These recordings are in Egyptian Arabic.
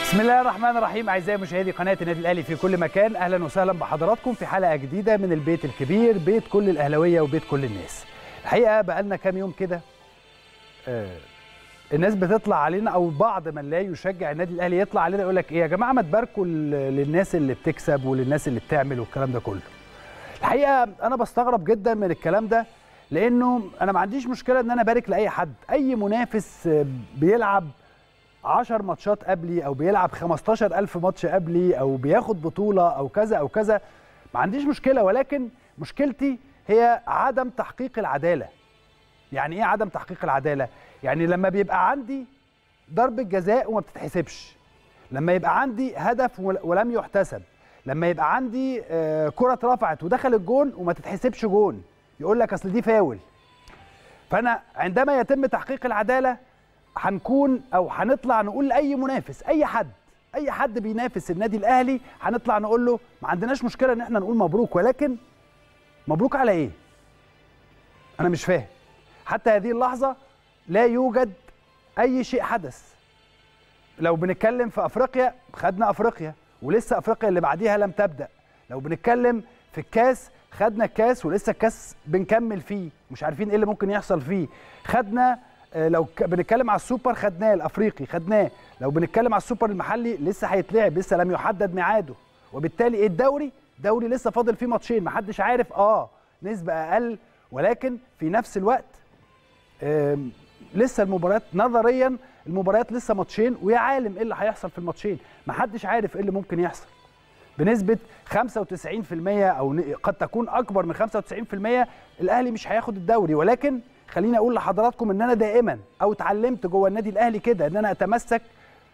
بسم الله الرحمن الرحيم اعزائي مشاهدي قناه النادي الاهلي في كل مكان اهلا وسهلا بحضراتكم في حلقه جديده من البيت الكبير بيت كل الاهلاويه وبيت كل الناس الحقيقه بقى لنا كام يوم كده آه الناس بتطلع علينا او بعض من لا يشجع النادي الاهلي يطلع علينا يقول لك ايه يا جماعه ما تباركوا ل- للناس اللي بتكسب وللناس اللي بتعمل والكلام ده كله الحقيقه انا بستغرب جدا من الكلام ده لانه انا ما عنديش مشكله ان انا ابارك لاي حد اي منافس آه، بيلعب 10 ماتشات قبلي او بيلعب 15000 ماتش قبلي او بياخد بطوله او كذا او كذا ما عنديش مشكله ولكن مشكلتي هي عدم تحقيق العداله يعني ايه عدم تحقيق العداله يعني لما بيبقى عندي ضربه جزاء وما بتتحسبش لما يبقى عندي هدف ول- ولم يحتسب لما يبقى عندي آه، كره اترفعت ودخل الجون وما تتحسبش جون يقول لك اصل دي فاول فانا عندما يتم تحقيق العداله هنكون او هنطلع نقول لاي منافس اي حد اي حد بينافس النادي الاهلي هنطلع نقول له ما عندناش مشكله ان احنا نقول مبروك ولكن مبروك على ايه انا مش فاهم حتى هذه اللحظه لا يوجد اي شيء حدث لو بنتكلم في افريقيا خدنا افريقيا ولسه افريقيا اللي بعديها لم تبدا لو بنتكلم في الكاس خدنا الكاس ولسه الكاس بنكمل فيه مش عارفين ايه اللي ممكن يحصل فيه خدنا آه، لو ك- بنتكلم على السوبر خدناه الافريقي خدناه لو بنتكلم على السوبر المحلي لسه هيتلعب لسه لم يحدد ميعاده وبالتالي ايه الدوري دوري لسه فاضل فيه ماتشين محدش عارف اه نسبه اقل ولكن في نفس الوقت آم، لسه المباريات نظريا المباريات لسه ماتشين ويا عالم ايه اللي هيحصل في الماتشين محدش عارف ايه اللي ممكن يحصل بنسبه 95% او ن- قد تكون اكبر من 95% الاهلي مش هياخد الدوري ولكن خليني اقول لحضراتكم ان انا دائما او اتعلمت جوه النادي الاهلي كده ان انا اتمسك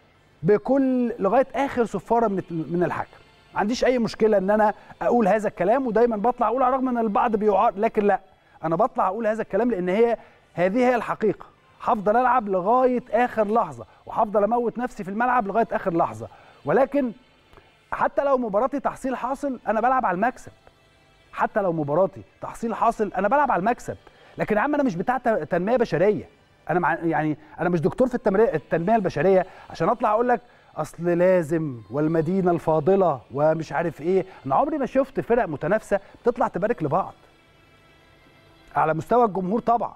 بكل لغايه اخر صفاره من من الحكم ما عنديش اي مشكله ان انا اقول هذا الكلام ودايما بطلع اقول على الرغم ان البعض بيعار لكن لا انا بطلع اقول هذا الكلام لان هي هذه هي الحقيقه هفضل العب لغايه اخر لحظه وهفضل اموت نفسي في الملعب لغايه اخر لحظه ولكن حتى لو مباراتي تحصيل حاصل انا بلعب على المكسب حتى لو مباراتي تحصيل حاصل انا بلعب على المكسب لكن يا عم انا مش بتاع ت- تنميه بشريه انا مع يعني انا مش دكتور في التمري- التنميه البشريه عشان اطلع اقول لك اصل لازم والمدينه الفاضله ومش عارف ايه انا عمري ما شفت فرق متنافسه بتطلع تبارك لبعض على مستوى الجمهور طبعا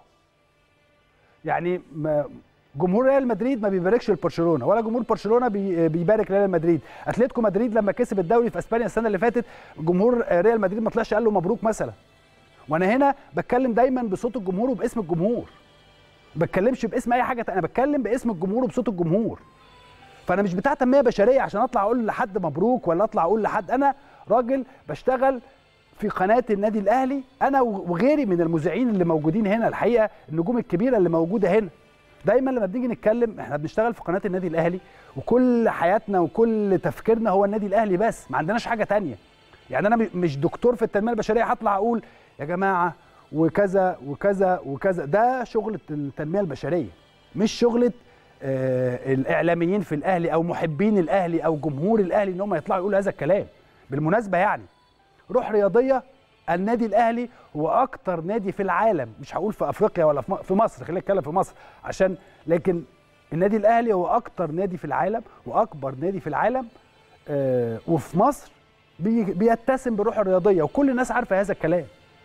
يعني ما جمهور ريال مدريد ما بيباركش لبرشلونه ولا جمهور برشلونه بي بيبارك لريال مدريد اتلتيكو مدريد لما كسب الدوري في اسبانيا السنه اللي فاتت جمهور ريال مدريد ما طلعش قال له مبروك مثلا وانا هنا بتكلم دايما بصوت الجمهور وباسم الجمهور ما بتكلمش باسم اي حاجه تانية، انا بتكلم باسم الجمهور وبصوت الجمهور فانا مش بتاع تنميه بشريه عشان اطلع اقول لحد مبروك ولا اطلع اقول لحد انا راجل بشتغل في قناه النادي الاهلي انا وغيري من المذيعين اللي موجودين هنا الحقيقه النجوم الكبيره اللي موجوده هنا دايما لما بنيجي نتكلم احنا بنشتغل في قناه النادي الاهلي وكل حياتنا وكل تفكيرنا هو النادي الاهلي بس ما عندناش حاجه تانية يعني انا م- مش دكتور في التنميه البشريه هطلع اقول يا جماعه وكذا وكذا وكذا ده شغله التنميه البشريه مش شغله آه الاعلاميين في الاهلي او محبين الاهلي او جمهور الاهلي ان هم يطلعوا يقولوا هذا الكلام بالمناسبه يعني روح رياضيه النادي الاهلي هو اكتر نادي في العالم مش هقول في افريقيا ولا في م- في مصر خلينا نتكلم في مصر عشان لكن النادي الاهلي هو اكتر نادي في العالم واكبر نادي في العالم آه وفي مصر بي بيتسم بالروح الرياضيه وكل الناس عارفه هذا الكلام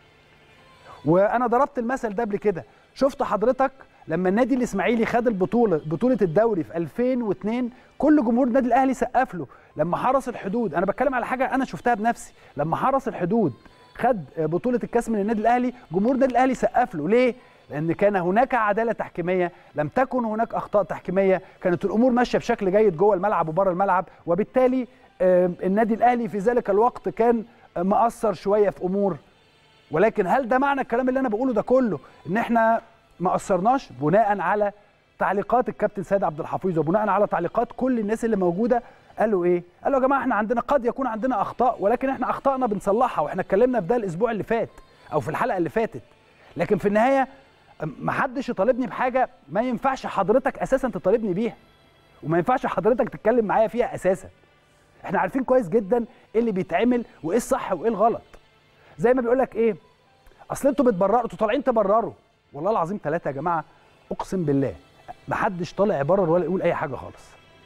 وانا ضربت المثل ده قبل كده شفت حضرتك لما النادي الاسماعيلي خد البطوله بطوله الدوري في 2002 كل جمهور النادي الاهلي سقف له لما حرس الحدود انا بتكلم على حاجه انا شفتها بنفسي لما حرس الحدود خد بطوله الكاس من النادي الاهلي جمهور النادي الاهلي سقف له ليه لان كان هناك عداله تحكيميه لم تكن هناك اخطاء تحكيميه كانت الامور ماشيه بشكل جيد جوه الملعب وبره الملعب وبالتالي آه، النادي الاهلي في ذلك الوقت كان آه، مقصر شويه في امور ولكن هل ده معنى الكلام اللي انا بقوله ده كله ان احنا ما قصرناش بناء على تعليقات الكابتن سيد عبد الحفيظ وبناء على تعليقات كل الناس اللي موجوده قالوا ايه قالوا يا جماعه احنا عندنا قد يكون عندنا اخطاء ولكن احنا اخطائنا بنصلحها واحنا اتكلمنا في ده الاسبوع اللي فات او في الحلقه اللي فاتت لكن في النهايه ما حدش يطالبني بحاجه ما ينفعش حضرتك اساسا تطالبني بيها وما ينفعش حضرتك تتكلم معايا فيها اساسا احنا عارفين كويس جدا ايه اللي بيتعمل وايه الصح وايه الغلط زي ما بيقول لك ايه اصل انتوا بتبرروا انتوا طالعين تبرروا والله العظيم ثلاثه يا جماعه اقسم بالله ما حدش طالع يبرر ولا يقول اي حاجه خالص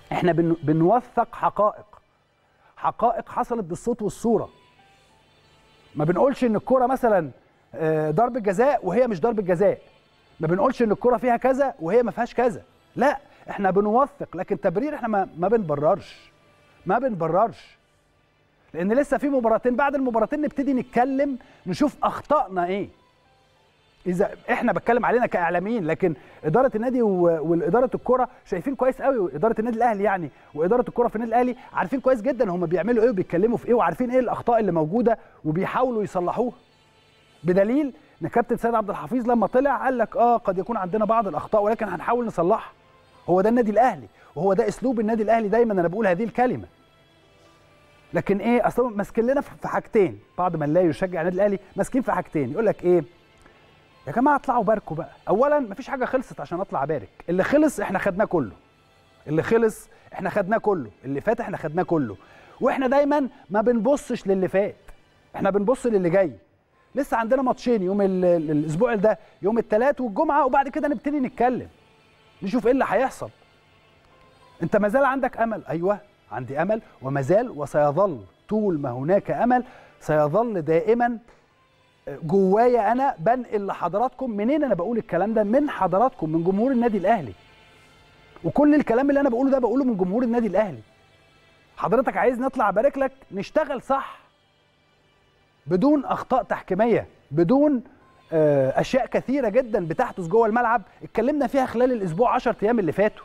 احنا بن بنوثق حقائق حقائق حصلت بالصوت والصوره ما بنقولش ان الكوره مثلا آه، ضربه جزاء وهي مش ضربه جزاء ما بنقولش ان الكوره فيها كذا وهي ما فيهاش كذا لا احنا بنوثق لكن تبرير احنا ما, ما بنبررش ما بنبررش لان لسه في مباراتين بعد المباراتين نبتدي نتكلم نشوف اخطائنا ايه اذا احنا بتكلم علينا كاعلاميين لكن اداره النادي و- والاداره الكره شايفين كويس قوي اداره النادي الاهلي يعني واداره الكره في النادي الاهلي عارفين كويس جدا هم بيعملوا ايه وبيتكلموا في ايه وعارفين ايه الاخطاء اللي موجوده وبيحاولوا يصلحوها بدليل ان كابتن سيد عبد الحفيظ لما طلع قال لك اه قد يكون عندنا بعض الاخطاء ولكن هنحاول نصلحها هو ده النادي الاهلي وهو ده اسلوب النادي الاهلي دايما انا بقول هذه الكلمه لكن ايه اصلا ماسكين لنا في حاجتين بعض من لا يشجع النادي الاهلي ماسكين في حاجتين يقول لك ايه يا جماعه اطلعوا باركوا بقى اولا مفيش حاجه خلصت عشان اطلع بارك اللي خلص احنا خدناه كله اللي خلص احنا خدناه كله اللي فات احنا خدناه كله واحنا دايما ما بنبصش للي فات احنا بنبص للي جاي لسه عندنا ماتشين يوم ال- ال- الاسبوع ده يوم الثلاث والجمعه وبعد كده نبتدي نتكلم نشوف ايه اللي هيحصل انت ما زال عندك امل ايوه عندي امل وما زال وسيظل طول ما هناك امل سيظل دائما جوايا انا بنقل لحضراتكم منين انا بقول الكلام ده من حضراتكم من جمهور النادي الاهلي وكل الكلام اللي انا بقوله ده بقوله من جمهور النادي الاهلي حضرتك عايز نطلع بارك لك نشتغل صح بدون اخطاء تحكيميه بدون آه، اشياء كثيره جدا بتحدث جوه الملعب اتكلمنا فيها خلال الاسبوع 10 ايام اللي فاتوا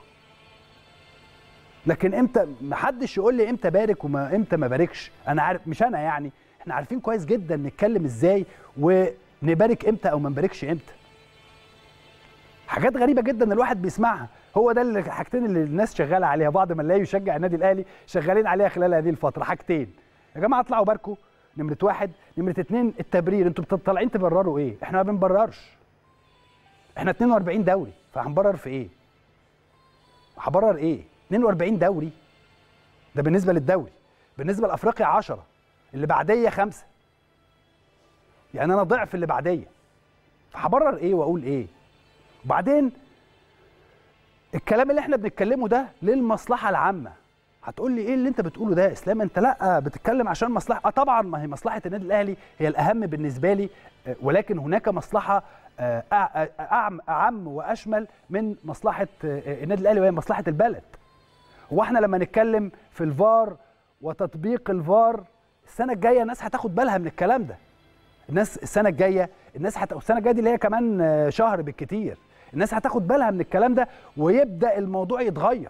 لكن امتى محدش يقول لي امتى بارك وما امتى ما باركش انا عارف مش انا يعني احنا عارفين كويس جدا نتكلم ازاي ونبارك امتى او ما نباركش امتى حاجات غريبه جدا الواحد بيسمعها هو ده اللي- الحاجتين اللي الناس شغاله عليها بعض من لا يشجع النادي الاهلي شغالين عليها خلال هذه الفتره حاجتين يا جماعه اطلعوا باركوا نمره واحد نمره اتنين التبرير انتوا بت- طالعين تبرروا ايه احنا ما بنبررش احنا 42 دوري فهنبرر في ايه هبرر ايه 42 دوري ده بالنسبه للدوري بالنسبه لافريقيا 10 اللي بعديه خمسة يعني انا ضعف اللي بعديه فهبرر ايه واقول ايه وبعدين الكلام اللي احنا بنتكلمه ده للمصلحه العامه هتقول لي ايه اللي انت بتقوله ده يا اسلام انت لا بتتكلم عشان مصلحه اه طبعا ما هي مصلحه النادي الاهلي هي الاهم بالنسبه لي آه، ولكن هناك مصلحه آه، أع- أعم اعم واشمل من مصلحه آه، النادي الاهلي وهي مصلحه البلد هو احنا لما نتكلم في الفار وتطبيق الفار السنه الجايه الناس هتاخد بالها من الكلام ده الناس السنه الجايه الناس هت... السنه الجايه دي اللي هي كمان آه، شهر بالكتير الناس هتاخد بالها من الكلام ده ويبدا الموضوع يتغير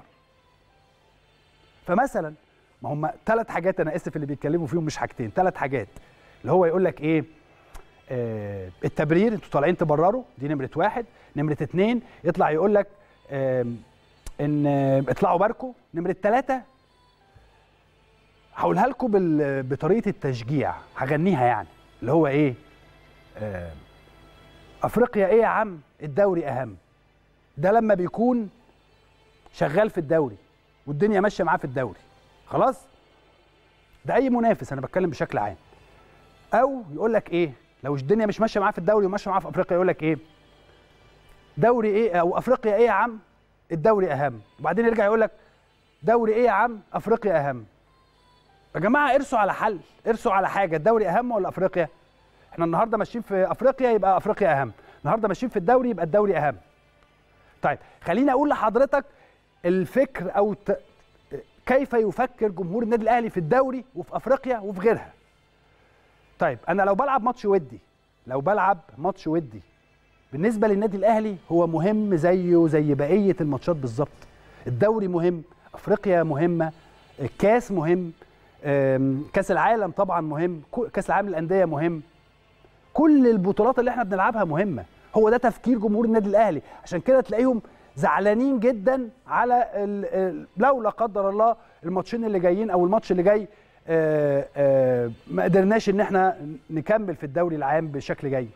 فمثلا ما هم ثلاث حاجات انا اسف اللي بيتكلموا فيهم مش حاجتين ثلاث حاجات اللي هو يقول لك ايه آه التبرير انتوا طالعين تبرروا دي نمره واحد نمره اتنين يطلع يقول لك آه ان آه، اطلعوا باركوا نمره ثلاثه هقولها لكم بال- بطريقه التشجيع هغنيها يعني اللي هو ايه آه افريقيا ايه يا عم الدوري اهم ده لما بيكون شغال في الدوري والدنيا ماشيه معاه في الدوري خلاص ده اي منافس انا بتكلم بشكل عام او يقول لك ايه لو الدنيا مش ماشيه معاه في الدوري وماشيه معاه في افريقيا يقول لك ايه دوري ايه او افريقيا ايه يا عم الدوري اهم وبعدين يرجع يقول لك دوري ايه يا عم افريقيا اهم يا جماعه ارسوا على حل ارسوا على حاجه الدوري اهم ولا افريقيا احنا النهارده ماشيين في افريقيا يبقى افريقيا اهم النهارده ماشيين في الدوري يبقى الدوري اهم طيب خليني اقول لحضرتك الفكر او ت... كيف يفكر جمهور النادي الاهلي في الدوري وفي افريقيا وفي غيرها طيب انا لو بلعب ماتش ودي لو بلعب ماتش ودي بالنسبه للنادي الاهلي هو مهم زيه زي بقيه الماتشات بالظبط الدوري مهم افريقيا مهمه الكاس مهم أم، كاس العالم طبعا مهم كو- كاس العالم للانديه مهم كل البطولات اللي احنا بنلعبها مهمه هو ده تفكير جمهور النادي الاهلي عشان كده تلاقيهم زعلانين جدا على ال- ال- لو لا قدر الله الماتشين اللي جايين او الماتش اللي جاي آه، آه، ما قدرناش ان احنا نكمل في الدوري العام بشكل جيد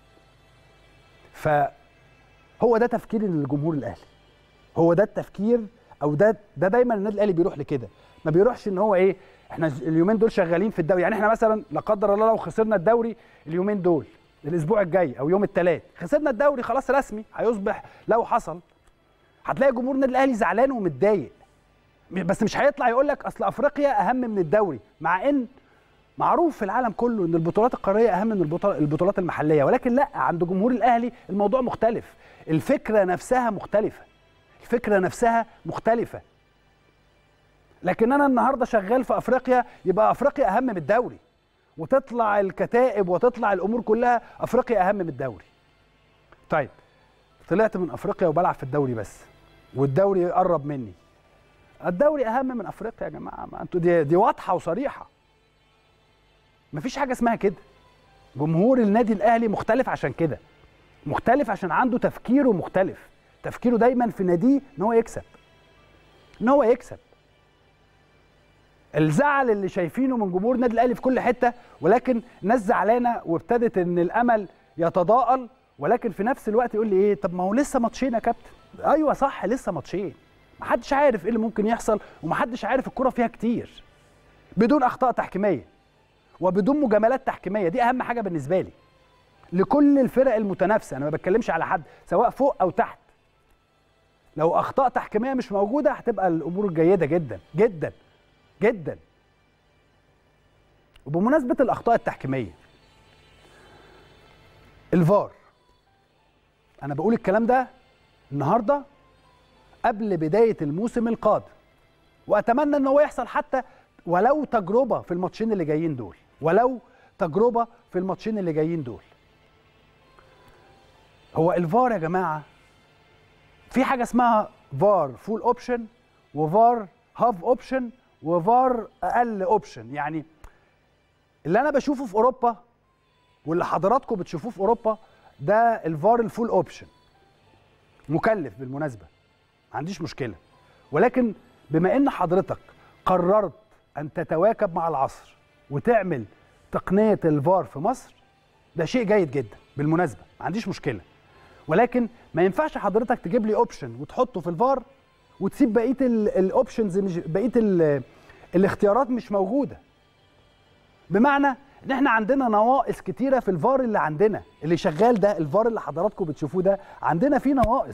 فهو ده تفكير الجمهور الاهلي هو ده التفكير او ده ده دايما النادي الاهلي بيروح لكده ما بيروحش ان هو ايه احنا اليومين دول شغالين في الدوري يعني احنا مثلا لا قدر الله لو خسرنا الدوري اليومين دول الاسبوع الجاي او يوم الثلاث خسرنا الدوري خلاص رسمي هيصبح لو حصل هتلاقي جمهور النادي الاهلي زعلان ومتضايق بس مش هيطلع يقول لك اصل افريقيا اهم من الدوري مع ان معروف في العالم كله ان البطولات القاريه اهم من البطولات المحليه ولكن لا عند جمهور الاهلي الموضوع مختلف الفكره نفسها مختلفه الفكره نفسها مختلفه لكن انا النهارده شغال في افريقيا يبقى افريقيا اهم من الدوري وتطلع الكتائب وتطلع الامور كلها افريقيا اهم من الدوري طيب طلعت من افريقيا وبلعب في الدوري بس والدوري قرب مني الدوري اهم من افريقيا يا جماعه ما انتوا دي, دي واضحه وصريحه مفيش حاجه اسمها كده جمهور النادي الاهلي مختلف عشان كده مختلف عشان عنده تفكيره مختلف تفكيره دايما في ناديه ان هو يكسب ان هو يكسب الزعل اللي شايفينه من جمهور النادي الاهلي في كل حته ولكن ناس زعلانه وابتدت ان الامل يتضاءل ولكن في نفس الوقت يقول لي ايه طب ما هو لسه ماتشين يا كابتن ايوه صح لسه ماتشين محدش عارف ايه اللي ممكن يحصل ومحدش عارف الكره فيها كتير بدون اخطاء تحكيميه وبدون مجاملات تحكيميه دي اهم حاجه بالنسبه لي لكل الفرق المتنافسه انا ما بتكلمش على حد سواء فوق او تحت لو اخطاء تحكيميه مش موجوده هتبقى الامور جيده جدا جدا جدا وبمناسبه الاخطاء التحكيميه الفار انا بقول الكلام ده النهارده قبل بدايه الموسم القادم واتمنى ان هو يحصل حتى ولو تجربه في الماتشين اللي جايين دول ولو تجربه في الماتشين اللي جايين دول هو الفار يا جماعه في حاجه اسمها فار فول اوبشن وفار هاف اوبشن وفار اقل اوبشن يعني اللي انا بشوفه في اوروبا واللي حضراتكم بتشوفوه في اوروبا ده الفار الفول اوبشن مكلف بالمناسبه ما عنديش مشكله ولكن بما ان حضرتك قررت ان تتواكب مع العصر وتعمل تقنيه الفار في مصر ده شيء جيد جدا بالمناسبه ما عنديش مشكله ولكن ما ينفعش حضرتك تجيب لي اوبشن وتحطه في الفار وتسيب بقيه الاوبشنز مش بقيه الاختيارات مش موجوده بمعنى ان احنا عندنا نواقص كتيره في الفار اللي عندنا اللي شغال ده الفار اللي حضراتكم بتشوفوه ده عندنا فيه نواقص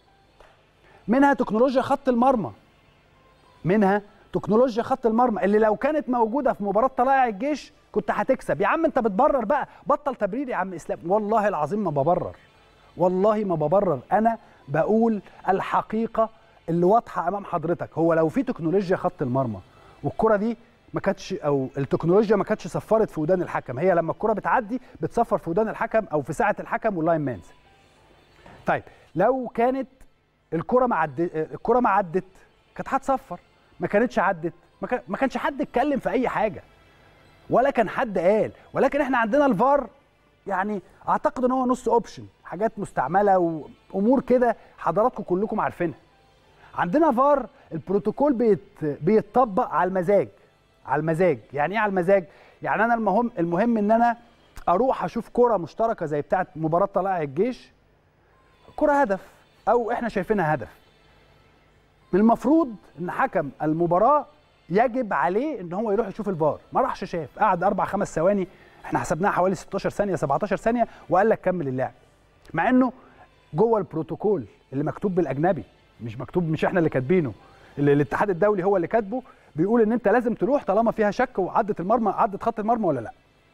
منها تكنولوجيا خط المرمى منها تكنولوجيا خط المرمى اللي لو كانت موجوده في مباراه طلائع الجيش كنت هتكسب يا عم انت بتبرر بقى بطل تبرير يا عم اسلام والله العظيم ما ببرر والله ما ببرر انا بقول الحقيقه اللي واضحه امام حضرتك هو لو في تكنولوجيا خط المرمى والكره دي ما كانتش او التكنولوجيا ما كانتش صفرت في ودان الحكم هي لما الكره بتعدي بتصفر في ودان الحكم او في ساعه الحكم واللاين مانز طيب لو كانت الكره ما عدت الكره ما عدت كانت هتصفر ما كانتش عدت ما, كان... ما كانش حد اتكلم في اي حاجه ولا كان حد قال ولكن احنا عندنا الفار يعني اعتقد ان هو نص اوبشن حاجات مستعمله وامور كده حضراتكم كلكم عارفينها عندنا فار البروتوكول بيت... بيتطبق على المزاج على المزاج يعني ايه على المزاج يعني انا المهم المهم ان انا اروح اشوف كره مشتركه زي بتاعه مباراه طلائع الجيش كره هدف او احنا شايفينها هدف من المفروض ان حكم المباراه يجب عليه ان هو يروح يشوف الفار ما راحش شاف قعد اربع خمس ثواني احنا حسبناها حوالي 16 ثانيه 17 ثانيه وقال لك كمل اللعب مع انه جوه البروتوكول اللي مكتوب بالاجنبي مش مكتوب مش احنا اللي كاتبينه اللي الاتحاد الدولي هو اللي كاتبه بيقول ان انت لازم تروح طالما فيها شك وعدت المرمى عدت خط المرمى ولا لا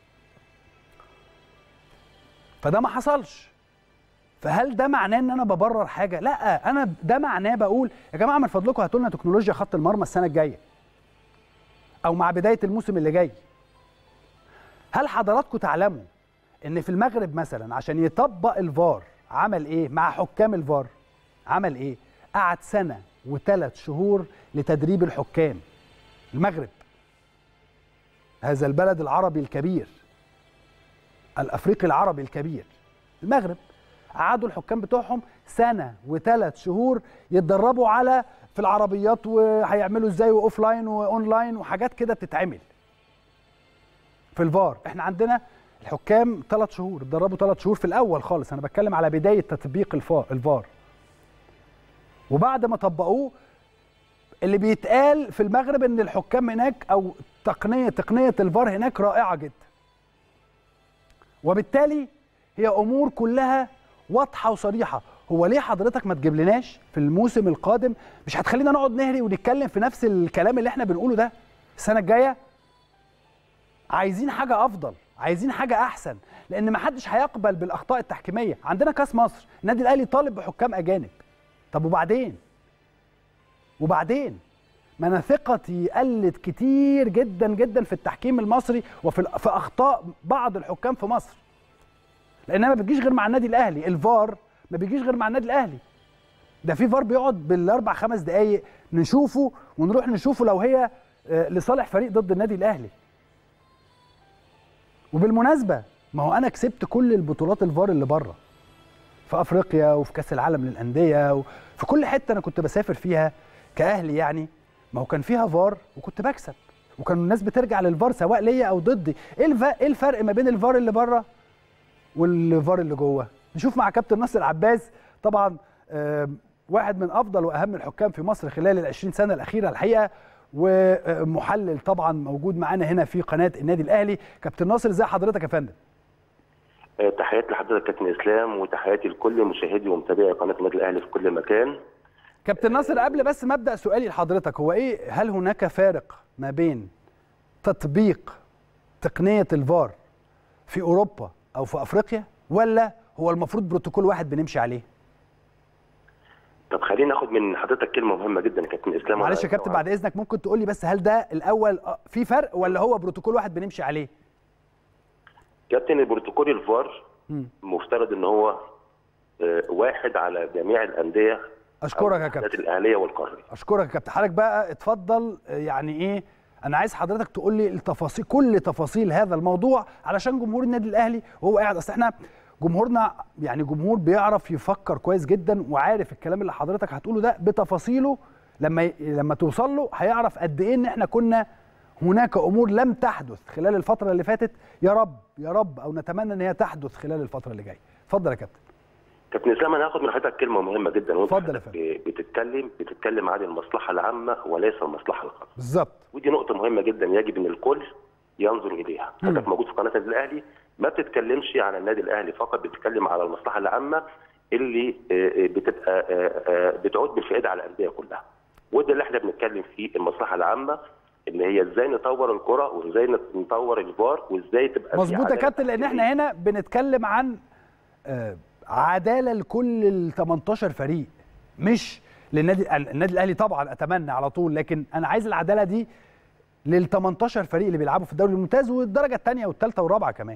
فده ما حصلش فهل ده معناه ان انا ببرر حاجه لا انا ده معناه بقول يا جماعه من فضلكم هاتوا لنا تكنولوجيا خط المرمى السنه الجايه او مع بدايه الموسم اللي جاي هل حضراتكم تعلموا ان في المغرب مثلا عشان يطبق الفار عمل ايه مع حكام الفار عمل ايه قعد سنه وثلاث شهور لتدريب الحكام المغرب هذا البلد العربي الكبير الافريقي العربي الكبير المغرب قعدوا الحكام بتوعهم سنه وثلاث شهور يتدربوا على في العربيات وهيعملوا ازاي واوف لاين واون لاين وحاجات كده بتتعمل في الفار احنا عندنا الحكام ثلاث شهور اتدربوا ثلاث شهور في الاول خالص انا بتكلم على بدايه تطبيق الفار وبعد ما طبقوه اللي بيتقال في المغرب ان الحكام هناك او تقنيه تقنيه الفار هناك رائعه جدا وبالتالي هي امور كلها واضحه وصريحه هو ليه حضرتك ما تجيب لناش في الموسم القادم مش هتخلينا نقعد نهري ونتكلم في نفس الكلام اللي احنا بنقوله ده السنه الجايه عايزين حاجه افضل عايزين حاجه احسن لان ما حدش هيقبل بالاخطاء التحكيميه عندنا كاس مصر النادي الاهلي طالب بحكام اجانب طب وبعدين وبعدين ما انا ثقتي قلت كتير جدا جدا في التحكيم المصري وفي في اخطاء بعض الحكام في مصر لانها ما بتجيش غير مع النادي الاهلي الفار ما بيجيش غير مع النادي الاهلي ده في فار بيقعد بالاربع خمس دقايق نشوفه ونروح نشوفه لو هي لصالح فريق ضد النادي الاهلي وبالمناسبه ما هو انا كسبت كل البطولات الفار اللي بره في افريقيا وفي كاس العالم للانديه وفي كل حته انا كنت بسافر فيها كاهلي يعني ما هو كان فيها فار وكنت بكسب وكان الناس بترجع للفار سواء ليا او ضدي ايه الفرق ما بين الفار اللي بره والفار اللي جوه نشوف مع كابتن ناصر عباس طبعا واحد من افضل واهم الحكام في مصر خلال ال 20 سنه الاخيره الحقيقه ومحلل طبعا موجود معانا هنا في قناه النادي الاهلي كابتن ناصر ازي حضرتك يا فندم تحياتي لحضرتك كابتن اسلام وتحياتي لكل مشاهدي ومتابعي قناه النادي الاهلي في كل مكان كابتن ناصر قبل بس ما ابدا سؤالي لحضرتك هو ايه هل هناك فارق ما بين تطبيق تقنيه الفار في اوروبا او في افريقيا ولا هو المفروض بروتوكول واحد بنمشي عليه طب خلينا ناخد من حضرتك كلمه مهمه جدا يا كابتن اسلام معلش يا كابتن بعد اذنك ممكن تقول لي بس هل ده الاول في فرق ولا هو بروتوكول واحد بنمشي عليه كابتن البروتوكول الفار مفترض ان هو واحد على جميع الانديه اشكرك يا كابتن الاهليه والقاريه اشكرك يا كابتن حضرتك بقى اتفضل يعني ايه انا عايز حضرتك تقول لي التفاصيل كل تفاصيل هذا الموضوع علشان جمهور النادي الاهلي وهو قاعد اصل احنا جمهورنا يعني جمهور بيعرف يفكر كويس جدا وعارف الكلام اللي حضرتك هتقوله ده بتفاصيله لما ي... لما توصل له هيعرف قد ايه ان احنا كنا هناك امور لم تحدث خلال الفتره اللي فاتت يا رب يا رب او نتمنى ان هي تحدث خلال الفتره اللي جايه اتفضل يا كابتن كابتن اسلام انا هاخد من حضرتك كلمه مهمه جدا وانت اتفضل يا فندم بتتكلم بتتكلم عن المصلحه العامه وليس المصلحه الخاصه بالظبط ودي نقطه مهمه جدا يجب ان الكل ينظر اليها حضرتك موجود في قناه النادي الاهلي ما بتتكلمش عن النادي الاهلي فقط بتتكلم على المصلحه العامه اللي بتبقى بتعود بالفائده على الانديه كلها وده اللي احنا بنتكلم فيه المصلحه العامه ان هي ازاي نطور الكره وازاي نطور الفار وازاي تبقى مظبوط يا كابتن لان احنا هنا بنتكلم عن عداله لكل ال 18 فريق مش للنادي النادي الاهلي طبعا اتمنى على طول لكن انا عايز العداله دي لل 18 فريق اللي بيلعبوا في الدوري الممتاز والدرجه الثانيه والثالثه والرابعه كمان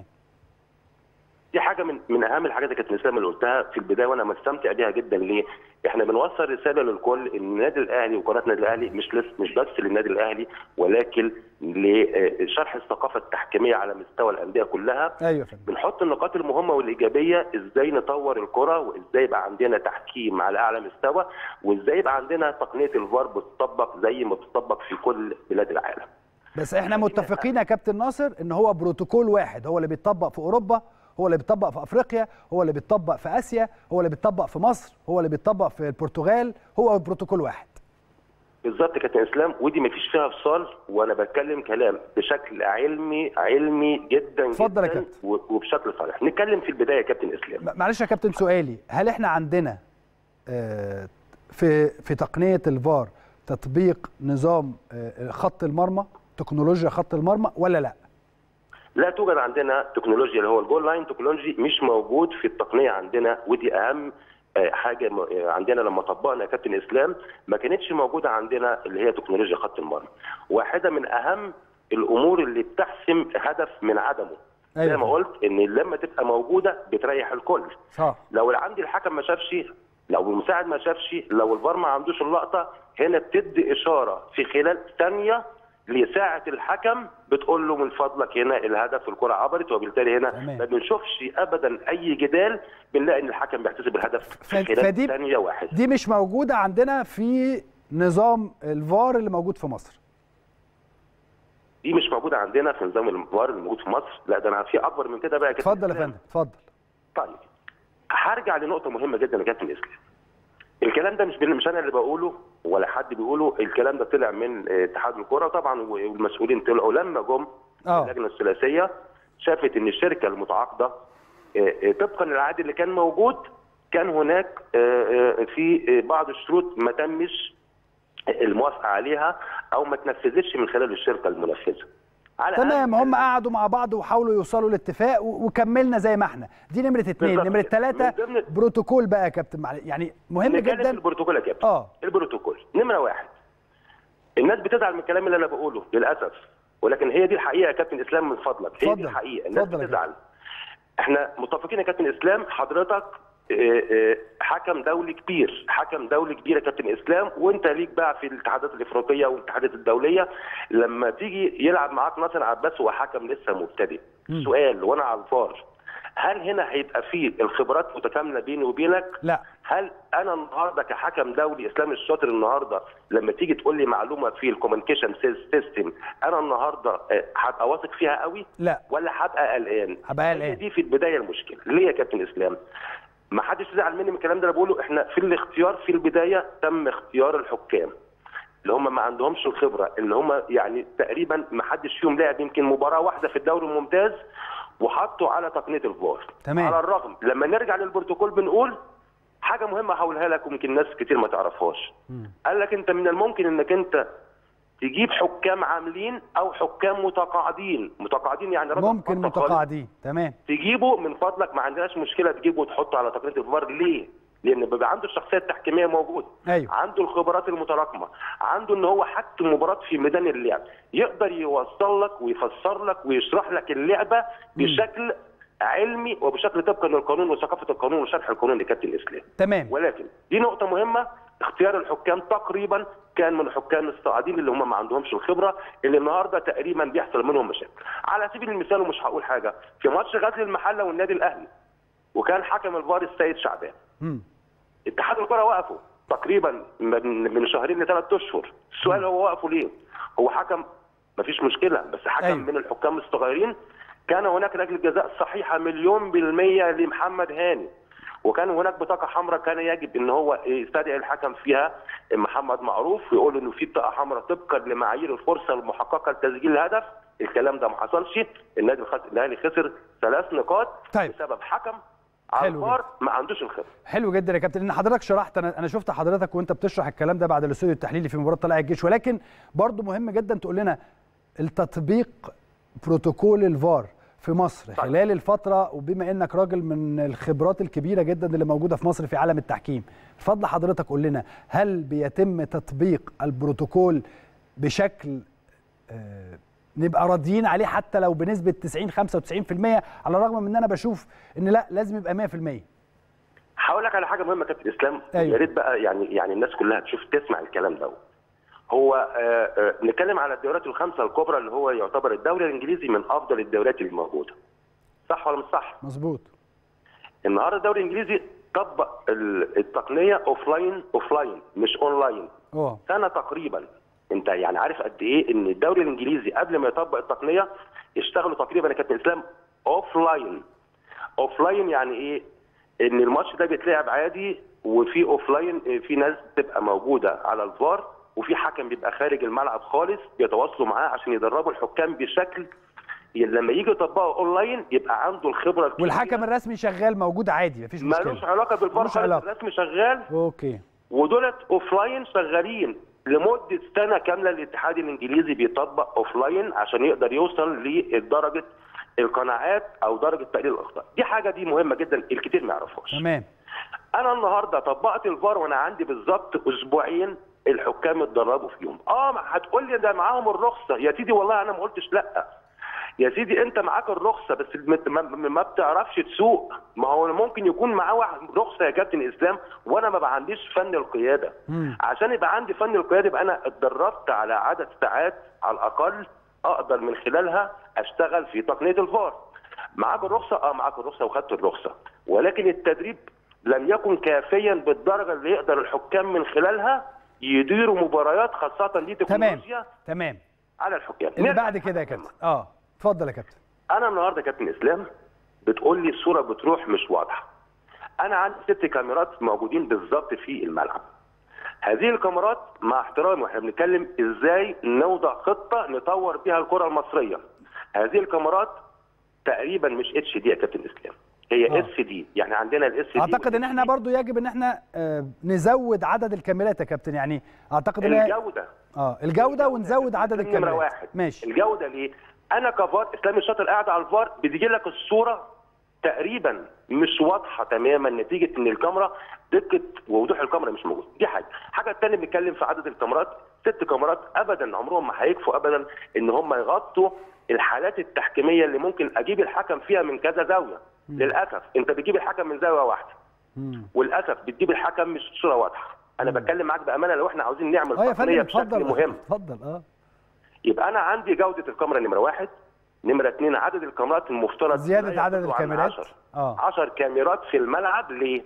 دي حاجه من من اهم الحاجات اللي كانت اسلام اللي قلتها في البدايه وانا مستمتع بيها جدا ليه؟ احنا بنوصل رساله للكل ان النادي الاهلي وقناه النادي الاهلي مش لس مش بس للنادي الاهلي ولكن لشرح الثقافه التحكيميه على مستوى الانديه كلها ايوه بنحط النقاط المهمه والايجابيه ازاي نطور الكره وازاي يبقى عندنا تحكيم على اعلى مستوى وازاي يبقى عندنا تقنيه الفار بتطبق زي ما بتطبق في كل بلاد العالم. بس احنا متفقين يا كابتن ناصر ان هو بروتوكول واحد هو اللي بيتطبق في اوروبا هو اللي بيتطبق في افريقيا هو اللي بيتطبق في اسيا هو اللي بيتطبق في مصر هو اللي بيتطبق في البرتغال هو بروتوكول واحد بالظبط كابتن اسلام ودي ما فيش فيها فصال وانا بتكلم كلام بشكل علمي علمي جدا اتفضل يا جدا كابتن وبشكل صريح نتكلم في البدايه يا كابتن اسلام معلش يا كابتن سؤالي هل احنا عندنا في في تقنيه الفار تطبيق نظام خط المرمى تكنولوجيا خط المرمى ولا لا لا توجد عندنا تكنولوجيا اللي هو الجول لاين تكنولوجي مش موجود في التقنيه عندنا ودي اهم حاجه عندنا لما طبقنا يا كابتن اسلام ما كانتش موجوده عندنا اللي هي تكنولوجيا خط المرمى واحده من اهم الامور اللي بتحسم هدف من عدمه أيوة. زي ما قلت ان لما تبقى موجوده بتريح الكل صح لو عندي الحكم ما شافش لو المساعد ما شافش لو الفار ما عندوش اللقطه هنا بتدي اشاره في خلال ثانيه لساعة الحكم بتقول له من فضلك هنا الهدف الكرة عبرت وبالتالي هنا تمام. ما بنشوفش ابدا اي جدال بنلاقي ان الحكم بيحتسب الهدف في خلال فدي- ثانية واحدة دي مش موجوده عندنا في نظام الفار اللي موجود في مصر دي مش موجودة عندنا في نظام الفار اللي موجود في مصر لا ده انا في اكبر من كده بقى يا كابتن اتفضل يا إسلام. فندم اتفضل طيب هرجع لنقطة مهمة جدا يا كابتن اسلام. الكلام ده مش مش انا اللي بقوله ولا حد بيقوله الكلام ده طلع من آه، اتحاد الكرة طبعا والمسؤولين طلعوا لما جم اه اللجنة الثلاثية شافت ان الشركة المتعاقدة آه، آه، طبقا للعقد اللي كان موجود كان هناك آه، آه، في آه، بعض الشروط ما تمش الموافقه عليها او ما تنفذتش من خلال الشركه المنفذه على تمام أقل- هم قعدوا مع بعض وحاولوا يوصلوا لاتفاق و- وكملنا زي ما احنا دي نمره اتنين بالظبط نمره كده. ثلاثه من ضمن- بروتوكول بقى يا كابتن معلش يعني مهم نتكلم في جدا البروتوكول يا كابتن اه البروتوكول نمره واحد الناس بتزعل من الكلام اللي انا بقوله للاسف ولكن هي دي الحقيقه يا كابتن اسلام من فضلك هي اتفضل. دي الحقيقه الناس اتفضل يا بتزعل احنا متفقين يا كابتن اسلام حضرتك آه، آه، حكم دولي كبير حكم دولي كبير يا كابتن اسلام وانت ليك بقى في الاتحادات الافريقيه والاتحادات الدوليه لما تيجي يلعب معاك ناصر عباس هو حكم لسه مبتدئ سؤال وانا على الفار هل هنا هيبقى فيه الخبرات متكامله بيني وبينك لا هل انا النهارده كحكم دولي اسلام الشاطر النهارده لما تيجي تقول لي معلومه في الكوميونيكيشن سيستم انا النهارده آه، هبقى واثق فيها قوي لا ولا هبقى قلقان هبقى هي قلقان دي في البدايه المشكله ليه يا كابتن اسلام ما حدش يزعل مني من الكلام ده انا بقوله احنا في الاختيار في البدايه تم اختيار الحكام اللي هم ما عندهمش الخبره اللي هم يعني تقريبا ما حدش فيهم لعب يمكن مباراه واحده في الدوري الممتاز وحطوا على تقنيه الفار تمام. على الرغم لما نرجع للبروتوكول بنقول حاجه مهمه هقولها لك ويمكن ناس كتير ما تعرفهاش قال لك انت من الممكن انك انت تجيب حكام عاملين او حكام متقاعدين متقاعدين يعني راجل ممكن مخطط خالص. متقاعدين تمام تجيبه من فضلك ما عندناش مشكله تجيبه وتحطه على تقنيه الفار ليه؟ لان بيبقى عنده الشخصيه التحكيميه موجوده ايوه عنده الخبرات المتراكمه عنده ان هو حتى مباراه في ميدان اللعب يقدر يوصل لك ويفسر لك ويشرح لك اللعبه بشكل علمي وبشكل طبقا للقانون وثقافه القانون وشرح القانون لكابتن الاسلام تمام ولكن دي نقطة مهمة اختيار الحكام تقريبا كان من الحكام الصاعدين اللي هم ما عندهمش الخبرة اللي النهارده تقريبا بيحصل منهم مشاكل. على سبيل المثال ومش هقول حاجة في ماتش غزل المحلة والنادي الأهلي وكان حكم الفار السيد شعبان. مم. اتحاد الكرة وقفوا تقريبا من من شهرين لثلاث اشهر السؤال هو وقفوا ليه هو حكم مفيش مشكله بس حكم أيوة. أيوه. من الحكام الصغيرين كان هناك ركله جزاء صحيحه مليون بالميه لمحمد هاني وكان هناك بطاقه حمراء كان يجب ان هو يستدعي الحكم فيها محمد معروف ويقول انه في بطاقه حمراء طبقا لمعايير الفرصه المحققه لتسجيل الهدف الكلام ده ما حصلش النادي الخس- الاهلي خسر ثلاث نقاط طيب. بسبب حكم على حلو الفار ما عندوش الخبره حلو جدا يا كابتن ان حضرتك شرحت انا انا شفت حضرتك وانت بتشرح الكلام ده بعد الاستوديو التحليلي في مباراه طلائع الجيش ولكن برضو مهم جدا تقول لنا التطبيق بروتوكول الفار في مصر طيب. خلال الفتره وبما انك راجل من الخبرات الكبيره جدا اللي موجوده في مصر في عالم التحكيم فضل حضرتك قول لنا هل بيتم تطبيق البروتوكول بشكل آه، نبقى راضيين عليه حتى لو بنسبه 90 95% على الرغم من ان انا بشوف ان لا لازم يبقى 100% هقول لك على حاجه مهمه كابتن اسلام أيوة. يا ريت بقى يعني يعني الناس كلها تشوف تسمع الكلام ده هو آه، آه، نتكلم على الدوريات الخمسه الكبرى اللي هو يعتبر الدوري الانجليزي من افضل الدوريات اللي موجوده صح ولا مش صح مظبوط النهارده الدوري الانجليزي طبق ال- التقنيه اوف لاين اوف لاين مش اون لاين اه سنه تقريبا انت يعني عارف قد ايه ان الدوري الانجليزي قبل ما يطبق التقنيه يشتغلوا تقريبا يا كابتن اسلام اوف لاين اوف لاين يعني ايه ان الماتش ده بيتلعب عادي وفي اوف لاين في ناس بتبقى موجوده على الفار وفي حكم بيبقى خارج الملعب خالص بيتواصلوا معاه عشان يدربوا الحكام بشكل لما يجي يطبقوا اونلاين يبقى عنده الخبره الكبيرة. والحكم الرسمي شغال موجود عادي مفيش ملوش مشكله علاقه بالفار ملوش خالص علاقة. الرسمي شغال اوكي ودولت اوف لاين شغالين لمده سنه كامله الاتحاد الانجليزي بيطبق اوف لاين عشان يقدر يوصل لدرجه القناعات او درجه تقليل الاخطاء دي حاجه دي مهمه جدا الكثير ما يعرفهاش تمام انا النهارده طبقت الفار وانا عندي بالظبط اسبوعين الحكام اتدربوا فيهم اه ما هتقول لي ده معاهم الرخصه يا سيدي والله انا ما قلتش لا يا سيدي انت معاك الرخصه بس ما- ما, ما بتعرفش تسوق ما هو ممكن يكون معاه واحد رخصه يا كابتن اسلام وانا ما بقى عنديش فن القياده مم. عشان يبقى عندي فن القياده يبقى انا اتدربت على عدد ساعات على الاقل اقدر من خلالها اشتغل في تقنيه الفار معاك الرخصه اه معاك الرخصه وخدت الرخصه ولكن التدريب لم يكن كافيا بالدرجه اللي يقدر الحكام من خلالها يديروا مباريات خاصه دي تمام تكنولوجيا تمام على الحكام اللي نرجع بعد كده يا كابتن اه اتفضل يا كابتن انا النهارده كابتن اسلام بتقول لي الصوره بتروح مش واضحه انا عندي ست كاميرات موجودين بالظبط في الملعب هذه الكاميرات مع احترامي واحنا بنتكلم ازاي نوضع خطه نطور بيها الكره المصريه هذه الكاميرات تقريبا مش اتش دي يا كابتن اسلام هي آه. اس دي يعني عندنا الاس دي اعتقد ان احنا برضو يجب ان احنا آه، نزود عدد الكاميرات يا كابتن يعني اعتقد ان هي- الجوده اه الجوده ونزود عدد نمرة الكاميرات واحد ماشي الجوده ليه؟ انا كفار اسلامي الشاطر قاعد على الفار بتجي لك الصوره تقريبا مش واضحه تماما نتيجه ان الكاميرا دقه ووضوح الكاميرا مش موجود دي حاجه الحاجه الثانيه بنتكلم في عدد الكاميرات ست كاميرات ابدا عمرهم ما هيكفوا ابدا ان هم يغطوا الحالات التحكيميه اللي ممكن اجيب الحكم فيها من كذا زاويه للاسف انت بتجيب الحكم من زاويه واحده مم. وللاسف بتجيب الحكم مش صوره واضحه انا بتكلم معاك بامانه لو احنا عاوزين نعمل اه يا تقنيه فندم بشكل اتفضل مهم اتفضل اه يبقى انا عندي جوده الكاميرا نمره واحد نمره اثنين عدد الكاميرات المفترض زيادة لا عدد يقل عن الكاميرات. 10 آه. 10 كاميرات في الملعب ليه؟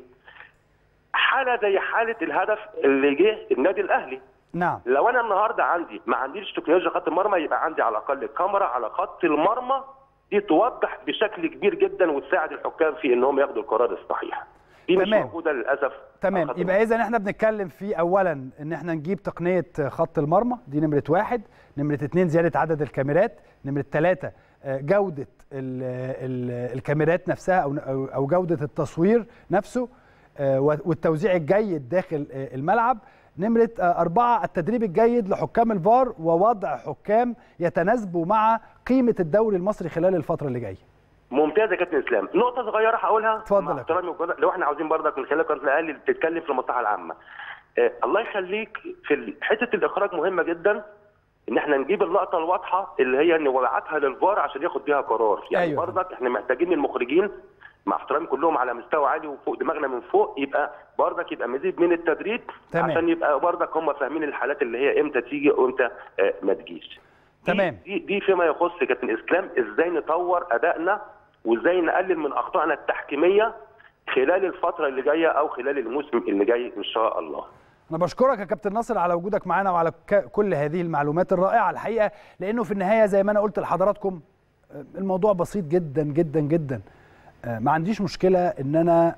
حاله زي حاله الهدف اللي جه النادي الاهلي نعم لو انا النهارده عندي ما عنديش تكنولوجيا خط المرمى يبقى عندي على الاقل كاميرا على خط المرمى دي توضح بشكل كبير جدا وتساعد الحكام في ان هم ياخدوا القرار الصحيح دي مش تمام. موجوده للاسف تمام على خط يبقى اذا احنا بنتكلم في اولا ان احنا نجيب تقنيه خط المرمى دي نمره واحد نمره اتنين زياده عدد الكاميرات نمره ثلاثه جوده ال ال الكاميرات نفسها او او أو جوده التصوير نفسه آه، والتوزيع الجيد داخل آه، الملعب نمرة آه، أربعة التدريب الجيد لحكام الفار ووضع حكام يتناسبوا مع قيمة الدوري المصري خلال الفترة اللي جايه ممتاز يا كابتن اسلام نقطه صغيره هقولها اتفضل مع يا احترامي وكده، لو احنا عاوزين برضك من خلال قناه الاهلي تتكلم في المصلحه العامه آه الله يخليك في ال- حته الاخراج مهمه جدا ان احنا نجيب اللقطه الواضحه اللي هي نبعتها للفار عشان ياخد بيها قرار يعني أيوة. أيوة. برضك احنا محتاجين المخرجين مع احترامي كلهم على مستوى عالي وفوق دماغنا من فوق يبقى برضك يبقى مزيد من التدريب تمام. عشان يبقى برضك هم فاهمين الحالات اللي هي امتى تيجي وامتى آه ما تجيش دي- تمام. دي دي فيما يخص كابتن اسلام ازاي نطور ادائنا وازاي نقلل من اخطائنا التحكيميه خلال الفتره اللي جايه او خلال الموسم اللي جاي ان شاء الله انا بشكرك يا كابتن ناصر على وجودك معانا وعلى ك- كل هذه المعلومات الرائعه الحقيقه لانه في النهايه زي ما انا قلت لحضراتكم آه، الموضوع بسيط جدا جدا جدا آه، ما عنديش مشكله ان انا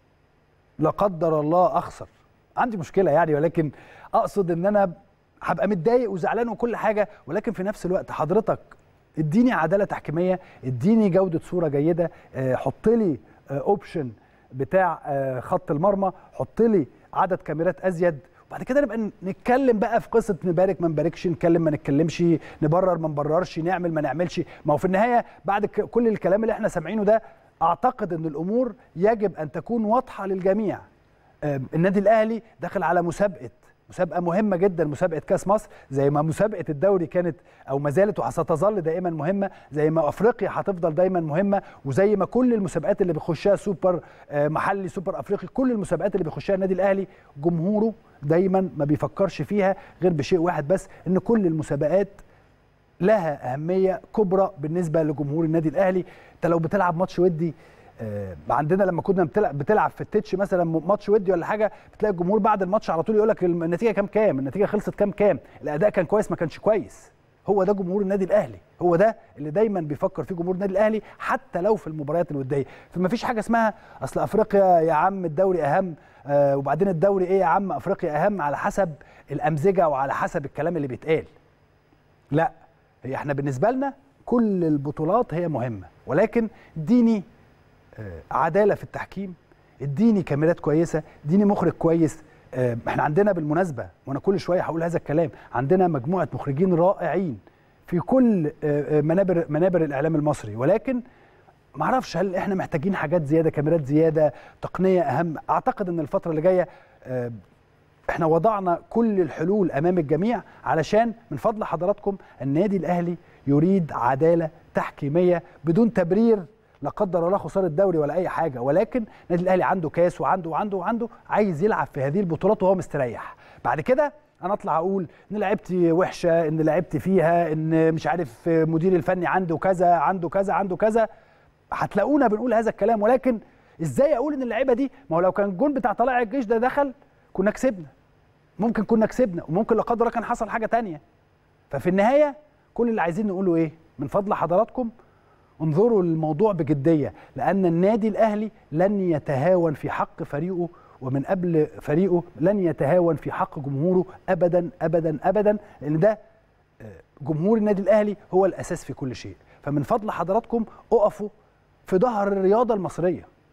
لا قدر الله اخسر عندي مشكله يعني ولكن اقصد ان انا هبقى متضايق وزعلان وكل حاجه ولكن في نفس الوقت حضرتك اديني عداله تحكيميه اديني جوده صوره جيده آه، حط لي اوبشن بتاع آه، خط المرمى حط لي عدد كاميرات ازيد وبعد كده نبقى نتكلم بقى في قصه نبارك ما نباركش نتكلم ما نتكلمش نبرر ما نبررش نعمل ما نعملش ما هو في النهايه بعد ك- كل الكلام اللي احنا سامعينه ده اعتقد ان الامور يجب ان تكون واضحه للجميع آم، النادي الاهلي داخل على مسابقه مسابقه مهمه جدا مسابقه كاس مصر زي ما مسابقه الدوري كانت او ما زالت وستظل دائما مهمه زي ما افريقيا هتفضل دايما مهمه وزي ما كل المسابقات اللي بيخشها سوبر آه، محلي سوبر افريقي كل المسابقات اللي بيخشها النادي الاهلي جمهوره دايما ما بيفكرش فيها غير بشيء واحد بس ان كل المسابقات لها اهميه كبرى بالنسبه لجمهور النادي الاهلي انت لو بتلعب ماتش ودي آه، عندنا لما كنا بتلعب, بتلعب في التتش مثلا ماتش ودي ولا حاجه بتلاقي الجمهور بعد الماتش على طول يقول لك النتيجه كام كام النتيجه خلصت كام كام الاداء كان كويس ما كانش كويس هو ده جمهور النادي الاهلي هو ده اللي دايما بيفكر فيه جمهور النادي الاهلي حتى لو في المباريات الوديه فما فيش حاجه اسمها اصل افريقيا يا عم الدوري اهم آه وبعدين الدوري ايه يا عم افريقيا اهم على حسب الامزجه وعلى حسب الكلام اللي بيتقال لا هي احنا بالنسبه لنا كل البطولات هي مهمه ولكن اديني آه، عداله في التحكيم اديني كاميرات كويسه اديني مخرج كويس آه، احنا عندنا بالمناسبه وانا كل شويه هقول هذا الكلام عندنا مجموعه مخرجين رائعين في كل آه، آه، منابر منابر الاعلام المصري ولكن ما اعرفش هل احنا محتاجين حاجات زياده كاميرات زياده تقنيه اهم اعتقد ان الفتره اللي جايه آه، احنا وضعنا كل الحلول امام الجميع علشان من فضل حضراتكم النادي الاهلي يريد عداله تحكيميه بدون تبرير لا قدر الله خساره الدوري ولا اي حاجه ولكن النادي الاهلي عنده كاس وعنده وعنده وعنده عايز يلعب في هذه البطولات وهو مستريح بعد كده انا اطلع اقول ان لعبتي وحشه ان لعبت فيها ان مش عارف مدير الفني عنده كذا عنده كذا عنده كذا هتلاقونا بنقول هذا الكلام ولكن ازاي اقول ان اللعيبه دي ما هو لو كان الجون بتاع طلائع الجيش ده دخل كنا كسبنا ممكن كنا كسبنا وممكن لا قدر الله كان حصل حاجه تانية ففي النهايه كل اللي عايزين نقوله ايه من فضل حضراتكم انظروا للموضوع بجديه لان النادي الاهلي لن يتهاون في حق فريقه ومن قبل فريقه لن يتهاون في حق جمهوره ابدا ابدا ابدا لان ده آه، جمهور النادي الاهلي هو الاساس في كل شيء فمن فضل حضراتكم اقفوا في ظهر الرياضه المصريه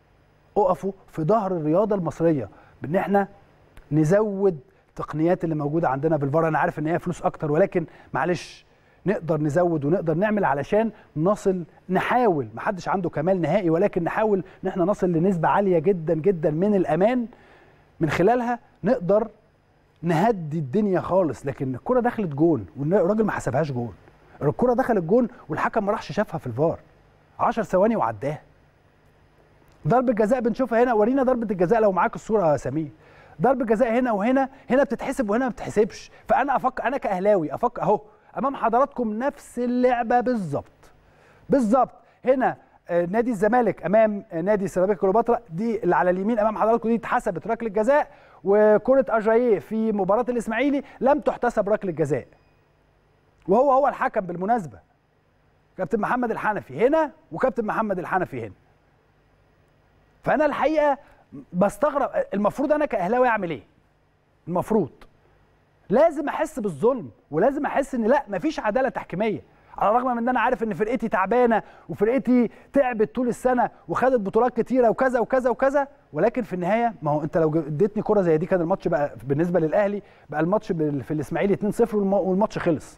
اقفوا في ظهر الرياضه المصريه بان احنا نزود التقنيات اللي موجوده عندنا بالفار انا عارف ان هي فلوس اكتر ولكن معلش نقدر نزود ونقدر نعمل علشان نصل نحاول محدش عنده كمال نهائي ولكن نحاول ان احنا نصل لنسبه عاليه جدا جدا من الامان من خلالها نقدر نهدي الدنيا خالص لكن الكره دخلت جون والراجل ما حسبهاش جون الكره دخلت جون والحكم ما راحش شافها في الفار 10 ثواني وعداها ضربه جزاء بنشوفها هنا ورينا ضربه الجزاء لو معاك الصوره يا سمير ضربه جزاء هنا وهنا هنا بتتحسب وهنا ما بتتحسبش فانا افكر انا كاهلاوي افكر اهو امام حضراتكم نفس اللعبه بالظبط بالظبط هنا نادي الزمالك امام نادي سيراميكا كليوباترا دي اللي على اليمين امام حضراتكم دي اتحسبت ركله جزاء وكره اجاييه في مباراه الاسماعيلي لم تحتسب ركله جزاء وهو هو الحكم بالمناسبه كابتن محمد الحنفي هنا وكابتن محمد الحنفي هنا فانا الحقيقه بستغرب المفروض انا كاهلاوي اعمل ايه المفروض لازم احس بالظلم ولازم احس ان لا مفيش عداله تحكيميه على الرغم من ان انا عارف ان فرقتي تعبانه وفرقتي تعبت طول السنه وخدت بطولات كتيره وكذا وكذا وكذا ولكن في النهايه ما هو انت لو اديتني كره زي دي كان الماتش بقى بالنسبه للاهلي بقى الماتش في الاسماعيلي 2-0 والماتش خلص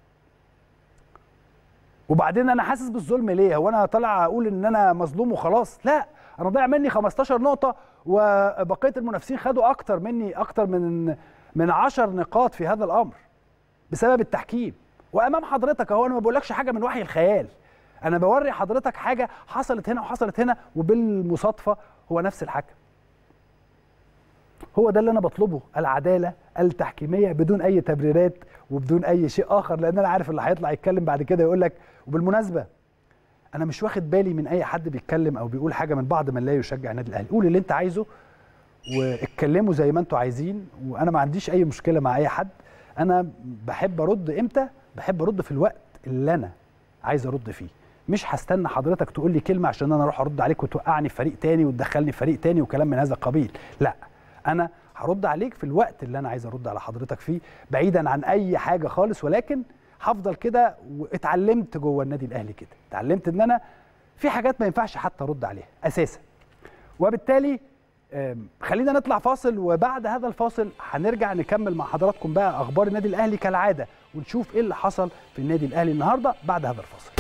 وبعدين انا حاسس بالظلم ليه هو انا طالع اقول ان انا مظلوم وخلاص لا انا ضيع مني 15 نقطه وبقيه المنافسين خدوا اكتر مني اكتر من من 10 نقاط في هذا الامر بسبب التحكيم وامام حضرتك اهو انا ما بقولكش حاجه من وحي الخيال انا بوري حضرتك حاجه حصلت هنا وحصلت هنا وبالمصادفه هو نفس الحكم هو ده اللي انا بطلبه العداله التحكيميه بدون اي تبريرات وبدون اي شيء اخر لان انا عارف اللي هيطلع يتكلم بعد كده يقول لك وبالمناسبه انا مش واخد بالي من اي حد بيتكلم او بيقول حاجه من بعض من لا يشجع النادي الاهلي قول اللي انت عايزه واتكلموا زي ما انتوا عايزين وانا ما عنديش اي مشكله مع اي حد انا بحب ارد امتى بحب ارد في الوقت اللي انا عايز ارد فيه مش هستنى حضرتك تقول لي كلمه عشان انا اروح ارد عليك وتوقعني في فريق تاني وتدخلني في فريق تاني وكلام من هذا القبيل لا انا هرد عليك في الوقت اللي انا عايز ارد على حضرتك فيه بعيدا عن اي حاجه خالص ولكن هفضل كده واتعلمت جوه النادي الاهلي كده اتعلمت ان انا في حاجات ما ينفعش حتى ارد عليها اساسا وبالتالي خلينا نطلع فاصل وبعد هذا الفاصل هنرجع نكمل مع حضراتكم بقى اخبار النادي الاهلي كالعاده ونشوف ايه اللي حصل في النادي الاهلي النهارده بعد هذا الفاصل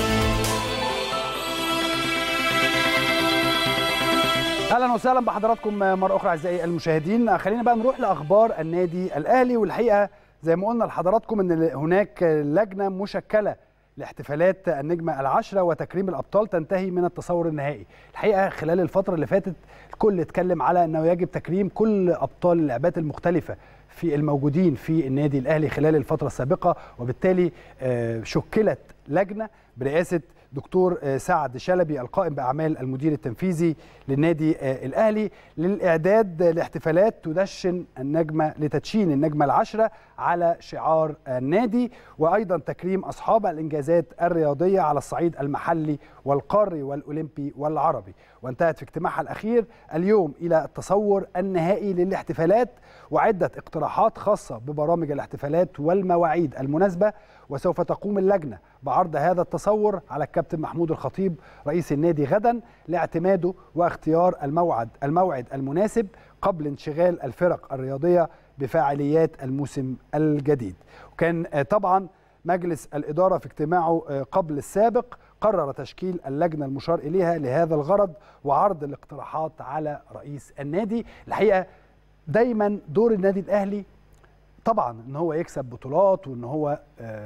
اهلا وسهلا بحضراتكم مره اخرى اعزائي المشاهدين خلينا بقى نروح لاخبار النادي الاهلي والحقيقه زي ما قلنا لحضراتكم ان هناك لجنه مشكله لاحتفالات النجمه العشره وتكريم الابطال تنتهي من التصور النهائي الحقيقه خلال الفتره اللي فاتت الكل اتكلم على انه يجب تكريم كل ابطال اللعبات المختلفه في الموجودين في النادي الاهلي خلال الفتره السابقه وبالتالي شكلت لجنه برئاسه دكتور سعد شلبي القائم باعمال المدير التنفيذي للنادي الاهلي للاعداد لاحتفالات تدشن النجمه لتدشين النجمه العشره على شعار النادي وايضا تكريم اصحاب الانجازات الرياضيه على الصعيد المحلي والقاري والاولمبي والعربي وانتهت في اجتماعها الاخير اليوم الى التصور النهائي للاحتفالات وعده اقتراحات خاصه ببرامج الاحتفالات والمواعيد المناسبه وسوف تقوم اللجنه بعرض هذا التصور على الكابتن محمود الخطيب رئيس النادي غدا لاعتماده واختيار الموعد الموعد المناسب قبل انشغال الفرق الرياضيه بفعاليات الموسم الجديد وكان طبعا مجلس الاداره في اجتماعه قبل السابق قرر تشكيل اللجنه المشار اليها لهذا الغرض وعرض الاقتراحات على رئيس النادي الحقيقه دايما دور النادي الاهلي طبعا ان هو يكسب بطولات وان هو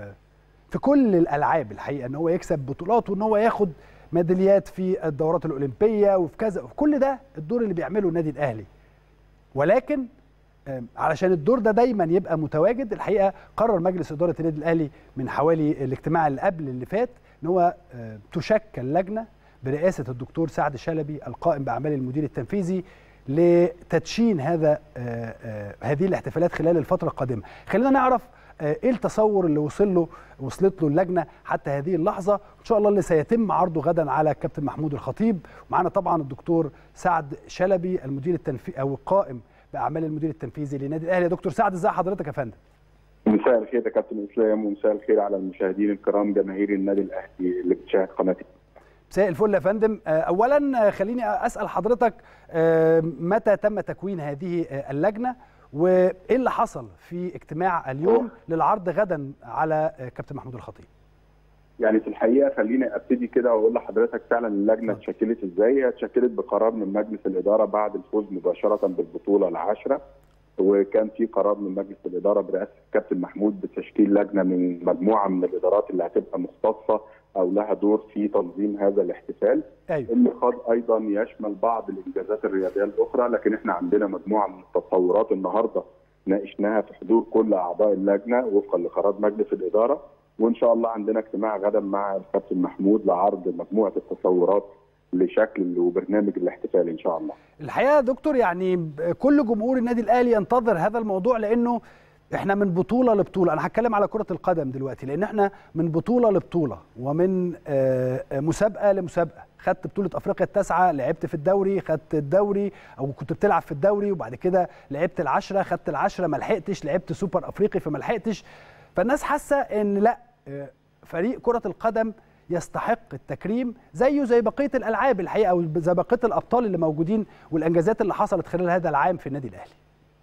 في كل الالعاب الحقيقه ان هو يكسب بطولات وان هو ياخد ميداليات في الدورات الاولمبيه وفي كذا كل ده الدور اللي بيعمله النادي الاهلي ولكن علشان الدور ده دايما يبقى متواجد الحقيقه قرر مجلس اداره النادي الاهلي من حوالي الاجتماع اللي قبل اللي فات ان هو تشكل لجنه برئاسه الدكتور سعد شلبي القائم باعمال المدير التنفيذي لتدشين هذا هذه الاحتفالات خلال الفتره القادمه خلينا نعرف ايه التصور اللي وصل له وصلت له اللجنه حتى هذه اللحظه ان شاء الله اللي سيتم عرضه غدا على الكابتن محمود الخطيب ومعانا طبعا الدكتور سعد شلبي المدير التنفيذي او القائم باعمال المدير التنفيذي للنادي الاهلي يا دكتور سعد ازي حضرتك يا فندم مساء الخير يا كابتن اسلام ومساء الخير على المشاهدين الكرام جماهير النادي الاهلي اللي بتشاهد قناتي مساء الفل يا فندم اولا خليني اسال حضرتك متى تم تكوين هذه اللجنه وايه اللي حصل في اجتماع اليوم للعرض غدا على كابتن محمود الخطيب يعني في الحقيقه خليني ابتدي كده واقول لحضرتك فعلا اللجنه اتشكلت ازاي هي اتشكلت بقرار من مجلس الاداره بعد الفوز مباشره بالبطوله العاشره وكان في قرار من مجلس الاداره برئاسه الكابتن محمود بتشكيل لجنه من مجموعه من الادارات اللي هتبقى مختصه او لها دور في تنظيم هذا الاحتفال أيوة. اللي قد ايضا يشمل بعض الانجازات الرياضيه الاخرى لكن احنا عندنا مجموعه من التصورات النهارده ناقشناها في حضور كل اعضاء اللجنه وفقا لقرار مجلس الاداره وان شاء الله عندنا اجتماع غدا مع الكابتن محمود لعرض مجموعه التصورات لشكل وبرنامج الاحتفال ان شاء الله. الحقيقه يا دكتور يعني كل جمهور النادي الاهلي ينتظر هذا الموضوع لانه احنا من بطوله لبطوله انا هتكلم على كره القدم دلوقتي لان احنا من بطوله لبطوله ومن مسابقه لمسابقه خدت بطوله افريقيا التاسعه لعبت في الدوري خدت الدوري او كنت بتلعب في الدوري وبعد كده لعبت العشره خدت العشره ما لحقتش لعبت سوبر افريقي فما لحقتش فالناس حاسه ان لا فريق كره القدم يستحق التكريم زيه زي بقيه الالعاب الحقيقه او زي بقيه الابطال اللي موجودين والانجازات اللي حصلت خلال هذا العام في النادي الاهلي.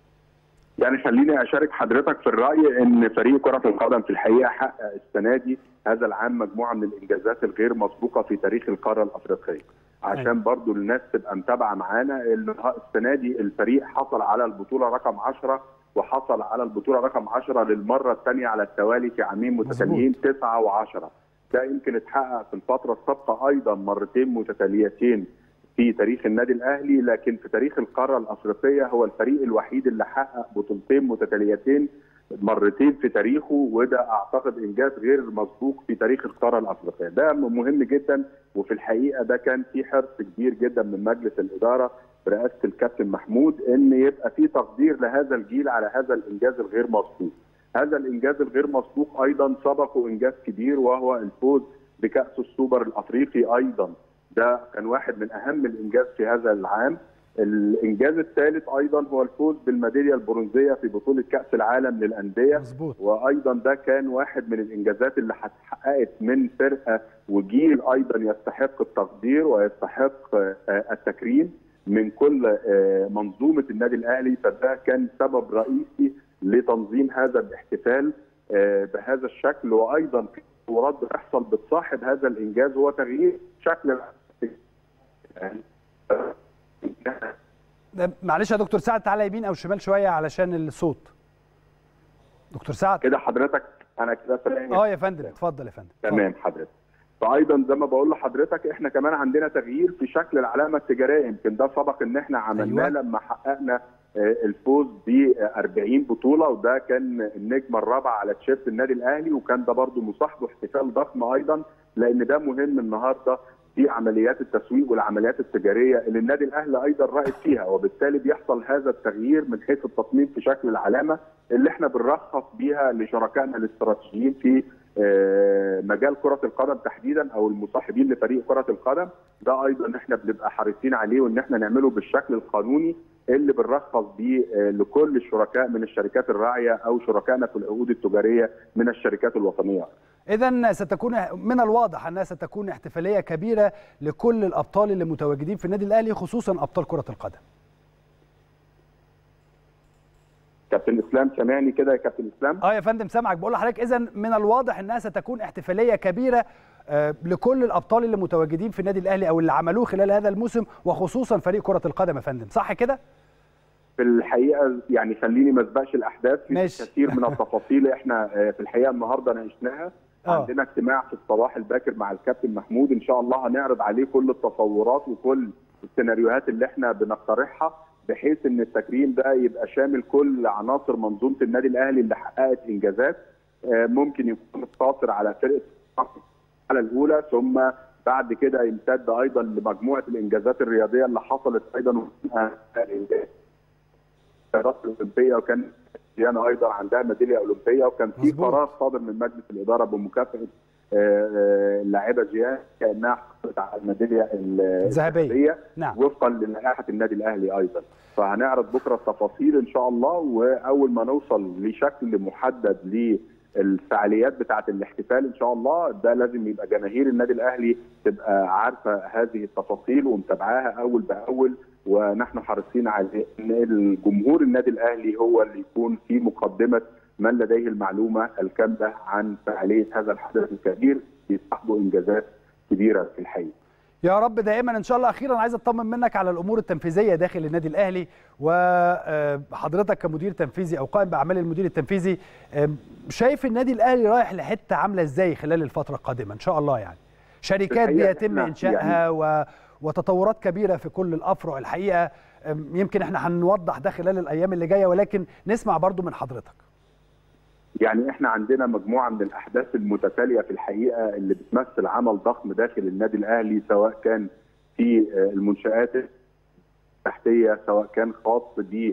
يعني خليني اشارك حضرتك في الراي ان فريق كره القدم في الحقيقه حقق السنه دي هذا العام مجموعه من الانجازات الغير مسبوقه في تاريخ القاره الافريقيه. عشان أيوة. برضو الناس تبقى متابعه معانا السنه دي الفريق حصل على البطوله رقم 10 وحصل على البطوله رقم 10 للمره الثانيه على التوالي في عامين متتاليين 9 و10 ده يمكن اتحقق في الفتره السابقه ايضا مرتين متتاليتين في تاريخ النادي الاهلي لكن في تاريخ القاره الافريقيه هو الفريق الوحيد اللي حقق بطولتين متتاليتين مرتين في تاريخه وده اعتقد انجاز غير مسبوق في تاريخ القاره الافريقيه ده مهم جدا وفي الحقيقه ده كان في حرص كبير جدا من مجلس الاداره برئاسه الكابتن محمود ان يبقى في تقدير لهذا الجيل على هذا الانجاز الغير مسبوق هذا الانجاز الغير مسبوق ايضا سبقه انجاز كبير وهو الفوز بكاس السوبر الافريقي ايضا ده كان واحد من اهم الانجاز في هذا العام الانجاز الثالث ايضا هو الفوز بالميداليه البرونزيه في بطوله كاس العالم للانديه مزبوط. وايضا ده كان واحد من الانجازات اللي اتحققت من فرقه وجيل ايضا يستحق التقدير ويستحق التكريم من كل منظومه النادي الاهلي فده كان سبب رئيسي لتنظيم هذا الاحتفال بهذا الشكل وايضا في تطورات بتحصل بتصاحب هذا الانجاز هو تغيير شكل معلش يا دكتور سعد تعالى يمين او شمال شويه علشان الصوت دكتور سعد كده حضرتك انا كده سامعني اه يا فندم اتفضل يا فندم تمام حضرتك فايضا زي ما بقول لحضرتك احنا كمان عندنا تغيير في شكل العلامه التجاريه يمكن ده سبق ان احنا عملناه أيوة. لما حققنا الفوز ب 40 بطوله وده كان النجمه الرابعه على تيشيرت النادي الاهلي وكان ده برضه مصاحبه احتفال ضخم ايضا لان ده مهم النهارده في عمليات التسويق والعمليات التجاريه اللي النادي الاهلي ايضا رائد فيها وبالتالي بيحصل هذا التغيير من حيث التصميم في شكل العلامه اللي احنا بنرخص بيها لشركائنا الاستراتيجيين في مجال كره القدم تحديدا او المصاحبين لفريق كره القدم ده ايضا احنا بنبقى حريصين عليه وان احنا نعمله بالشكل القانوني اللي بنرخص بيه لكل الشركاء من الشركات الراعيه او شركائنا في العقود التجاريه من الشركات الوطنيه. اذا ستكون من الواضح انها ستكون احتفاليه كبيره لكل الابطال اللي متواجدين في النادي الاهلي خصوصا ابطال كره القدم. كابتن اسلام سامعني كده يا كابتن اسلام؟ اه يا فندم سامعك بقول لحضرتك اذا من الواضح انها ستكون احتفاليه كبيره آه لكل الابطال اللي متواجدين في النادي الاهلي او اللي عملوه خلال هذا الموسم وخصوصا فريق كره القدم يا فندم صح كده؟ في الحقيقه يعني خليني ما اسبقش الاحداث في ماشي. كثير من التفاصيل احنا في الحقيقه النهارده ناقشناها آه. عندنا اجتماع في الصباح الباكر مع الكابتن محمود ان شاء الله هنعرض عليه كل التصورات وكل السيناريوهات اللي احنا بنقترحها بحيث ان التكريم ده يبقى شامل كل عناصر منظومه النادي الاهلي اللي حققت انجازات آه، ممكن يكون القاصر على فرقه على الاولى ثم بعد كده يمتد ايضا لمجموعه الانجازات الرياضيه اللي حصلت ايضا ومنها الانجاز الرابطه الاولمبيه وكان ديانا ايضا عندها ميداليه اولمبيه وكان في مظبوط. قرار صادر من مجلس الاداره بمكافاه آه، آه، اللاعبه جيان كانها حصلت على الميداليه الذهبية. الذهبيه نعم وفقا للائحه النادي الاهلي ايضا فهنعرض بكره التفاصيل ان شاء الله واول ما نوصل لشكل محدد الفعاليات بتاعه الاحتفال ان شاء الله ده لازم يبقى جماهير النادي الاهلي تبقى عارفه هذه التفاصيل ومتابعاها اول باول ونحن حريصين على ان الجمهور النادي الاهلي هو اللي يكون في مقدمه من لديه المعلومه الكامله عن فعاليه هذا الحدث الكبير يصاحبه انجازات كبيره في الحقيقه. يا رب دائما ان شاء الله اخيرا عايز اطمن منك على الامور التنفيذيه داخل النادي الاهلي وحضرتك كمدير تنفيذي او قائم باعمال المدير التنفيذي شايف النادي الاهلي رايح لحته عامله ازاي خلال الفتره القادمه ان شاء الله يعني شركات بيتم انشائها يعني و... وتطورات كبيره في كل الافرع الحقيقه يمكن احنا هنوضح ده خلال الايام اللي جايه ولكن نسمع برضو من حضرتك يعني احنا عندنا مجموعه من الاحداث المتتاليه في الحقيقه اللي بتمثل عمل ضخم داخل النادي الاهلي سواء كان في المنشات التحتيه سواء كان خاص ب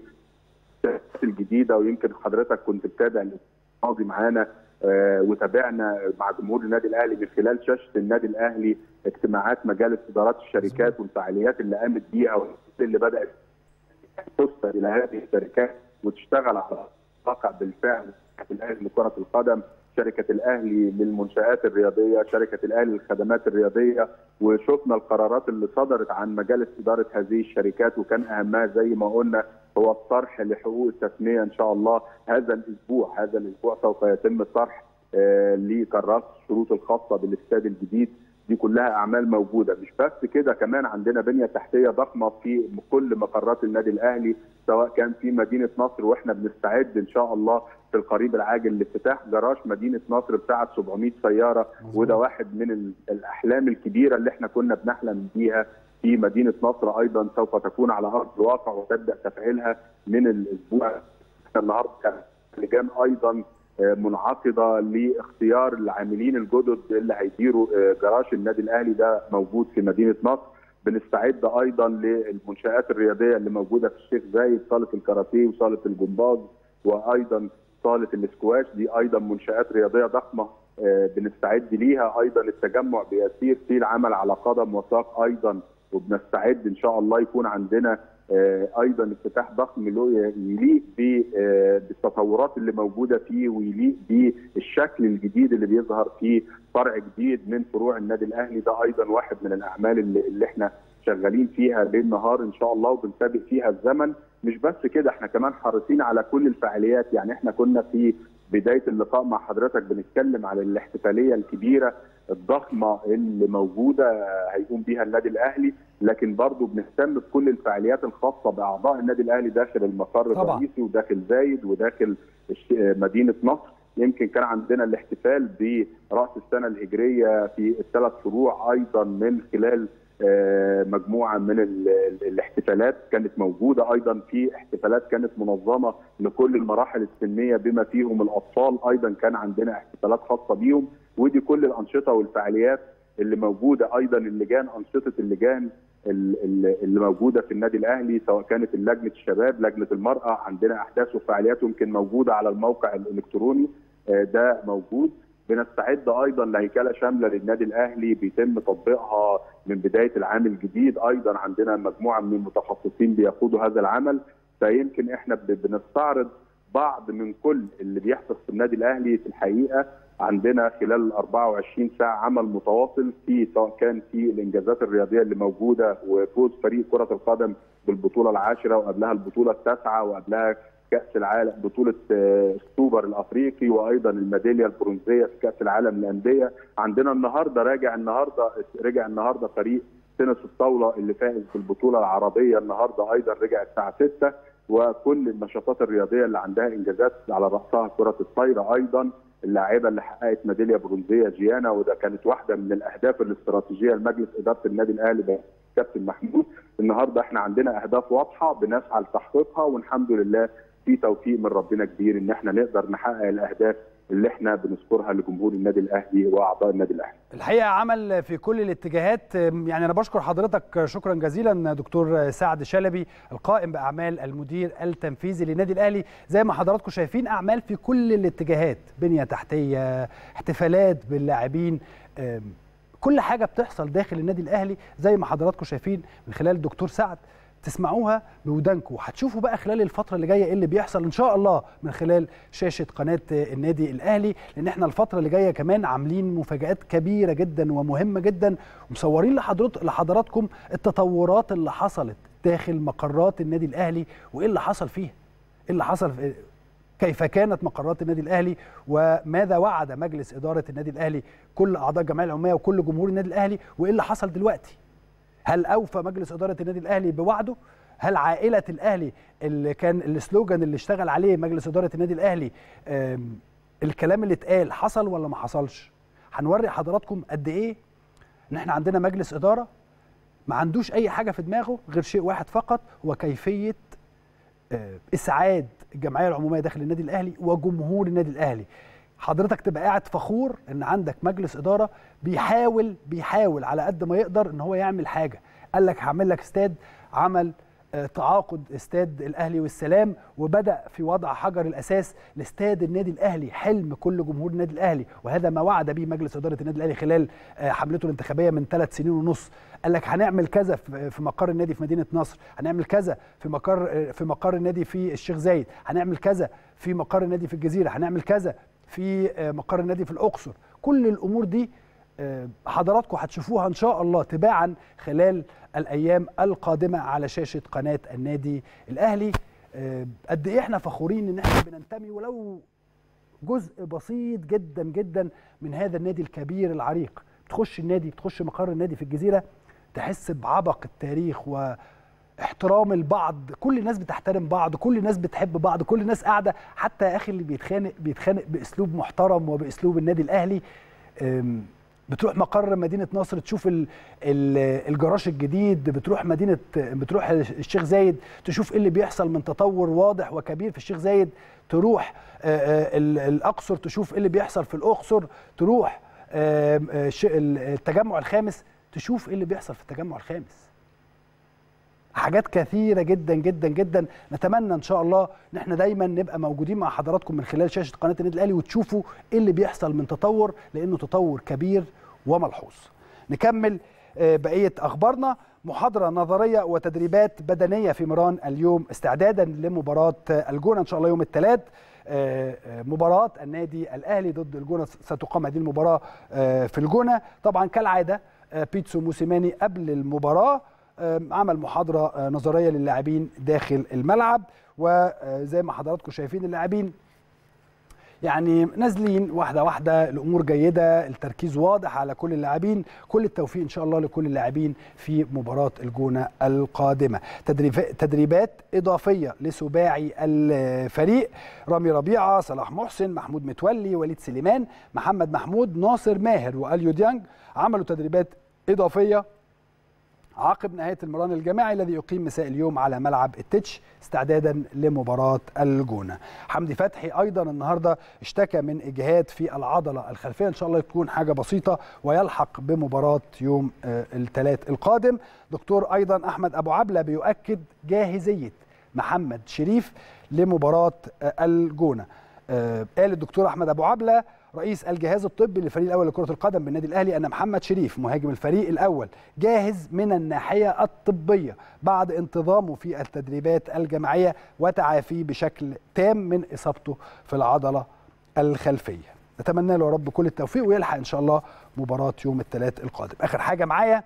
الجديده ويمكن حضرتك كنت بتابع الماضي معانا وتابعنا مع جمهور النادي الاهلي من خلال شاشه النادي الاهلي اجتماعات مجالس ادارات الشركات والفعاليات اللي قامت بيها واللي بدات تسر الى هذه الشركات وتشتغل على الواقع بالفعل الاهلي لكره القدم شركه الاهلي للمنشات الرياضيه شركه الاهلي للخدمات الرياضيه وشفنا القرارات اللي صدرت عن مجالس اداره هذه الشركات وكان اهمها زي ما قلنا هو الطرح لحقوق التسميه ان شاء الله هذا الاسبوع هذا الاسبوع سوف يتم الطرح آه لكراسه الشروط الخاصه بالاستاد الجديد دي كلها اعمال موجوده مش بس كده كمان عندنا بنيه تحتيه ضخمه في كل مقرات النادي الاهلي سواء كان في مدينه نصر واحنا بنستعد ان شاء الله في القريب العاجل لافتتاح جراج مدينه نصر بتاعه 700 سياره وده واحد من الاحلام الكبيره اللي احنا كنا بنحلم بيها في مدينه نصر ايضا سوف تكون على ارض الواقع وتبدا تفعيلها من الاسبوع النهارده لجان ايضا منعقده لاختيار العاملين الجدد اللي هيديروا جراج النادي الاهلي ده موجود في مدينه نصر بنستعد ايضا للمنشات الرياضيه اللي موجوده في الشيخ زايد صاله الكاراتيه وصاله الجمباز وايضا صاله الاسكواش دي ايضا منشات رياضيه ضخمه بنستعد ليها ايضا التجمع بيسير في العمل على قدم وساق ايضا وبنستعد ان شاء الله يكون عندنا ايضا افتتاح ضخم يليق بالتطورات اللي موجوده فيه ويليق بالشكل الجديد اللي بيظهر في فرع جديد من فروع النادي الاهلي ده ايضا واحد من الاعمال اللي, اللي احنا شغالين فيها ليل نهار ان شاء الله وبنسابق فيها الزمن مش بس كده احنا كمان حريصين على كل الفعاليات يعني احنا كنا في بدايه اللقاء مع حضرتك بنتكلم على الاحتفاليه الكبيره الضخمه اللي موجوده هيقوم بيها النادي الاهلي لكن برضه بنهتم بكل الفعاليات الخاصه باعضاء النادي الاهلي داخل المقر الرئيسي وداخل زايد وداخل مدينه نصر يمكن كان عندنا الاحتفال براس السنه الهجريه في الثلاث فروع ايضا من خلال مجموعه من الاحتفالات كانت موجوده ايضا في احتفالات كانت منظمه لكل المراحل السنيه بما فيهم الاطفال ايضا كان عندنا احتفالات خاصه بيهم ودي كل الانشطه والفعاليات اللي موجوده ايضا اللجان انشطه اللجان اللي موجوده في النادي الاهلي سواء كانت لجنه الشباب لجنه المراه عندنا احداث وفعاليات يمكن موجوده على الموقع الالكتروني ده موجود بنستعد ايضا لهيكله شامله للنادي الاهلي بيتم تطبيقها من بدايه العام الجديد ايضا عندنا مجموعه من المتخصصين بيقودوا هذا العمل فيمكن احنا بنستعرض بعض من كل اللي بيحدث في النادي الاهلي في الحقيقه عندنا خلال 24 ساعه عمل متواصل في سواء كان في الانجازات الرياضيه اللي موجوده وفوز فريق كره القدم بالبطوله العاشره وقبلها البطوله التاسعه وقبلها كاس العالم بطوله السوبر الافريقي وايضا الميداليه البرونزيه في كاس العالم للانديه عندنا النهارده راجع النهارده رجع النهارده فريق تنس الطاوله اللي فائز بالبطوله العربيه النهارده ايضا رجع الساعه 6 وكل النشاطات الرياضيه اللي عندها انجازات على راسها كره الطايره ايضا اللاعبه اللي حققت ميداليه برونزيه جيانا وده كانت واحده من الاهداف الاستراتيجيه لمجلس اداره النادي الاهلي كابتن محمود النهارده احنا عندنا اهداف واضحه بنسعى لتحقيقها والحمد لله في توفيق من ربنا كبير ان احنا نقدر نحقق الاهداف اللي احنا بنذكرها لجمهور النادي الاهلي واعضاء النادي الاهلي. الحقيقه عمل في كل الاتجاهات يعني انا بشكر حضرتك شكرا جزيلا دكتور سعد شلبي القائم باعمال المدير التنفيذي للنادي الاهلي زي ما حضراتكم شايفين اعمال في كل الاتجاهات بنيه تحتيه احتفالات باللاعبين كل حاجه بتحصل داخل النادي الاهلي زي ما حضراتكم شايفين من خلال الدكتور سعد تسمعوها بودانكم وهتشوفوا بقى خلال الفتره اللي جايه ايه اللي بيحصل ان شاء الله من خلال شاشه قناه النادي الاهلي لان احنا الفتره اللي جايه كمان عاملين مفاجات كبيره جدا ومهمه جدا ومصورين لحضرت لحضراتكم التطورات اللي حصلت داخل مقرات النادي الاهلي وايه اللي حصل فيها ايه اللي حصل في كيف كانت مقرات النادي الاهلي وماذا وعد مجلس اداره النادي الاهلي كل اعضاء الجمعيه العموميه وكل جمهور النادي الاهلي وايه اللي حصل دلوقتي هل اوفى مجلس اداره النادي الاهلي بوعده هل عائله الاهلي اللي كان السلوجان اللي اشتغل عليه مجلس اداره النادي الاهلي الكلام اللي اتقال حصل ولا ما حصلش هنوري حضراتكم قد ايه ان احنا عندنا مجلس اداره ما عندوش اي حاجه في دماغه غير شيء واحد فقط هو كيفيه اسعاد الجمعيه العموميه داخل النادي الاهلي وجمهور النادي الاهلي حضرتك تبقى قاعد فخور ان عندك مجلس اداره بيحاول بيحاول على قد ما يقدر ان هو يعمل حاجه قال لك هعمل لك استاد عمل تعاقد استاد الاهلي والسلام وبدا في وضع حجر الاساس لاستاد النادي الاهلي حلم كل جمهور النادي الاهلي وهذا ما وعد به مجلس اداره النادي الاهلي خلال حملته الانتخابيه من ثلاث سنين ونص قال لك هنعمل كذا في مقر النادي في مدينه نصر هنعمل كذا في مقر في مقر النادي في الشيخ زايد هنعمل كذا في مقر النادي في الجزيره هنعمل كذا في مقر النادي في الاقصر كل الامور دي حضراتكم هتشوفوها ان شاء الله تباعا خلال الايام القادمه على شاشه قناه النادي الاهلي قد ايه احنا فخورين ان احنا بننتمي ولو جزء بسيط جدا جدا من هذا النادي الكبير العريق بتخش النادي بتخش مقر النادي في الجزيره تحس بعبق التاريخ و احترام البعض كل الناس بتحترم بعض كل الناس بتحب بعض كل الناس قاعده حتى يا اخي اللي بيتخانق بيتخانق باسلوب محترم وباسلوب النادي الاهلي بتروح مقر مدينه نصر تشوف ال ال الجراج الجديد بتروح مدينه بتروح الشيخ زايد تشوف ايه اللي بيحصل من تطور واضح وكبير في الشيخ زايد تروح الاقصر تشوف ايه اللي بيحصل في الاقصر تروح التجمع الخامس تشوف ايه اللي بيحصل في التجمع الخامس حاجات كثيره جدا جدا جدا نتمنى ان شاء الله ان احنا دايما نبقى موجودين مع حضراتكم من خلال شاشه قناه النادي الاهلي وتشوفوا ايه اللي بيحصل من تطور لانه تطور كبير وملحوظ نكمل بقيه اخبارنا محاضره نظريه وتدريبات بدنيه في ميران اليوم استعدادا لمباراه الجونه ان شاء الله يوم الثلاث مباراه النادي الاهلي ضد الجونه ستقام هذه المباراه في الجونه طبعا كالعاده بيتسو موسيماني قبل المباراه عمل محاضره نظريه للاعبين داخل الملعب وزي ما حضراتكم شايفين اللاعبين يعني نازلين واحده واحده الامور جيده التركيز واضح على كل اللاعبين كل التوفيق ان شاء الله لكل اللاعبين في مباراه الجونه القادمه تدريبات اضافيه لسباعي الفريق رامي ربيعه صلاح محسن محمود متولي وليد سليمان محمد محمود ناصر ماهر واليو ديانج عملوا تدريبات اضافيه عقب نهايه المران الجماعي الذي يقيم مساء اليوم على ملعب التتش استعدادا لمباراه الجونه. حمدي فتحي ايضا النهارده اشتكى من اجهاد في العضله الخلفيه ان شاء الله تكون حاجه بسيطه ويلحق بمباراه يوم الثلاث القادم. دكتور ايضا احمد ابو عبله بيؤكد جاهزيه محمد شريف لمباراه الجونه. قال الدكتور احمد ابو عبله رئيس الجهاز الطبي للفريق الاول لكره القدم بالنادي الاهلي ان محمد شريف مهاجم الفريق الاول جاهز من الناحيه الطبيه بعد انتظامه في التدريبات الجماعيه وتعافيه بشكل تام من اصابته في العضله الخلفيه نتمنى له يا رب كل التوفيق ويلحق ان شاء الله مباراه يوم الثلاث القادم اخر حاجه معايا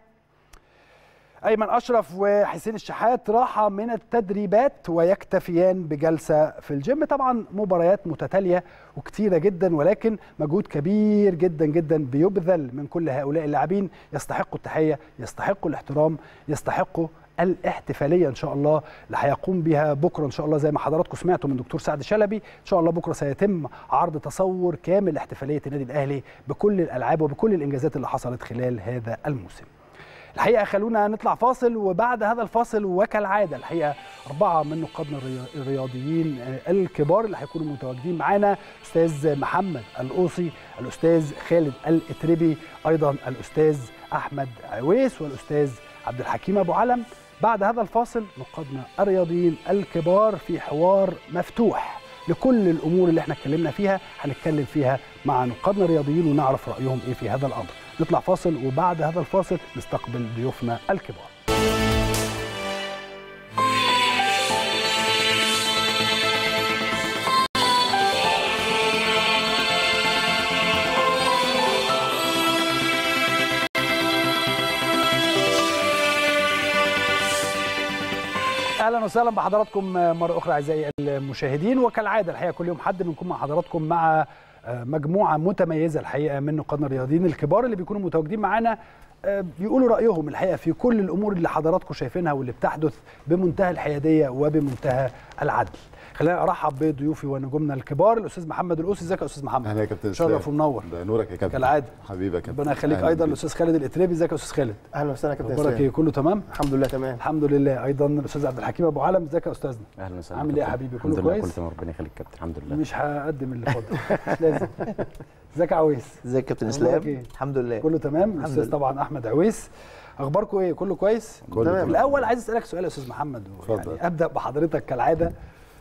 ايمن اشرف وحسين الشحات راحه من التدريبات ويكتفيان بجلسه في الجيم طبعا مباريات متتاليه وكتيره جدا ولكن مجهود كبير جدا جدا بيبذل من كل هؤلاء اللاعبين يستحقوا التحيه يستحقوا الاحترام يستحقوا الاحتفاليه ان شاء الله اللي هيقوم بها بكره ان شاء الله زي ما حضراتكم سمعتوا من دكتور سعد شلبي ان شاء الله بكره سيتم عرض تصور كامل لاحتفاليه النادي الاهلي بكل الالعاب وبكل الانجازات اللي حصلت خلال هذا الموسم الحقيقه خلونا نطلع فاصل وبعد هذا الفاصل وكالعاده الحقيقه اربعه من نقادنا الرياضيين الكبار اللي هيكونوا متواجدين معانا استاذ محمد القوصي الاستاذ خالد الاتربي ايضا الاستاذ احمد عويس والاستاذ عبد الحكيم ابو علم بعد هذا الفاصل نقادنا الرياضيين الكبار في حوار مفتوح لكل الامور اللي احنا اتكلمنا فيها هنتكلم فيها مع نقادنا الرياضيين ونعرف رايهم ايه في هذا الامر نطلع فاصل وبعد هذا الفاصل نستقبل ضيوفنا الكبار اهلا وسهلا بحضراتكم مره اخرى اعزائي المشاهدين وكالعاده الحقيقه كل يوم حد بنكون مع حضراتكم مع مجموعه متميزه الحقيقه من نقادنا الرياضيين الكبار اللي بيكونوا متواجدين معانا بيقولوا رايهم الحقيقه في كل الامور اللي حضراتكم شايفينها واللي بتحدث بمنتهى الحياديه وبمنتهى العدل خلينا ارحب بضيوفي ونجومنا الكبار الاستاذ محمد القوسي ازيك يا استاذ محمد اهلا يا كابتن شرف ومنور ده نورك يا كابتن كالعاده حبيبي يا كابتن ربنا يخليك ايضا الاستاذ خالد الاتريبي ازيك يا استاذ خالد اهلا وسهلا يا كابتن اخبارك اسلام ايه كله تمام الحمد لله تمام الحمد لله ايضا الاستاذ عبد الحكيم ابو علم ازيك يا استاذنا اهلا وسهلا عامل ايه يا كابتن. حبيبي؟ الحمد كله لله كويس؟ كله تمام ربنا يخليك كابتن الحمد لله مش هقدم اللي فاضل مش لازم ازيك يا عويس ازيك يا كابتن أخبارك اسلام إيه؟ الحمد لله كله تمام الاستاذ لله. طبعا احمد عويس اخباركم ايه كله كويس كله تمام. تمام. الاول عايز اسالك سؤال يا استاذ محمد اتفضل. يعني ابدا بحضرتك كالعاده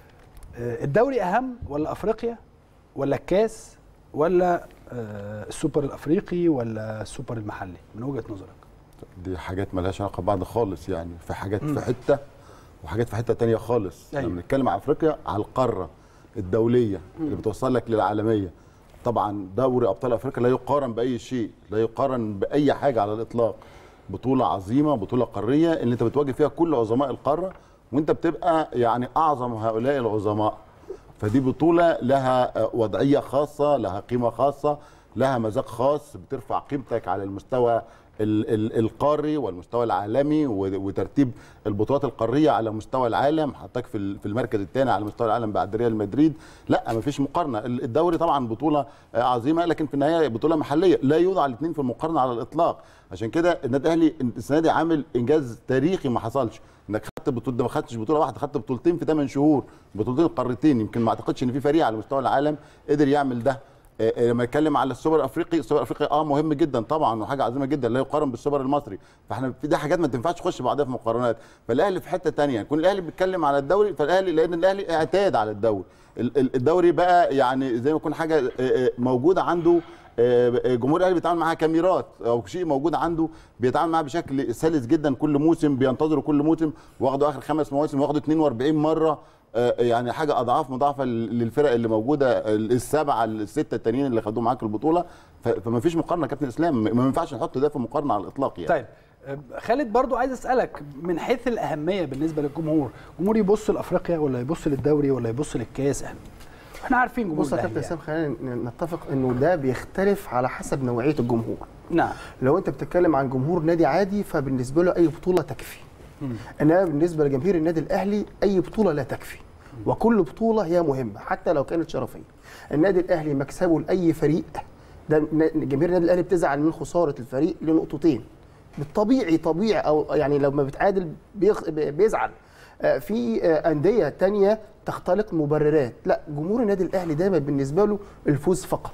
آه، الدوري اهم ولا افريقيا ولا الكاس ولا آه، السوبر الافريقي ولا السوبر المحلي من وجهه نظرك دي حاجات مالهاش علاقه ببعض خالص يعني في حاجات في حته وحاجات في حته تانية خالص أيوة. لما بنتكلم على افريقيا على القاره الدوليه اللي بتوصل لك للعالميه طبعا دوري ابطال افريقيا لا يقارن باي شيء لا يقارن باي حاجه على الاطلاق بطوله عظيمه بطوله قاريه اللي انت بتواجه فيها كل عظماء القاره وانت بتبقى يعني اعظم هؤلاء العظماء فدي بطولة لها وضعية خاصة لها قيمة خاصة لها مذاق خاص بترفع قيمتك على المستوى ال- ال- القاري والمستوى العالمي و- وترتيب البطولات القارية على مستوى العالم حطك في ال- في المركز الثاني على مستوى العالم بعد ريال مدريد لا مفيش مقارنة ال- الدوري طبعا بطولة آه، عظيمة لكن في النهاية بطولة محلية لا يوضع الاثنين في المقارنة على الإطلاق عشان كده النادي الأهلي السنة دي عامل إنجاز تاريخي ما حصلش انك خدت بطوله ده ما خدتش بطوله واحده خدت بطولتين في 8 شهور بطولتين قارتين يمكن ما اعتقدش ان في فريق على مستوى العالم قدر يعمل ده آه، آه، لما نتكلم على السوبر الافريقي السوبر الافريقي اه مهم جدا طبعا وحاجه عظيمه جدا لا يقارن بالسوبر المصري فاحنا في ده حاجات ما تنفعش تخش بعضها في مقارنات فالاهلي في حته تانية يكون الاهلي بيتكلم على الدوري فالاهلي لان الاهلي اعتاد على الدوري ال- ال- الدوري بقى يعني زي ما يكون حاجه آه، آه، موجوده عنده آه، جمهور الاهلي بيتعامل معاها كاميرات او شيء موجود عنده بيتعامل معاها بشكل سلس جدا كل موسم بينتظروا كل موسم واخدوا اخر خمس مواسم واخدوا 42 مره آه، يعني حاجه اضعاف مضاعفه للفرق اللي موجوده السبعه السته التانيين اللي خدوهم معاك البطوله ف- فما فيش مقارنه يا كابتن اسلام ما ينفعش نحط ده في مقارنه على الاطلاق يعني طيب آه، خالد برضو عايز اسالك من حيث الاهميه بالنسبه للجمهور الجمهور يبص لافريقيا ولا يبص للدوري ولا يبص للكاس احنا عارفين جمهور بص يا الأهلي كابتن اسلام يعني. خلينا نتفق انه ده بيختلف على حسب نوعيه الجمهور نعم لو انت بتتكلم عن جمهور نادي عادي فبالنسبه له اي بطوله تكفي انما بالنسبه لجماهير النادي الاهلي اي بطوله لا تكفي وكل بطوله هي مهمه حتى لو كانت شرفيه النادي الاهلي مكسبه لاي فريق ده ن- جماهير النادي الاهلي بتزعل من خساره الفريق لنقطتين بالطبيعي طبيعي او يعني لما بتعادل بيخ- بيزعل آه، في آه، انديه تانية تختلق مبررات لا جمهور النادي الاهلي دايما بالنسبه له الفوز فقط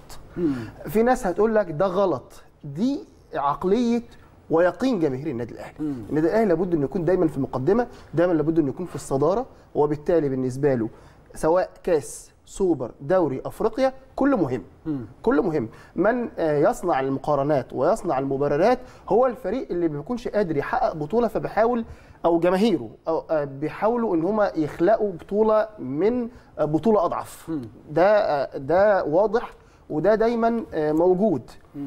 في ناس هتقول لك ده غلط دي عقليه ويقين جماهير النادي الاهلي النادي الاهلي لابد انه يكون دايما في المقدمه دايما لابد انه يكون في الصداره وبالتالي بالنسبه له سواء كاس سوبر دوري افريقيا كل مهم كل مهم من آه، يصنع المقارنات ويصنع المبررات هو الفريق اللي ما بيكونش قادر يحقق بطوله فبيحاول او جماهيره او آه، بيحاولوا ان هم يخلقوا بطوله من آه، بطوله اضعف ده آه، ده واضح وده دايما آه، موجود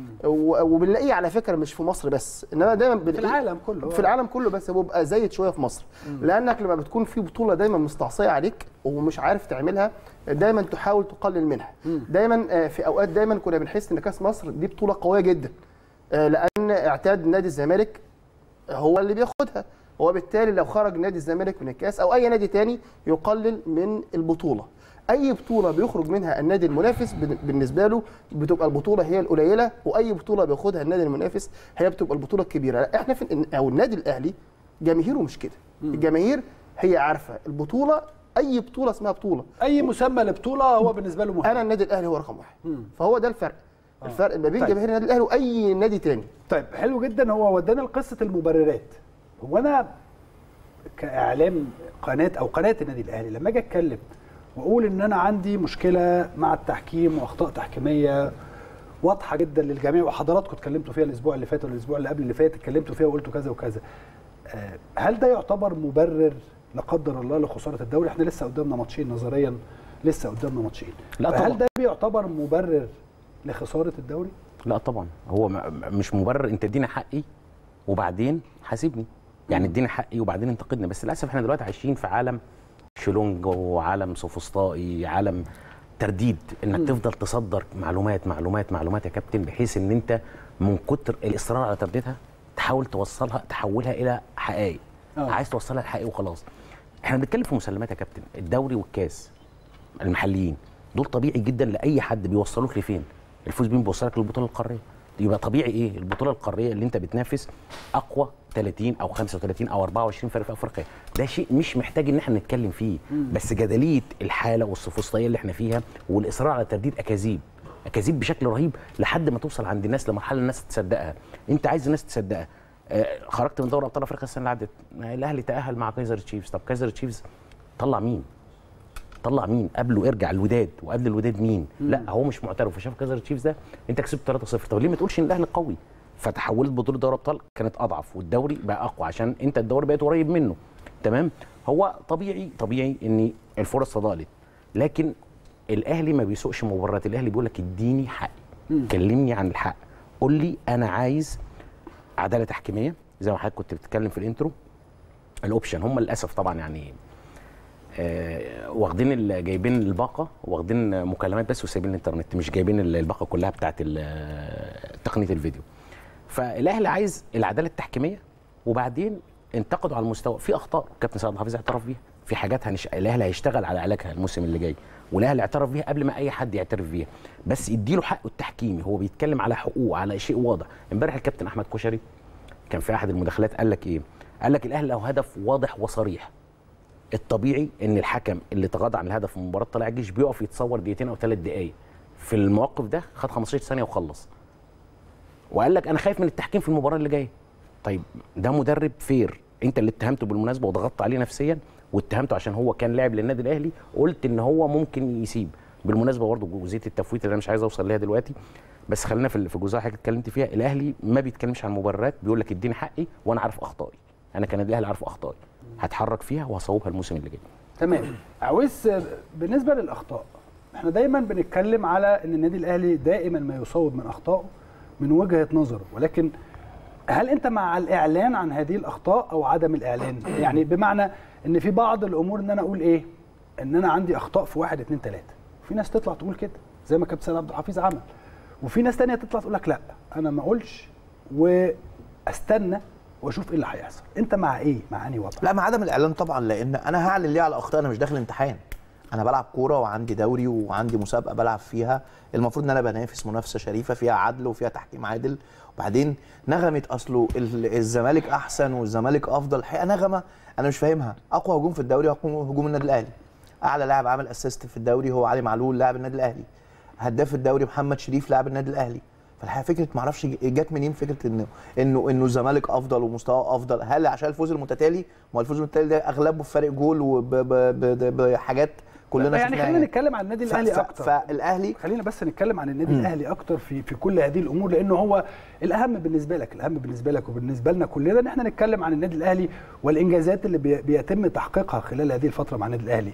و- وبنلاقيه على فكره مش في مصر بس انما دايما بنلاقيه العالم كله. في العالم كله بس هو بيبقى زايد شويه في مصر لانك لما بتكون في بطوله دايما مستعصيه عليك ومش عارف تعملها دايما تحاول تقلل منها دايما آه، في اوقات دايما كنا بنحس ان كاس مصر دي بطوله قويه جدا آه، لان اعتاد نادي الزمالك هو اللي بياخدها وبالتالي لو خرج نادي الزمالك من الكاس او اي نادي تاني يقلل من البطوله اي بطوله بيخرج منها النادي المنافس بن- بالنسبه له بتبقى البطوله هي القليله واي بطوله بياخدها النادي المنافس هي بتبقى البطوله الكبيره لا احنا في او النادي الاهلي جماهيره مش كده الجماهير هي عارفه البطوله اي بطوله اسمها بطوله اي مسمى لبطوله هو بالنسبه له مهم انا النادي الاهلي هو رقم واحد فهو ده الفرق الفرق ما بين طيب. جماهير النادي الاهلي واي نادي تاني طيب حلو جدا هو ودانا لقصه المبررات هو انا كاعلام قناه او قناه النادي الاهلي لما اجي اتكلم واقول ان انا عندي مشكله مع التحكيم واخطاء تحكيميه واضحه جدا للجميع وحضراتكم اتكلمتوا فيها الاسبوع اللي فات والاسبوع اللي قبل اللي فات اتكلمتوا فيها وقلتوا كذا وكذا آه، هل ده يعتبر مبرر لا قدر الله لخساره الدوري احنا لسه قدامنا ماتشين نظريا لسه قدامنا ماتشين لا فهل طبعا. ده بيعتبر مبرر لخساره الدوري لا طبعا هو م- مش مبرر انت اديني حقي وبعدين حاسبني يعني اديني حقي وبعدين انتقدني بس للاسف احنا دلوقتي عايشين في عالم شلونج وعالم سوفسطائي عالم ترديد انك تفضل تصدر معلومات معلومات معلومات يا كابتن بحيث ان انت من كتر الاصرار على ترديدها تحاول توصلها تحولها الى حقائق آه. عايز توصلها لحقائق وخلاص احنا بنتكلم في مسلمات يا كابتن الدوري والكاس المحليين دول طبيعي جدا لاي حد بيوصلوك لفين الفوز بيهم بيوصلك للبطوله القاريه يبقى طبيعي ايه البطوله القاريه اللي انت بتنافس اقوى 30 او 35 او 24 فريق في افريقيا ده شيء مش محتاج ان احنا نتكلم فيه بس جدليه الحاله والسوفسطائيه اللي احنا فيها والاصرار على ترديد اكاذيب اكاذيب بشكل رهيب لحد ما توصل عند الناس لمرحله الناس تصدقها انت عايز الناس تصدقها آه، خرجت من دوري ابطال افريقيا السنه اللي عدت آه، الاهلي تاهل مع كايزر تشيفز طب كايزر تشيفز طلع مين طلع مين قبله ارجع الوداد وقبل الوداد مين لا هو مش معترف وشاف كايزر تشيفز ده انت كسبت 3-0 طب ليه ما تقولش ان الاهلي قوي فتحولت بطوله دوري ابطال كانت اضعف والدوري بقى اقوى عشان انت الدوري بقيت قريب منه تمام هو طبيعي طبيعي ان الفرص تضالت لكن الاهلي ما بيسوقش مبررات الاهلي بيقول لك اديني حقي كلمني عن الحق قول لي انا عايز عداله تحكيميه زي ما حضرتك كنت بتتكلم في الانترو الاوبشن هم للاسف طبعا يعني آه، واخدين ال- جايبين الباقه واخدين مكالمات بس وسايبين الانترنت مش جايبين ال- الباقه كلها بتاعت ال- تقنيه الفيديو فالاهلي عايز العداله التحكيميه وبعدين انتقدوا على المستوى في اخطاء كابتن سعد الحفيظ اعترف بيها في حاجات هنش... الاهلي هيشتغل على علاجها الموسم اللي جاي والاهلي اعترف بيها قبل ما اي حد يعترف بيها بس يديله حقه التحكيمي هو بيتكلم على حقوق على شيء واضح امبارح الكابتن احمد كشري كان في احد المداخلات قال لك ايه قال لك الاهلي له هدف واضح وصريح الطبيعي ان الحكم اللي تغاضى عن الهدف في مباراه طلائع الجيش بيقف يتصور دقيقتين او ثلاث دقائق في الموقف ده خد 15 ثانيه وخلص وقال لك انا خايف من التحكيم في المباراه اللي جايه طيب ده مدرب فير انت اللي اتهمته بالمناسبه وضغطت عليه نفسيا واتهمته عشان هو كان لاعب للنادي الاهلي قلت ان هو ممكن يسيب بالمناسبه برضه جزئيه التفويت اللي انا مش عايز اوصل ليها دلوقتي بس خلينا في في الجزئيه اللي حضرتك اتكلمت فيها الاهلي ما بيتكلمش عن مبررات بيقول لك اديني حقي وانا عارف اخطائي انا كنادي الاهلي عارف اخطائي هتحرك فيها وهصوبها الموسم اللي جاي تمام عاوز بالنسبه للاخطاء احنا دايما بنتكلم على ان النادي الاهلي دائما ما يصوب من اخطائه من وجهه نظره ولكن هل انت مع الاعلان عن هذه الاخطاء او عدم الاعلان يعني بمعنى ان في بعض الامور ان انا اقول ايه ان انا عندي اخطاء في واحد اتنين تلاته في ناس تطلع تقول كده زي ما كابتن سيد عبد الحفيظ عمل وفي ناس تانية تطلع تقول لك لا انا ما اقولش واستنى واشوف ايه اللي هيحصل انت مع ايه مع انهي وضع لا مع عدم الاعلان طبعا لان انا هعلن ليه على اخطاء انا مش داخل امتحان انا بلعب كوره وعندي دوري وعندي مسابقه بلعب فيها المفروض ان انا بنافس منافسه شريفه فيها عدل وفيها تحكيم عادل وبعدين نغمه اصله ال- الزمالك احسن والزمالك افضل الحقيقه نغمه انا مش فاهمها اقوى هجوم في الدوري اقوى هجوم النادي الاهلي اعلى لاعب عامل اسيست في الدوري هو علي معلول لاعب النادي الاهلي هداف الدوري محمد شريف لاعب النادي الاهلي فالحقيقه فكره ما اعرفش جت منين فكره انه انه انه الزمالك افضل ومستواه افضل هل عشان الفوز المتتالي ما هو الفوز المتتالي ده اغلبه بفرق جول وبحاجات كلنا يعني شفناها خلينا نتكلم عن النادي ف- الاهلي ف- اكتر فالاهلي خلينا بس نتكلم عن النادي الاهلي اكتر في في كل هذه الامور لانه هو الاهم بالنسبه لك الاهم بالنسبه لك وبالنسبه لنا كلنا ان احنا نتكلم عن النادي الاهلي والانجازات اللي بي- بيتم تحقيقها خلال هذه الفتره مع النادي الاهلي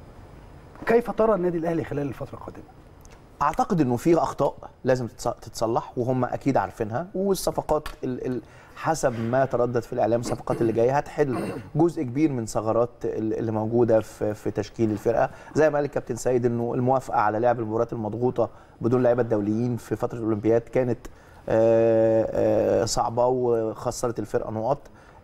كيف ترى النادي الاهلي خلال الفتره القادمه اعتقد انه في اخطاء لازم تتص- تتصلح وهم اكيد عارفينها والصفقات ال ال حسب ما تردد في الاعلام الصفقات اللي جايه هتحل جزء كبير من ثغرات ال- اللي موجوده في في تشكيل الفرقه زي ما قال الكابتن سيد انه الموافقه على لعب المباريات المضغوطه بدون لعيبه الدوليين في فتره الاولمبياد كانت آه، آه، صعبه وخسرت الفرقه نقط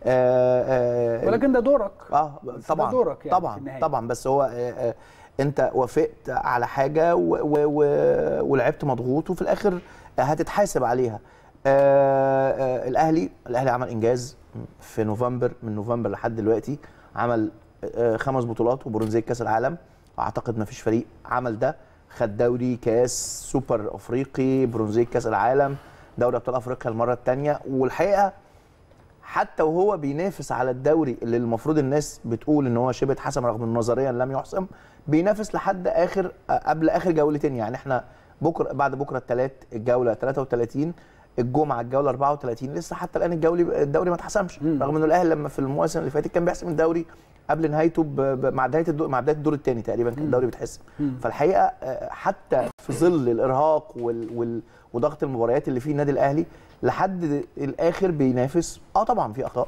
آه، آه، ولكن ده دورك اه ده طبعا دورك يعني في طبعا النهاية. طبعا بس هو آه، آه، انت وافقت على حاجه و و و ولعبت مضغوط وفي الاخر هتتحاسب عليها آه آه الاهلي الاهلي عمل انجاز في نوفمبر من نوفمبر لحد دلوقتي عمل آه خمس بطولات وبرونزيه كاس العالم اعتقد ما فيش فريق عمل ده خد دوري كاس سوبر افريقي برونزيه كاس العالم دوري ابطال افريقيا المره الثانيه والحقيقه حتى وهو بينافس على الدوري اللي المفروض الناس بتقول ان هو شبه اتحسم رغم انه نظريا لم يحسم بينافس لحد اخر قبل اخر جولتين يعني احنا بكره بعد بكره الثلاث الجوله 33 الجمعه الجوله 34 لسه حتى الان الجولي الدوري ما اتحسمش رغم انه الاهلي لما في المواسم اللي فاتت كان بيحسم الدوري قبل نهايته ب... ب... مع نهايه الدور مع بدايه الدور الثاني تقريبا كان الدوري بيتحسم فالحقيقه آه، حتى في ظل الارهاق وال... وال... وضغط المباريات اللي فيه النادي الاهلي لحد الاخر بينافس اه طبعا في اخطاء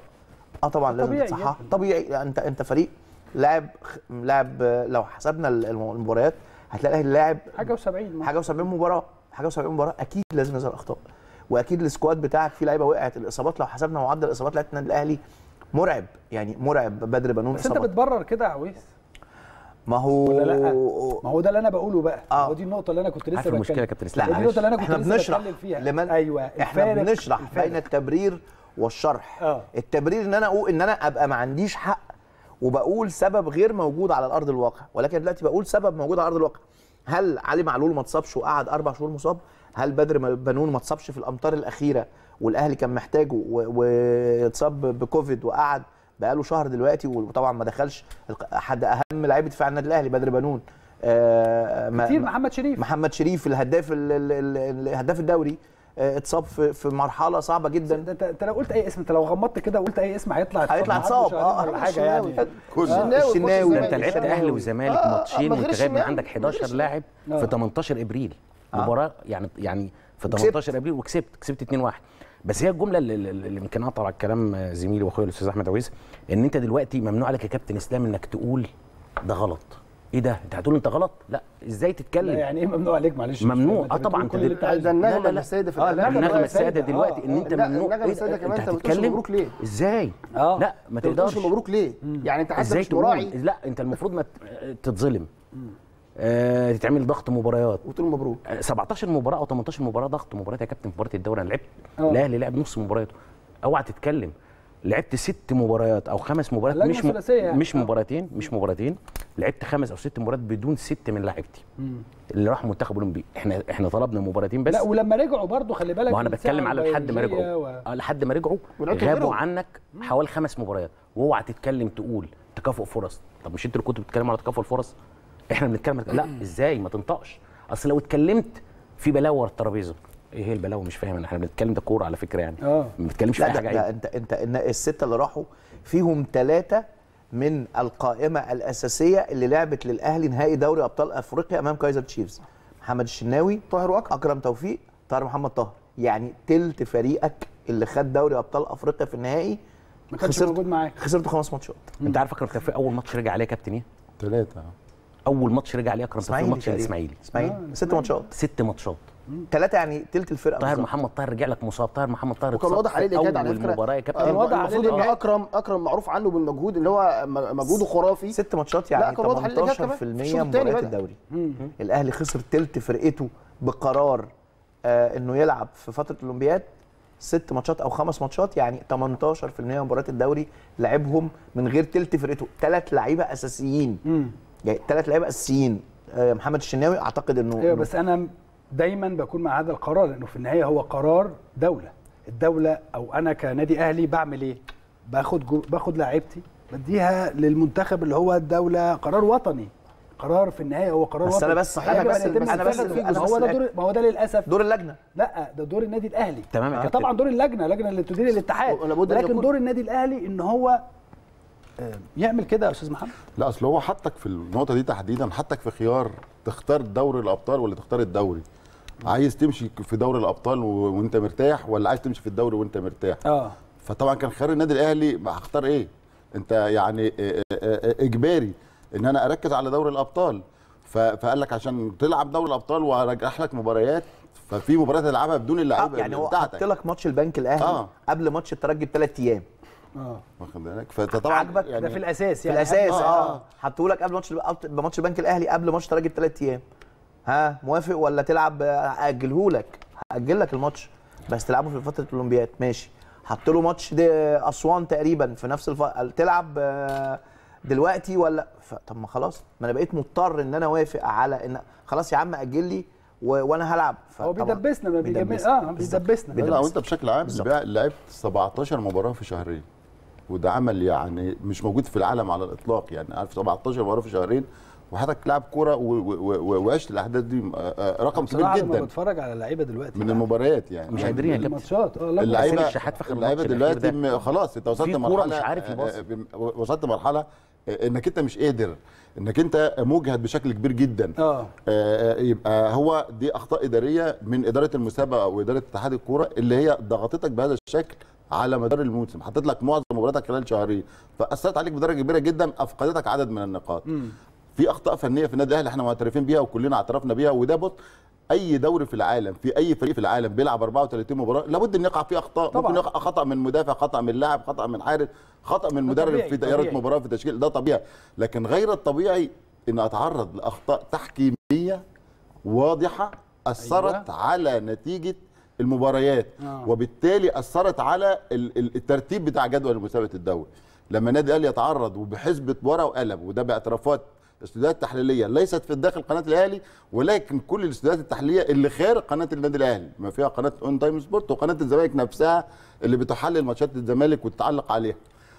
اه طبعا لازم طبيعي تصحح جداً. طبيعي انت انت فريق لاعب لاعب لو حسبنا المباريات هتلاقي الاهلي لاعب حاجه و70 حاجه و70 مباراه حاجه و70 مباراه اكيد لازم يظهر اخطاء واكيد السكواد بتاعك فيه لعيبه وقعت الاصابات لو حسبنا معدل الاصابات لعيبه النادي الاهلي مرعب يعني مرعب بدر بنون بس انت إصابات. بتبرر كده يا عويس ما هو ولا لا ما هو ده اللي انا بقوله بقى آه. هو دي النقطه اللي انا كنت لسه عارف المشكله يا بتكلم كابتن لا اسلام دي النقطه اللي انا كنت احنا لسه بنشرح بتكلم فيها لمن ايوه احنا الفارق- بنشرح الفارق. بين التبرير والشرح آه. التبرير ان انا اقول ان انا ابقى ما عنديش حق وبقول سبب غير موجود على الارض الواقع ولكن دلوقتي بقول سبب موجود على ارض الواقع هل علي معلول ما اتصابش وقعد اربع شهور مصاب هل بدر بنون ما اتصابش في الامطار الاخيره والاهلي كان محتاجه و- واتصاب بكوفيد وقعد بقاله شهر دلوقتي وطبعا ما دخلش الق- احد اهم لعيبه دفاع النادي الاهلي بدر بنون آه، ما- كتير محمد شريف محمد شريف الهداف ال- ال- ال- الهداف الدوري آه، اتصاب في في مرحله صعبه جدا انت انت انت لو قلت اي اسم انت لو غمضت كده وقلت اي اسم هيطلع هيطلع عنده اتصاب شهرين اه ولا حاجه يعني كل الشناوي الشناوي. ده ده انت لعبت اهلي وزمالك آه، ماتشين من غير وانت غايب من الشناوي. عندك 11 لاعب آه. في 18 ابريل مباراه يعني يعني في وكسبت. 18 ابريل وكسبت كسبت 2-1 بس هي الجمله اللي, اللي اللي يمكن اقطع على الكلام زميلي واخويا الاستاذ احمد عويس ان انت دلوقتي ممنوع عليك يا كابتن اسلام انك تقول ده غلط ايه ده انت هتقول انت غلط لا ازاي لا تتكلم يعني ايه ممنوع عليك معلش ممنوع. انت اه بتقول طبعا كل اللي انت عايزه ده لا، النغمه لا، لا. السيده في آه، الإعلام. النغمة النغمه السائدة. السائده دلوقتي ان آه، انت لا، ممنوع النغمة إيه ده؟ السائدة كمان انت أنت ما بتقولش هتتكلم مبروك ليه؟ ازاي آه. لا ما انت ما بتقولش تقدرش مبروك ليه؟ يعني انت حتى ازاي مش تقول مراعي لا انت المفروض ما ت- تتظلم آه تتعمل ضغط مباريات وتقول مبروك آه، 17 مباراه او 18 مباراه ضغط مباريات يا كابتن في مباراه الدوري انا لعبت آه. الاهلي لعب نص مبارياته اوعى تتكلم لعبت ست مباريات او خمس مباريات اللجنة مش م... الثلاثية يعني. مش آه. مباراتين مش مباراتين لعبت خمس او ست مباريات بدون ست من لاعيبتي اللي راح منتخب اولمبي احنا احنا طلبنا مباراتين بس لا ولما رجعوا برضو خلي بالك ما هو انا الساعة بتكلم على لحد ما البيولوجية رجعوا و... آه، لحد ما رجعوا ولعبتوا غابوا غيرهم. عنك حوالي خمس مباريات واوعى تتكلم تقول تكافؤ فرص طب مش انتوا اللي كنتوا بتتكلموا على تكافؤ الفرص احنا بنتكلم لا ازاي ما تنطقش اصل لو اتكلمت في بلاوي ورا الترابيزه ايه هي البلاوي مش فاهم انا احنا بنتكلم ده كوره على فكره يعني آه. ما بنتكلمش في لا اي ده, حاجه ده عيب انت انت إن السته اللي راحوا فيهم ثلاثه من القائمه الاساسيه اللي لعبت للاهلي نهائي دوري ابطال افريقيا امام كايزر تشيفز محمد الشناوي طاهر واكرم اكرم توفيق طاهر محمد طاهر يعني تلت فريقك اللي خد دوري ابطال افريقيا في النهائي ما كانش خسرت- موجود معاك خسرت خمس ماتشات انت عارف اكرم توفيق اول ماتش رجع عليه يا كابتن ايه ثلاثة اول ماتش رجع عليه اكرم توفيق اسماعيلي ماتش تقريباً. الاسماعيلي اسماعيلي آه، ست ماتشات ست ماتشات ثلاثه يعني تلت الفرقه طاهر بالظبط. محمد طاهر رجع لك مصاب طاهر محمد طاهر وكان اتصاب واضح عليه في الاجهاد على اول فكره مباراه يا آه، كابتن واضح عليه المفروض ان الإجهاد. اكرم اكرم معروف عنه بالمجهود اللي هو م- مجهوده خرافي ست ماتشات لا، يعني كان واضح عليه الإجهاد 18% كمان. في من الشوط التاني مباريات بدأ. الدوري الاهلي خسر تلت فرقته بقرار آه انه يلعب في فتره الاولمبياد ست ماتشات او خمس ماتشات يعني 18% من مباريات الدوري لعبهم من غير تلت فرقته ثلاث لعيبه اساسيين يعني ثلاث لعيبه اساسيين آه محمد الشناوي اعتقد انه ايوه إنه- بس انا دايما بكون مع هذا القرار لانه في النهايه هو قرار دوله الدوله او انا كنادي اهلي بعمل ايه باخد جو باخد لاعيبتي بديها للمنتخب اللي هو الدوله قرار وطني قرار في النهايه هو قرار بس وطني أنا بس- يجب أنا أن بس- يتم أنا بس- استفادته. في جزء ما هو بس ده لعب. دور ما هو ده للاسف دور اللجنه لا ده دور النادي الاهلي تمام يا آه، كابتن. طبعا دور اللجنه اللجنه اللي تدير الاتحاد ولابد أن لكن يكون- دور النادي الاهلي ان هو آه، يعمل كده يا استاذ محمد لا اصل هو حطك في النقطه دي تحديدا حطك في خيار تختار دوري الابطال ولا تختار الدوري عايز تمشي في دوري الابطال و- وانت مرتاح ولا عايز تمشي في الدوري وانت مرتاح اه فطبعا كان خيار النادي الاهلي ما هختار ايه انت يعني اه، اه، اه، اجباري ان انا اركز على دوري الابطال ف- فقال لك عشان تلعب دوري الابطال وارجح لك مباريات ففي مباريات تلعبها بدون آه اللعيبه يعني هو حط بتاعتك لك ماتش البنك الاهلي آه. قبل ماتش الترجي بثلاث ايام اه واخد بالك فطبعا عاجبك؟ يعني ده في الاساس في يعني الاساس آه، اه, آه. حطوا لك قبل ماتش ماتش البنك الاهلي قبل ماتش ترجي بثلاث ايام ها موافق ولا تلعب اجله لك هاجل لك الماتش بس تلعبه في فتره الاولمبياد ماشي حط له ماتش دي اسوان تقريبا في نفس الف... تلعب آه، دلوقتي ولا ف... طب ما خلاص ما انا بقيت مضطر ان انا اوافق على ان خلاص يا عم اجل لي و... وانا هلعب هو فطبعاً بيدبسنا ما بيجمل بيدبسنا. اه بيدبسنا لا لا وانت بشكل عام بالظبط. بقى لعبت 17 مباراه في شهرين وده عمل يعني مش موجود في العالم على الاطلاق يعني عارف 17 مباراه في شهرين وحضرتك لاعب كوره و- و- و- وعشت الاحداث دي آه، آه، رقم كبير بصراحه لما جدا بتفرج على اللعيبه دلوقتي من المباريات يعني مش قادرين يا كابتن الماتشات اه لا اللعيبه حسين الشحات في آخر اللعيبه الماتش الأخير دلوقتي ده. م- خلاص انت وصلت في كورة مرحله مش عارف يباص. آه، آه، وصلت مرحله آه، انك انت مش قادر انك انت مجهد بشكل كبير جدا اه آه، يبقى هو دي اخطاء اداريه من اداره المسابقه واداره اتحاد الكوره اللي هي ضغطتك بهذا الشكل على مدار الموسم حطيت لك معظم مبارياتك خلال شهرين فاثرت عليك بدرجه كبيره جدا افقدتك عدد من النقاط في اخطاء فنيه في النادي الاهلي احنا معترفين بيها وكلنا اعترفنا بيها وده بص اي دوري في العالم في اي فريق في العالم بيلعب 34 مباراه لابد ان يقع فيه اخطاء طبعاً. ممكن يقع خطا من مدافع خطا من لاعب خطا من حارس خطا من مدرب طبيعي، في دائره طبيعي. مباراه في تشكيل ده طبيعي لكن غير الطبيعي ان اتعرض لاخطاء تحكيميه واضحه اثرت أيوة. على نتيجه المباريات آه. وبالتالي اثرت على ال- ال- الترتيب بتاع جدول مسابقه الدوري لما النادي الاهلي يتعرض وبحسبه ورقه وقلم وده باعترافات استوديوهات تحليليه ليست في داخل قناه الاهلي ولكن كل الاستوديوهات التحليليه اللي خارج قناه النادي الاهلي ما فيها قناه اون تايم سبورت وقناه الزمالك نفسها اللي بتحلل ماتشات الزمالك وتتعلق عليها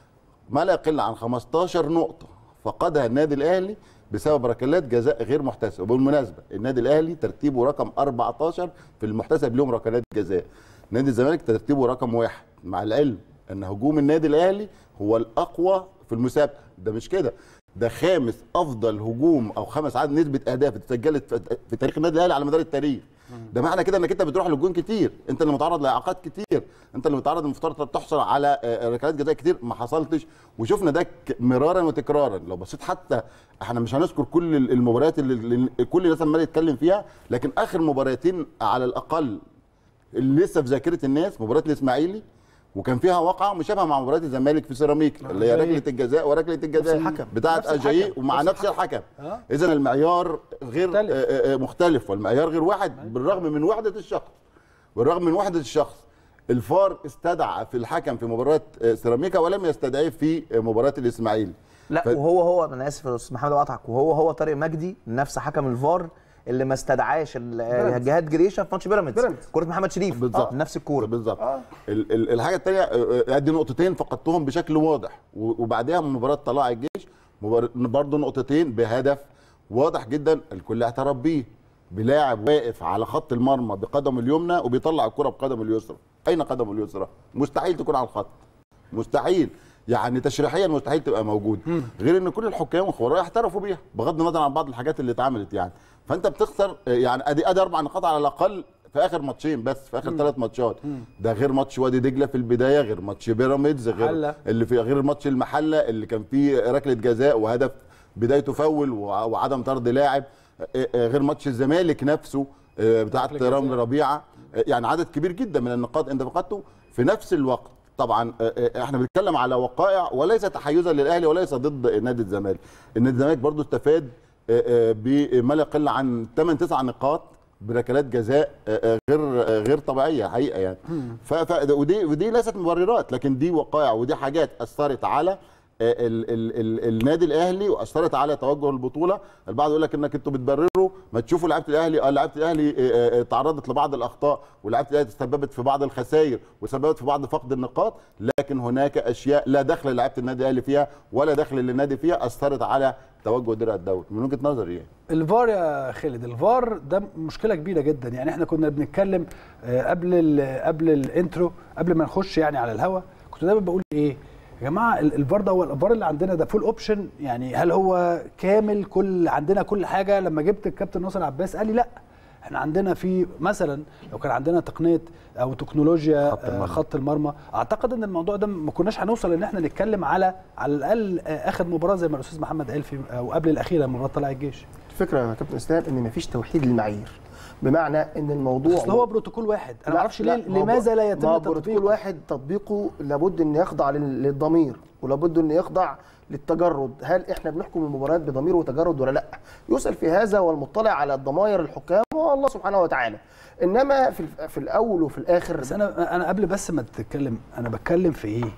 ما لا يقل عن 15 نقطة فقدها النادي الأهلي بسبب ركلات جزاء غير محتسبة وبالمناسبة النادي الأهلي ترتيبه رقم 14 في المحتسب لهم ركلات جزاء نادي الزمالك ترتيبه رقم واحد مع العلم أن هجوم النادي الأهلي هو الأقوى في المسابقة ده مش كده ده خامس أفضل هجوم أو خامس عدد نسبة أهداف اتسجلت في- في تاريخ النادي الأهلي على مدار التاريخ ده معنى كده انك انت بتروح للجون كتير انت اللي متعرض لاعاقات كتير انت اللي متعرض المفترض تحصل على آه، ركلات جزاء كتير ما حصلتش وشفنا ده ك- مرارا وتكرارا لو بصيت حتى احنا مش هنذكر كل ال- المباريات اللي اللي كل الناس عماله تتكلم فيها لكن اخر مباراتين على الاقل اللي لسه في ذاكره الناس مباراه الاسماعيلي وكان فيها واقعه مشابهه مع مباراه الزمالك في سيراميك اللي هي أجاييه. ركله الجزاء وركله الجزاء الحكم. بتاعه نفس الحكم. اجاييه ومع نفس نفس الحكم آه. اذا المعيار غير مختلف. آه، آه، مختلف والمعيار غير واحد بالرغم من وحده الشخص بالرغم من وحده الشخص الفار استدعى في الحكم في مباراه آه، سيراميكا ولم يستدعيه في آه، مباراه الاسماعيلي لا ف- وهو هو انا اسف يا استاذ محمد بقطعك وهو هو طارق مجدي نفس حكم الفار اللي ما استدعاش ال- جهاد جريشه في ماتش بيراميدز بيراميدز. كره محمد شريف بالظبط. نفس الكوره بالظبط ال- ال- الحاجه الثانيه ادي نقطتين فقدتهم بشكل واضح و- وبعدها من مباراه طلائع الجيش مبار- برضه نقطتين بهدف واضح جدا الكل اعترف بيه بلاعب واقف على خط المرمى بقدمه اليمنى وبيطلع الكره بقدمه اليسرى اين قدمه اليسرى مستحيل تكون على الخط مستحيل يعني تشريحيا مستحيل تبقى موجود غير ان كل الحكام والخبراء احترفوا بيها بغض النظر عن بعض الحاجات اللي اتعملت يعني فانت بتخسر آه، يعني ادي ادي اربع نقاط على الاقل في اخر ماتشين بس في اخر ثلاث ماتشات ده غير ماتش وادي دجله في البدايه غير ماتش بيراميدز غير محلة. اللي في غير ماتش المحله اللي كان فيه ركله جزاء وهدف بدايته فاول وع- وعدم طرد لاعب آه، آه، غير ماتش الزمالك نفسه آه، بتاعت ركلة رامي جزاء. ربيعه آه، يعني عدد كبير جدا من النقاط انت فقدته في نفس الوقت طبعا آه، آه، احنا بنتكلم على وقائع وليس تحيزا للاهلي وليس ضد نادي الزمالك النادي الزمالك برضو استفاد آه، آه، بما لا يقل عن 8 9 نقاط بركلات جزاء آه، آه، غير آه، غير طبيعيه حقيقه يعني ف ف- ودي ودي ليست مبررات لكن دي وقائع ودي حاجات اثرت على آه، ال ال ال النادي الاهلي واثرت على توجه البطوله البعض يقول لك انك انتوا بتبرروا ما تشوفوا لعيبه الاهلي اه لعيبه الاهلي آه، آه، تعرضت لبعض الاخطاء ولعيبه الاهلي تسببت في بعض الخسائر وسببت في بعض فقد النقاط لكن هناك اشياء لا دخل لعيبه النادي الاهلي فيها ولا دخل للنادي فيها اثرت على توجه درع الدوري من وجهه نظري يعني الفار يا خالد الفار ده مشكله كبيره جدا يعني احنا كنا بنتكلم آه، قبل ال قبل الانترو قبل ما نخش يعني على الهوا كنت دايما بقول ايه يا جماعه ال- الفار ده هو الفار اللي عندنا ده فول اوبشن يعني هل هو كامل كل عندنا كل حاجه لما جبت الكابتن ناصر عباس قال لي لا احنا عندنا في مثلا لو كان عندنا تقنيه او تكنولوجيا خط آه، المرمى. خط المرمى اعتقد ان الموضوع ده ما كناش هنوصل ان احنا نتكلم على على الاقل آه، اخر مباراه زي ما الاستاذ محمد قال في او قبل الاخيره مباراه طلائع الجيش الفكره يا كابتن اسلام ان مفيش توحيد للمعايير بمعنى ان الموضوع اصل هو بروتوكول واحد انا ما لا، اعرفش لا، ليه ما هو لماذا لا ما يتم هو تطبيقه بروتوكول واحد تطبيقه لابد ان يخضع لل- للضمير ولابد ان يخضع للتجرد هل احنا بنحكم المباريات بضمير وتجرد ولا لا يسال في هذا والمطلع على الضمائر الحكام هو الله سبحانه وتعالى انما في الف- في الاول وفي الاخر بس انا انا قبل بس ما تتكلم انا بتكلم في ايه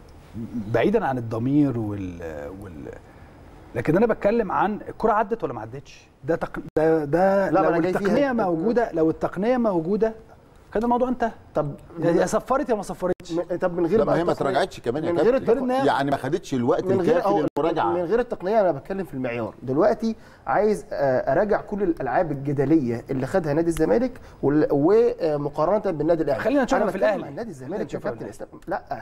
بعيدا عن الضمير وال وال لكن انا بتكلم عن الكره عدت ولا ما عدتش ده تق... ده ده لا، ما لو أنا جاي فيها. التقنيه موجوده لو التقنيه موجوده كان الموضوع انتهى طب يا صفرت يا ما صفرتش م- طب من غير لا ما بقى هي ما التقنية- تراجعتش كمان يا من غير كابتن التقنية- يعني ما خدتش الوقت من غير الكافي أو للمراجعه من غير التقنيه انا بتكلم في المعيار دلوقتي عايز آه، اراجع كل الالعاب الجدليه اللي خدها نادي الزمالك وال- ومقارنه بالنادي الاهلي خلينا نشوفها أنا في بتكلم الأهلي. عن نادي خلينا الزمالك يا نشوفها في كابتن اسلام لا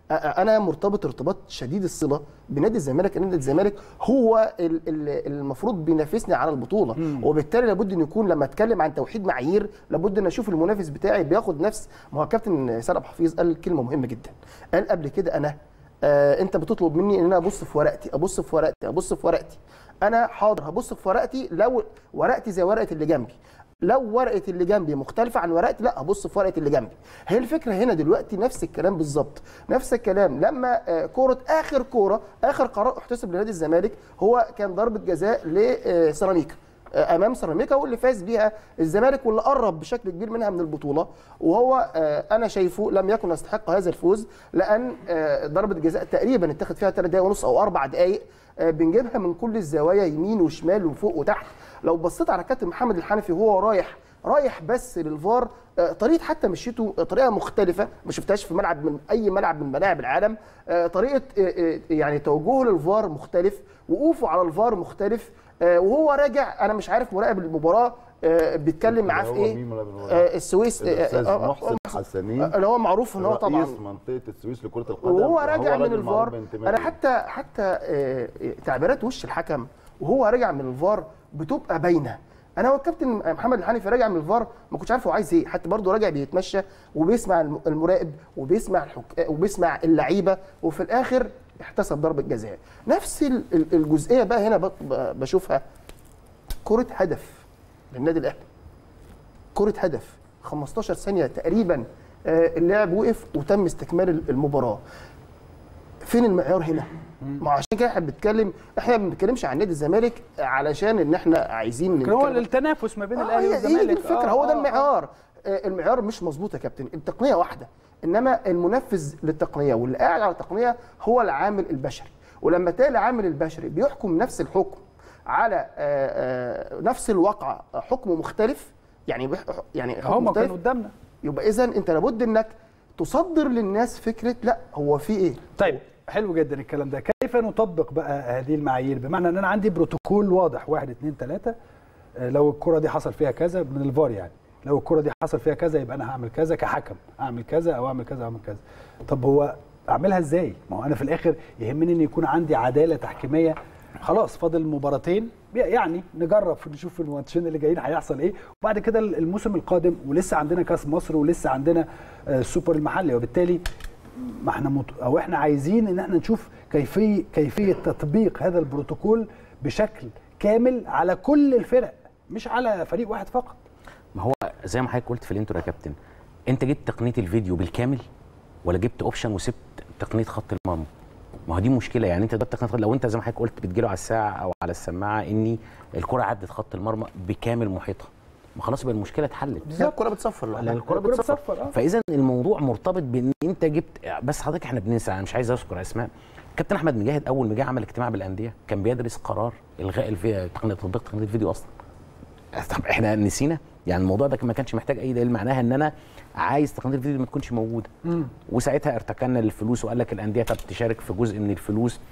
انا مرتبط ارتباط شديد الصله بنادي الزمالك نادي الزمالك هو ال- ال- المفروض بينافسني على البطوله وبالتالي لابد ان يكون لما اتكلم عن توحيد معايير لابد ان اشوف المنافس بتاعي بياخد نفس ما هو كابتن سيد عبد الحفيظ قال كلمه مهمه جدا قال قبل كده انا آه انت بتطلب مني ان انا ابص في ورقتي ابص في ورقتي ابص في ورقتي انا حاضر هبص في ورقتي لو ورقتي زي ورقه اللي جنبي لو ورقه اللي جنبي مختلفه عن ورقتي لا ابص في ورقه اللي جنبي هي الفكره هنا دلوقتي نفس الكلام بالظبط نفس الكلام لما آه، كوره اخر كوره اخر قرار احتسب لنادي الزمالك هو كان ضربه جزاء لسيراميكا آه، امام سيراميكا واللي فاز بيها الزمالك واللي قرب بشكل كبير منها من البطوله وهو آه، انا شايفه لم يكن يستحق هذا الفوز لان آه، ضربه جزاء تقريبا اتخذ فيها 3 دقائق ونص او 4 دقائق آه، بنجيبها من كل الزوايا يمين وشمال وفوق وتحت لو بصيت على كابتن محمد الحنفي وهو رايح رايح بس للفار آه، طريقه حتى مشيته آه، طريقه مختلفه ما شفتهاش في ملعب من اي ملعب من ملاعب العالم آه، طريقه آه، آه، يعني توجهه للفار مختلف وقوفه على الفار مختلف آه، وهو راجع انا مش عارف مراقب المباراه آه، بيتكلم معاه في هو ايه مين مراقب المباراة؟ آه، السويس آه، الاستاذ آه، آه، محسن حسنين اللي هو معروف ان هو طبعا رئيس منطقه السويس لكره القدم وهو راجع من راجل معروف الفار بانتمائه. انا حتى حتى آه، تعبيرات وش الحكم وهو راجع من الفار بتبقى باينه انا والكابتن محمد الحنفي راجع من الفار ما كنتش عارف هو عايز ايه حتى برضه راجع بيتمشى وبيسمع الم- المراقب وبيسمع الحك... وبيسمع اللعيبه وفي الاخر احتسب ضربه جزاء نفس ال- ال- الجزئيه بقى هنا ب- ب- بشوفها كره هدف للنادي الاهلي كره هدف 15 ثانيه تقريبا آه، اللاعب وقف وتم استكمال المباراه فين المعيار هنا؟ ما عشان كده احنا بنتكلم احنا ما بنتكلمش عن نادي الزمالك علشان ان احنا عايزين لكن هو نتكلم- التنافس ما بين آه، الاهلي هي- هي دي والزمالك الفكره آه، هو ده آه، آه. المعيار آه، المعيار مش مظبوط يا كابتن التقنيه واحده انما المنفذ للتقنيه واللي قاعد على التقنيه هو العامل البشري ولما تلاقي العامل البشري بيحكم نفس الحكم على آه، آه، نفس الواقعه حكم مختلف يعني بيح- يعني حكم هم مختلف كانوا قدامنا يبقى اذا انت لابد انك تصدر للناس فكره لا هو في ايه طيب حلو جدا الكلام ده كيف نطبق بقى هذه المعايير بمعنى ان انا عندي بروتوكول واضح واحد اتنين تلاته آه، لو الكره دي حصل فيها كذا من الفار يعني لو الكره دي حصل فيها كذا يبقى انا هعمل كذا كحكم اعمل كذا او اعمل كذا او اعمل كذا طب هو اعملها ازاي ما هو انا في الاخر يهمني ان يكون عندي عداله تحكيميه خلاص فاضل مباراتين يعني نجرب نشوف في الماتشين اللي جايين هيحصل ايه وبعد كده الموسم القادم ولسه عندنا كاس مصر ولسه عندنا آه، السوبر المحلي وبالتالي ما احنا مت... او احنا عايزين ان احنا نشوف كيفيه كيفيه تطبيق هذا البروتوكول بشكل كامل على كل الفرق مش على فريق واحد فقط ما هو زي ما حضرتك قلت في الانترو يا كابتن انت جبت تقنيه الفيديو بالكامل ولا جبت اوبشن وسبت تقنيه خط المرمى ما هو دي مشكله يعني انت ده تقنيه خط- لو انت زي ما حضرتك قلت بتجيله على الساعه او على السماعه اني الكره عدت خط المرمى بكامل محيطها ما خلاص يبقى المشكله اتحلت هي الكره بتصفر لا لوحدها. الكره الكرة بتصفر بتصفر، آه. فاذا الموضوع مرتبط بان انت جبت بس حضرتك احنا بننسى انا مش عايز اذكر اسماء كابتن احمد مجاهد اول ما جه عمل اجتماع بالانديه كان بيدرس قرار الغاء الفي... تقنيه تطبيق تقنيه الفيديو اصلا طب احنا نسينا يعني الموضوع ده ما كانش محتاج اي دليل معناها ان انا عايز تقنيه الفيديو ما تكونش موجوده وساعتها ارتكلنا للفلوس وقال لك الانديه طب تشارك في جزء من الفلوس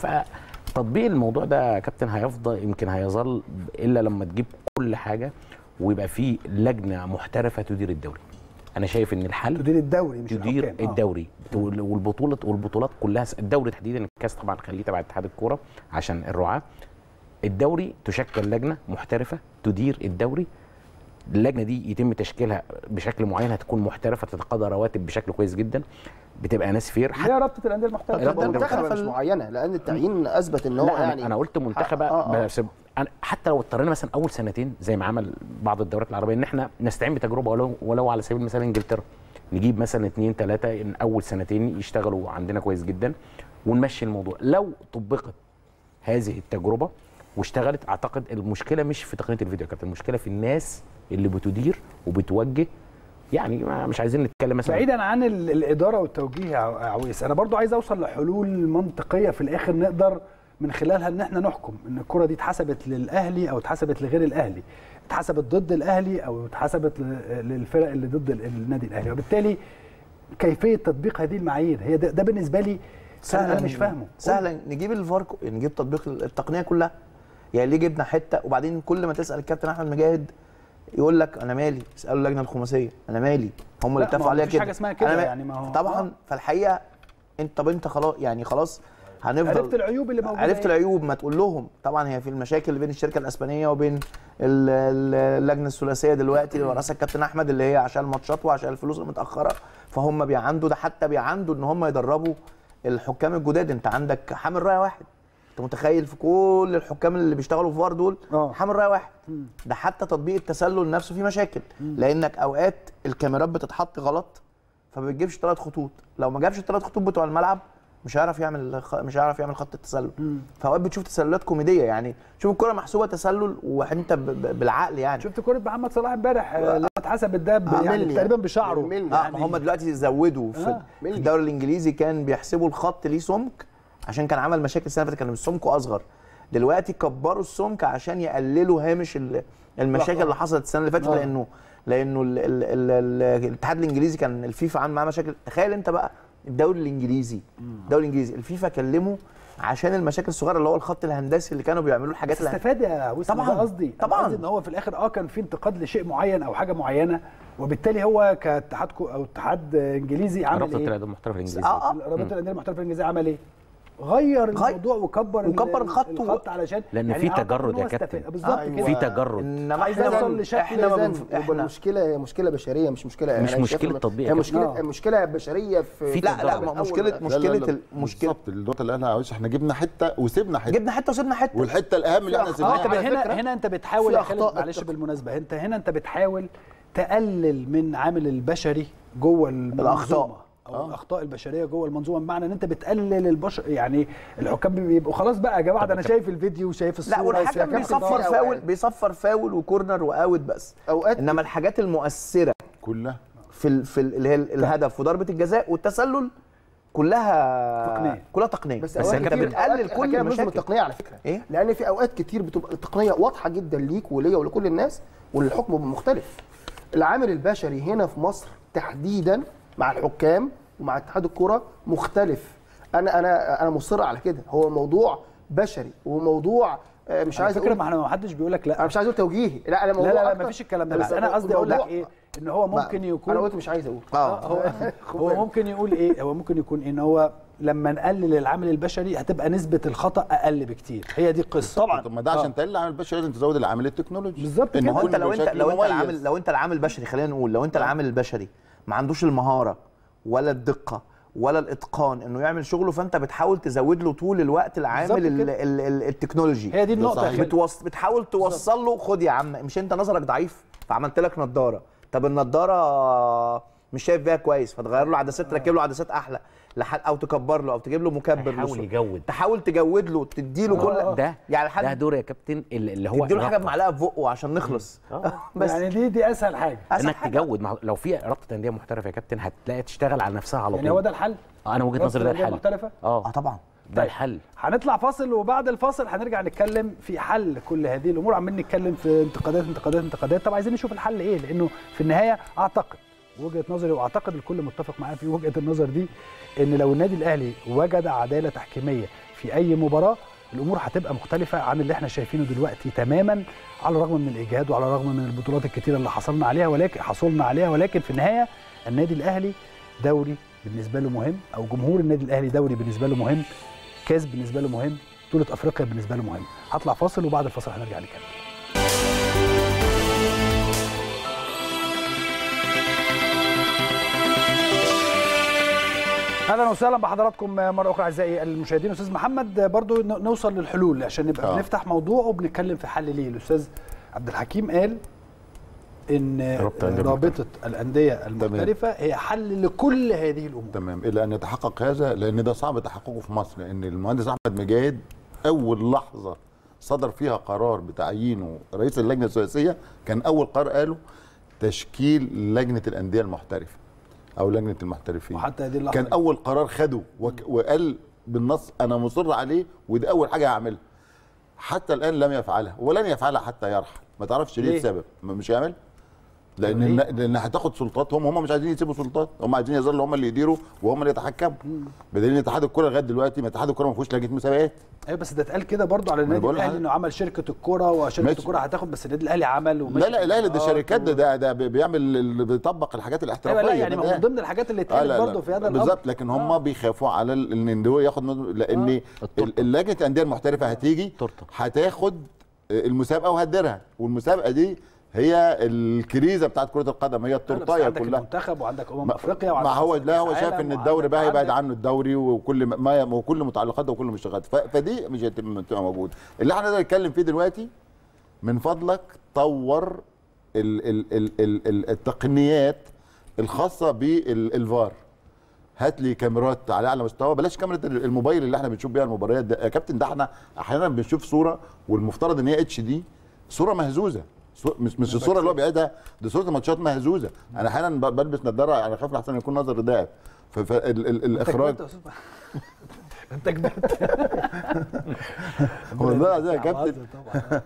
فتطبيق الموضوع ده يا كابتن هيفضل يمكن هيظل الا لما تجيب كل حاجه ويبقى في لجنه محترفه تدير الدوري انا شايف ان الحل تدير الدوري مش تدير الحكام. آه. الدوري وال- والبطوله والبطولات كلها الدوري تحديدا الكاس طبعا خليه تبع اتحاد الكوره عشان الرعاه الدوري تشكل لجنه محترفه تدير الدوري اللجنه دي يتم تشكيلها بشكل معين هتكون محترفه تتقاضى رواتب بشكل كويس جدا بتبقى ناس فير هي رابطه الانديه المحترفه لا، تبقى ده منتخبه منتخب مش ال- معينه لان التعيين اثبت ان هو لا يعني أنا, انا قلت منتخبه آه، آه. بس أنا حتى لو اضطرينا مثلا اول سنتين زي ما عمل بعض الدورات العربيه ان احنا نستعين بتجربه ولو ولو على سبيل المثال انجلترا نجيب مثلا اثنين ثلاثه ان اول سنتين يشتغلوا عندنا كويس جدا ونمشي الموضوع لو طبقت هذه التجربه واشتغلت اعتقد المشكله مش في تقنيه الفيديو يا كابتن المشكله في الناس اللي بتدير وبتوجه يعني ما مش عايزين نتكلم مثلا بعيدا عن ال- الاداره والتوجيه يا عو- عويس انا برضو عايز اوصل لحلول منطقيه في الاخر نقدر من خلالها ان احنا نحكم ان الكره دي اتحسبت للاهلي او اتحسبت لغير الاهلي اتحسبت ضد الاهلي او اتحسبت ل- للفرق اللي ضد ال- النادي الاهلي وبالتالي كيفيه تطبيق هذه المعايير هي ده, ده بالنسبه لي سهل انا مش فاهمه سهلا نجيب الفار ك- نجيب تطبيق التقنيه كلها يعني ليه جبنا حته وبعدين كل ما تسال الكابتن احمد مجاهد يقول لك انا مالي اسالوا اللجنه الخماسيه انا مالي هم اللي لا، ما اتفقوا هو عليها مفيش كده حاجة اسمها كده أنا ما- يعني ما هو- طبعا آه. فالحقيقه انت طب انت خلاص يعني خلاص هنفضل عرفت العيوب اللي موجوده عرفت إيه؟ العيوب ما تقول لهم طبعا هي في المشاكل اللي بين الشركه الاسبانيه وبين ال- ال- اللجنه الثلاثيه دلوقتي اللي رئاسه الكابتن احمد اللي هي عشان الماتشات وعشان الفلوس المتاخره فهم بيعندوا ده حتى بيعندوا ان هم يدربوا الحكام الجداد انت عندك حامل رايه واحد انت متخيل في كل الحكام اللي بيشتغلوا في فار دول آه. حامل رايه واحد ده حتى تطبيق التسلل نفسه فيه مشاكل لانك اوقات الكاميرات بتتحط غلط فما بتجيبش ثلاث خطوط لو ما جابش الثلاث خطوط بتوع الملعب مش هيعرف يعمل خ... مش هيعرف يعمل خط التسلل فاوقات بتشوف تسللات كوميديه يعني شوف الكره محسوبه تسلل وانت ب... ب... بالعقل يعني شفت كره محمد صلاح امبارح آه، اللي اتحسبت ده ب- يعني ملي. تقريبا بشعره ملي. اه ما هم دلوقتي زودوا في, آه، في الدوري الانجليزي كان بيحسبوا الخط ليه سمك عشان كان عمل مشاكل السنه اللي فاتت كان سمكه اصغر دلوقتي كبروا السمك عشان يقللوا هامش ال- المشاكل اللي حصلت السنه اللي فاتت آه. لانه لانه ال ال ال ال الاتحاد الانجليزي كان الفيفا عامل معاه مشاكل تخيل انت بقى الدوري الانجليزي الدوري الانجليزي الفيفا كلمه عشان المشاكل الصغيره اللي هو الخط الهندسي اللي كانوا بيعملوا الحاجات اللي استفاد يا وسام طبعاً، ده قصدي أنا طبعاً. قصدي ان هو في الاخر اه كان في انتقاد لشيء معين او حاجه معينه وبالتالي هو كاتحاد كو- او اتحاد انجليزي عمل رابطه ايه؟ الاعلام المحترف الانجليزي آه، آه. رابطه الانديه المحترفه الانجليزيه عمل ايه؟ غير غير. الموضوع وكبر ال- وكبر الخط و- الخط علشان لأن في أعتقد تجرد إن هو يا كابتن. استفاد. بالظبط أيوة. كده في تجرد انما عايز احنا أوصل ما- لشكل احنا ما إذن بنف- هو احنا مشكله مشكله بشريه مش مشكله مش أنا مشكلة شايفها- تطبيق هي يا مشكله كابتن. مشكله بشريه في في لا لا تجرد. ما أول- مشكله لا، لا، مشكله لا، لا، المشكله بالظبط النقطه اللي انا عاوز احنا جبنا حته وسيبنا حته جبنا حته وسيبنا حته والحته الاهم اللي احنا أخطاء. اه سيبناها طب على هنا فكرة هنا انت بتحاول في يا خالد أخطاء معلش التق- بالمناسبه انت هنا انت بتحاول تقلل من عامل البشري جوه المنظومه الأخطاء. او الاخطاء البشريه جوه المنظومه بمعنى ان انت بتقلل البشر يعني الحكام بيبقوا خلاص بقى يا جماعه ده انا شايف الفيديو وشايف الصوره لا والحكم وشايف- بيصفر في فاول أوقات. بيصفر فاول وكورنر واوت بس اوقات انما الحاجات المؤثره كلها في ال في ال اللي هي الهدف وضربه الجزاء والتسلل كلها تقنية. كلها تقنيه بس بس اوقات أنت كتير بتقلل أوقات كل كده بنظم المشاكل. التقنيه على فكره إيه؟ لان في اوقات كتير بتبقى التقنيه واضحه جدا ليك وليا ولكل الناس والحكم بيبقى مختلف العامل البشري هنا في مصر تحديدا مع الحكام ومع اتحاد الكره مختلف انا انا انا مصر على كده هو موضوع بشري وموضوع آه، مش على عايز فكره اقول ما احنا ما حدش بيقول لك لا انا مش عايز اقول توجيهي لا انا لا موضوع لا لا أكتر. ما فيش الكلام ده بس بس انا قصدي اقول لك الموضوع- ايه ان هو ممكن يكون انا قلت مش عايز اقول اه هو هو ممكن يقول ايه هو ممكن يكون ان هو لما نقلل العامل البشري هتبقى نسبه الخطا اقل بكتير هي دي القصه طبعا طب ما ده عشان تقلل العامل البشري لازم تزود العامل التكنولوجي بالظبط إن كده. ما هو يكون انت لو انت بشكل لو انت مميز. العامل لو انت العامل البشري خلينا نقول لو انت العامل البشري ما عندوش المهاره ولا الدقه ولا الاتقان انه يعمل شغله فانت بتحاول تزود له طول الوقت العامل بالظبط ال كده. ال ال التكنولوجي هي دي ده النقطه يا صحيح. خالد. بتوص... بتحاول توصل له خد يا عم مش انت نظرك ضعيف فعملت لك نظاره طب النضاره مش شايف بيها كويس فتغير له عدسات تركب له عدسات احلى لحد او تكبر له او تجيب له مكبر يحاول للصوت. يجود. تحاول تجود له تدي له كل ده يعني ده لحد دور يا كابتن اللي اللي هو تدي له حاجه رابطة. بمعلقه في بقه عشان نخلص بس يعني دي دي اسهل حاجه أسهل انك حاجة. تجود مع- لو في رابطه انديه محترفه يا كابتن هتلاقي تشتغل على نفسها على طول يعني هو ده الحل آه، انا وجهه رابطة نظري ده الأندية الحل المحترفة؟ اه اه طبعا ده الحل هنطلع فاصل وبعد الفاصل هنرجع نتكلم في حل كل هذه الامور عمالين نتكلم في انتقادات انتقادات انتقادات طب عايزين نشوف الحل ايه لانه في النهايه اعتقد وجهه نظري واعتقد الكل متفق معايا في وجهه النظر دي ان لو النادي الاهلي وجد عداله تحكيميه في اي مباراه الامور هتبقى مختلفه عن اللي احنا شايفينه دلوقتي تماما على الرغم من الاجهاد وعلى الرغم من البطولات الكتيره اللي حصلنا عليها ولكن حصلنا عليها ولكن في النهايه النادي الاهلي دوري بالنسبه له مهم او جمهور النادي الاهلي دوري بالنسبه له مهم كاس بالنسبه له مهم بطوله افريقيا بالنسبه له مهم هطلع فاصل وبعد الفاصل هنرجع نتكلم اهلا وسهلا بحضراتكم مره اخرى اعزائي المشاهدين استاذ محمد برضو ن- نوصل للحلول عشان نبقى آه. بنفتح موضوع وبنتكلم في حل ليه الاستاذ عبد الحكيم قال ان رابطة الأندية رابطه الانديه المختلفه هي حل لكل هذه الامور تمام الى ان يتحقق هذا لان ده صعب تحققه في مصر لان المهندس احمد مجاهد اول لحظه صدر فيها قرار بتعيينه رئيس اللجنه الثلاثيه كان اول قرار قاله تشكيل لجنه الانديه المحترفه او لجنه المحترفين وحتى هذه اللحظه كان اول قرار خده وك- وقال بالنص انا مصر عليه ودي اول حاجه هعملها حتى الان لم يفعلها ولن يفعلها حتى يرحل ما تعرفش ليه ليه؟ السبب ما مش هيعمل لان ليه؟ الن- لان هتاخد سلطاتهم هم مش عايزين يسيبوا سلطات هم عايزين يظلوا هم اللي يديروا وهم اللي يتحكموا بدليل ان اتحاد الكوره لغايه دلوقتي ما اتحاد الكوره ما فيهوش لجنه مسابقات ايوه بس ده اتقال كده برضو على النادي بقول الاهلي لحضرتك. انه عمل شركه الكوره وشركه ماشي. الكوره هتاخد بس النادي الاهلي عمل لا وماشي لا لا ده بالإجراءات شركات ده و- ده, ده بيعمل ال- بيطبق الحاجات الاحترافيه ايوه لا يعني ده. ما هو من ضمن الحاجات اللي آه اتقالت لا برضه لا في هذا الامر بالظبط لكن هم آه. بيخافوا على ال- ان هو ياخد مد- لان التورتة. ال- لجنه الانديه المحترفه هتيجي تورتة. هتاخد المسابقه وهتديرها والمسابقه دي هي الكريزه بتاعت كره القدم هي لا، بس التورتايه عندك كلها المنتخب وعندك امم ما- افريقيا ما وعندك هو كأس لا هو شايف عالم ان الدوري بقى وعندك- هيبعد عنه الدوري وكل ما وكل متعلقاته وكل مشتغلات ف- فدي مش هتبقى تبقى موجوده اللي احنا نقدر نتكلم فيه دلوقتي من فضلك طور ال ال ال ال ال التقنيات الخاصه بالفار هات لي كاميرات على اعلى مستوى بلاش كاميرا الموبايل اللي احنا بنشوف بيها المباريات ده يا كابتن ده احنا احيانا بنشوف صوره والمفترض ان هي اتش دي صوره مهزوزه صو- مش مش الصوره اللي هو بيعيدها دي صوره الماتشات مهزوزه انا احيانا ب- بلبس نظاره انا خايف لحسن يكون نظر ضعف فالاخراج انت كبرت يا أستاذ. انت كبرت والله العظيم يا كابتن عظم طبعا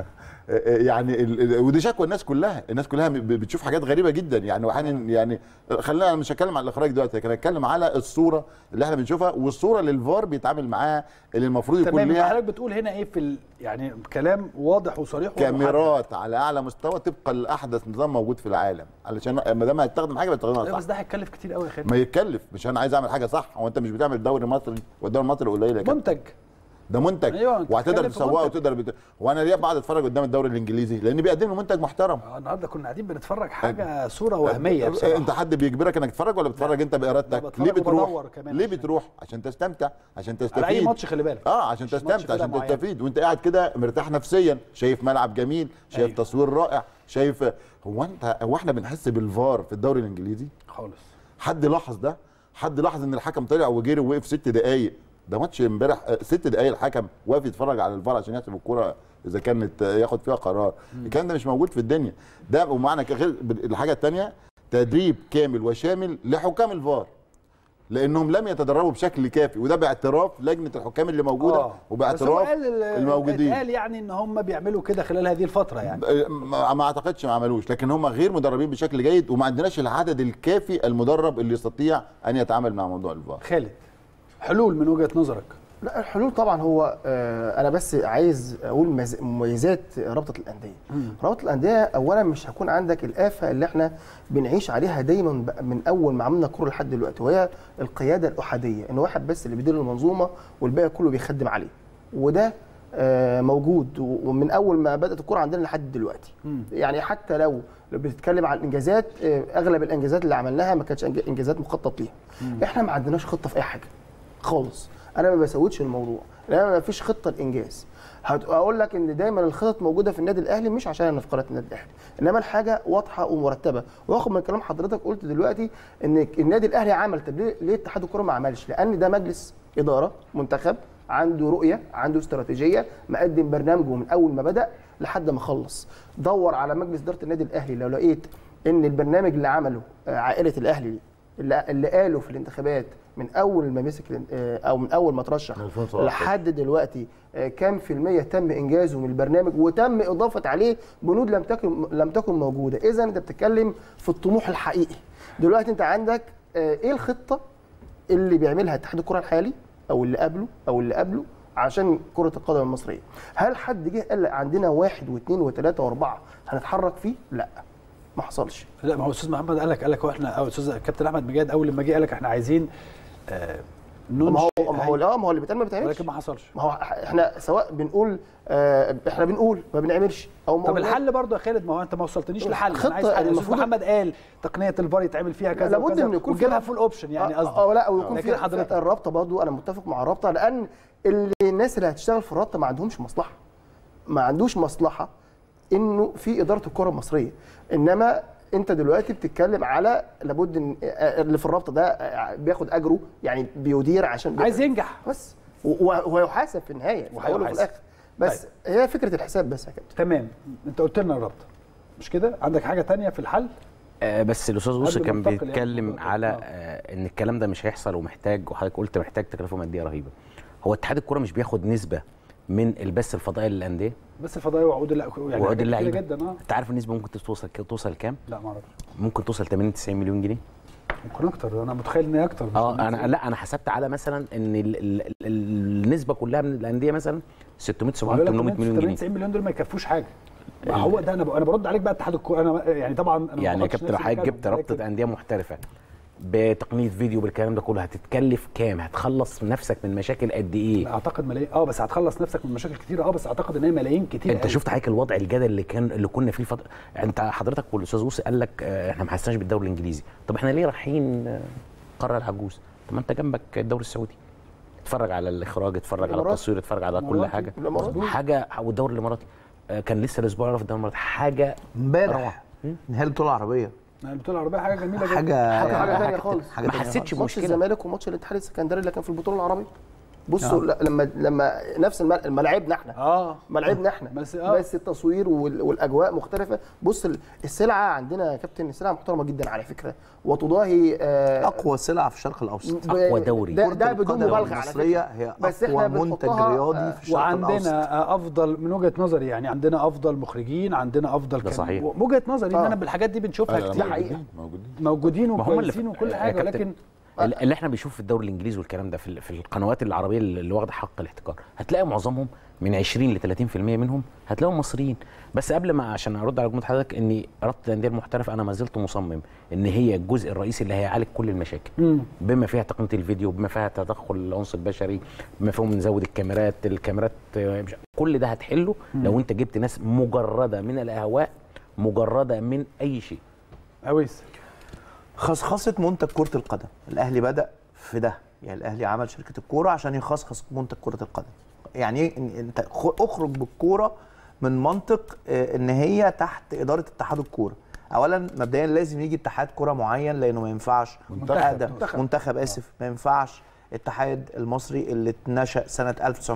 يعني ال- ال- ودي شكوى الناس كلها الناس كلها ب- بتشوف حاجات غريبه جدا يعني واحيانا يعني خلينا أنا مش هتكلم على الاخراج دلوقتي لكن هتكلم على الصوره اللي احنا بنشوفها والصوره اللي الفار بيتعامل معاها اللي المفروض يكون تمام يبقى ليها حضرتك بتقول هنا ايه في ال... يعني كلام واضح وصريح ومحدد. كاميرات على اعلى مستوى طبقا لاحدث نظام موجود في العالم علشان ما دام هتستخدم حاجه بتستخدمها لا، صح بس ده هيتكلف كتير قوي يا خالد ما يتكلف مش انا عايز اعمل حاجه صح هو انت مش بتعمل دوري مصري والدوري المصري قليل يا كابتن منتج ده منتج أيوة، أنت وهتقدر بتتكلم في تسوقه منتج. وتقدر بت... وانا ليه بقعد اتفرج قدام الدوري الانجليزي لان بيقدم له منتج محترم آه، النهارده كنا قاعدين بنتفرج حاجه صوره وهميه بصراحه انت حد بيجبرك انك تتفرج ولا بتتفرج انت بارادتك بتفرج ليه بتروح وبدور كمان ليه عشان- بتروح عشان تستمتع عشان تستفيد على اي ماتش خلي بالك اه عشان مش ماتش تستمتع فرقة عشان معينة. تستفيد وانت قاعد كده مرتاح نفسيا شايف ملعب جميل شايف أيوة. تصوير رائع شايف هو انت هو احنا بنحس بالفار في الدوري الانجليزي خالص حد لاحظ ده حد لاحظ ان الحكم طلع وجري ووقف ست دقايق ده ماتش امبارح آه، ست دقايق الحكم واقف يتفرج على الفار عشان يحسب الكوره اذا كانت آه، ياخد فيها قرار الكلام ده مش موجود في الدنيا ده ومعنى كده غير الحاجه الثانيه تدريب كامل وشامل لحكام الفار لانهم لم يتدربوا بشكل كافي وده باعتراف لجنه الحكام اللي موجوده آه. بس هو وباعتراف قال ال- الموجودين قال يعني ان هم بيعملوا كده خلال هذه الفتره يعني ما ما اعتقدش ما عملوش لكن هم غير مدربين بشكل جيد وما عندناش العدد الكافي المدرب اللي يستطيع ان يتعامل مع موضوع الفار خالد حلول من وجهه نظرك لا الحلول طبعا هو آه، انا بس عايز اقول مز- مميزات رابطه الانديه رابطه الانديه اولا مش هيكون عندك الافه اللي احنا بنعيش عليها دايما بقى من اول ما عملنا الكوره لحد دلوقتي وهي القياده الاحاديه ان واحد بس اللي بيدير المنظومه والباقي كله بيخدم عليه وده آه، موجود و- ومن اول ما بدات الكوره عندنا لحد دلوقتي يعني حتى لو لو بتتكلم عن الانجازات آه، اغلب الانجازات اللي عملناها ما كانتش إنج- انجازات مخطط ليها احنا ما عندناش خطه في اي حاجه خالص انا ما بسويتش الموضوع لان ما فيش خطه لانجاز هقول لك ان دايما الخطط موجوده في النادي الاهلي مش عشان انا في قناه النادي الاهلي انما الحاجه واضحه ومرتبه واخد من كلام حضرتك قلت دلوقتي ان النادي الاهلي عمل طب ليه ليه اتحاد الكوره ما عملش لان ده مجلس اداره منتخب عنده رؤيه عنده استراتيجيه مقدم برنامجه من اول ما بدا لحد ما خلص دور على مجلس اداره النادي الاهلي لو لقيت ان البرنامج اللي عمله آه، عائله الاهلي اللي, اللي قاله في الانتخابات من اول ما مسك الان- آه، او من اول ما ترشح 2017. لحد دلوقتي آه، كام في المية تم انجازه من البرنامج وتم اضافه عليه بنود لم تكن لم تكن موجوده اذا انت بتتكلم في الطموح الحقيقي دلوقتي انت عندك آه، ايه الخطه اللي بيعملها اتحاد الكره الحالي او اللي قبله او اللي قبله عشان كره القدم المصريه هل حد جه قال عندنا واحد واثنين وثلاثه واربعه هنتحرك فيه لا ما حصلش لا ما هو استاذ محمد قال لك قال لك هو احنا او استاذ كابتن احمد مجاهد اول لما جه قال لك احنا عايزين آه ما هو ننشئ ما هو لا ما هو اللي بيتقال ما بيتعملش ولكن ما حصلش ما هو احنا سواء بنقول آه احنا بنقول ما بنعملش او ما طب قلناش. الحل برضه يا خالد ما هو انت ما وصلتنيش لحل خطة انا عايز حل. الاستاذ المفروض- محمد قال تقنيه الفار يتعمل فيها كذا لابد وكذا ان يكون في وتجيبها رابطة. فول اوبشن يعني اه قصدي اه لا ويكون لكن في حضرتك الرابطه برضو انا متفق مع الرابطه لان اللي الناس اللي هتشتغل في الرابطه ما عندهمش مصلحه ما عندوش مصلحه انه في اداره الكره المصريه انما انت دلوقتي بتتكلم على لابد ان آه، اللي في الرابطه ده آه، بياخد اجره يعني بيدير عشان بي- عايز ينجح بس و- و- وهيحاسب في النهايه في الأول وفي وهيحاسب. الاخر بس هي فكره الحساب بس يا كابتن تمام انت قلت لنا الرابطه مش كده عندك حاجه تانية في الحل آه، بس الاستاذ بص قبل ما كان ننتقل يعني بيتكلم للموضوع. على آه. آه، ان الكلام ده مش هيحصل ومحتاج وحضرتك قلت محتاج تكلفه ماديه رهيبه هو اتحاد الكوره مش بياخد نسبه من البث الفضائي للانديه بس الفضائي وعقود الل- يعني وعقود حاجات كتيرة اللعيبه جدا اه انت عارف النسبه ممكن توصل توصل كام لا ما اعرفش ممكن توصل 80 90 مليون جنيه ممكن اكتر انا متخيل ان هي اكتر مش اه عارف. انا لا انا حسبت على مثلا ان ال ال ال النسبه كلها من الانديه مثلا 600 700 بيقول لك 800 كمان مليون 80 جنيه 90 مليون دول ما يكفوش حاجه ما هو ده انا ب... انا برد عليك بقى اتحاد الكوره انا يعني طبعا انا ما يعني يا بغلطش كابتن لو نفسي حضرتك بتكلم، جبت ولكن- رابطه انديه محترفه بتقنيه فيديو بالكلام ده كله هتتكلف كام هتخلص نفسك من مشاكل قد ايه اعتقد ملايين اه بس هتخلص نفسك من مشاكل كتير اه بس اعتقد ان هي ملايين كتير انت قوي. شفت حضرتك الوضع الجدل اللي كان اللي كنا فيه الفتره انت حضرتك والاستاذ اوسي قال لك آه، احنا ما حسناش بالدوري الانجليزي طب احنا ليه رايحين آه، قاره العجوز طب ما انت جنبك الدوري السعودي اتفرج على الاخراج اتفرج على الإمارات. التصوير اتفرج على كل الإماراتي. حاجه الإمارات. حاجه والدوري الاماراتي آه، كان لسه الاسبوع اللي في الدوري الاماراتي حاجه امبارح نهائي البطوله العربيه يعني البطوله العربيه حاجه جميله جدا حاجه حاجه يعني ثانيه خالص حاجه ما تانية حسيتش خالص. ماتش بمشكله الزمالك وماتش الاتحاد السكندري اللي كان في البطوله العربيه بصوا لا لما لما نفس الملعب ملاعبنا احنا اه ملاعبنا احنا بس- بس, آه. بس التصوير وال- والاجواء مختلفه بص ال- السلعه عندنا يا كابتن السلعه محترمه جدا على فكره وتضاهي آه، اقوى سلعه في الشرق الاوسط ب- أقوى دوري. ده, كرة ده بدون القدم مبالغه على المصريه فكره هي بس اقوى إحنا منتج بنحطها، رياضي آه، في الشرق الاوسط وعندنا افضل من وجهه نظري يعني عندنا افضل مخرجين عندنا افضل ده صحيح. وجهه نظري ان آه. انا بالحاجات دي بنشوفها أيوة، كتير حقيقة. موجودين موجودين موجودين ما هم اللي وكويسين في- وكل يا حاجه كابتن، ولكن اللي احنا بنشوف في الدوري الانجليزي والكلام ده في ال- في القنوات العربيه اللي واخده حق الاحتكار هتلاقي معظمهم من 20 ل 30% منهم هتلاقيهم مصريين بس قبل ما عشان ارد على جمله حضرتك ان رابطه الانديه المحترفه انا ما زلت مصمم ان هي الجزء الرئيسي اللي هيعالج كل المشاكل مم. بما فيها تقنيه الفيديو بما فيها تدخل العنصر البشري بما فيهم نزود الكاميرات الكاميرات آه، مش- كل ده هتحله لو انت جبت ناس مجرده من الاهواء مجرده من اي شيء اويس خصخصه منتج كره القدم الاهلي بدا في ده يعني الاهلي عمل شركه الكوره عشان يخصخص منتج كره القدم يعني ايه إن انت خ- اخرج بالكوره من منطق آه، ان هي تحت اداره اتحاد الكوره اولا مبدئيا لازم يجي اتحاد كوره معين لانه ما ينفعش منتخب. أقدم- منتخب, منتخب اسف ما ينفعش الاتحاد المصري اللي اتنشأ سنة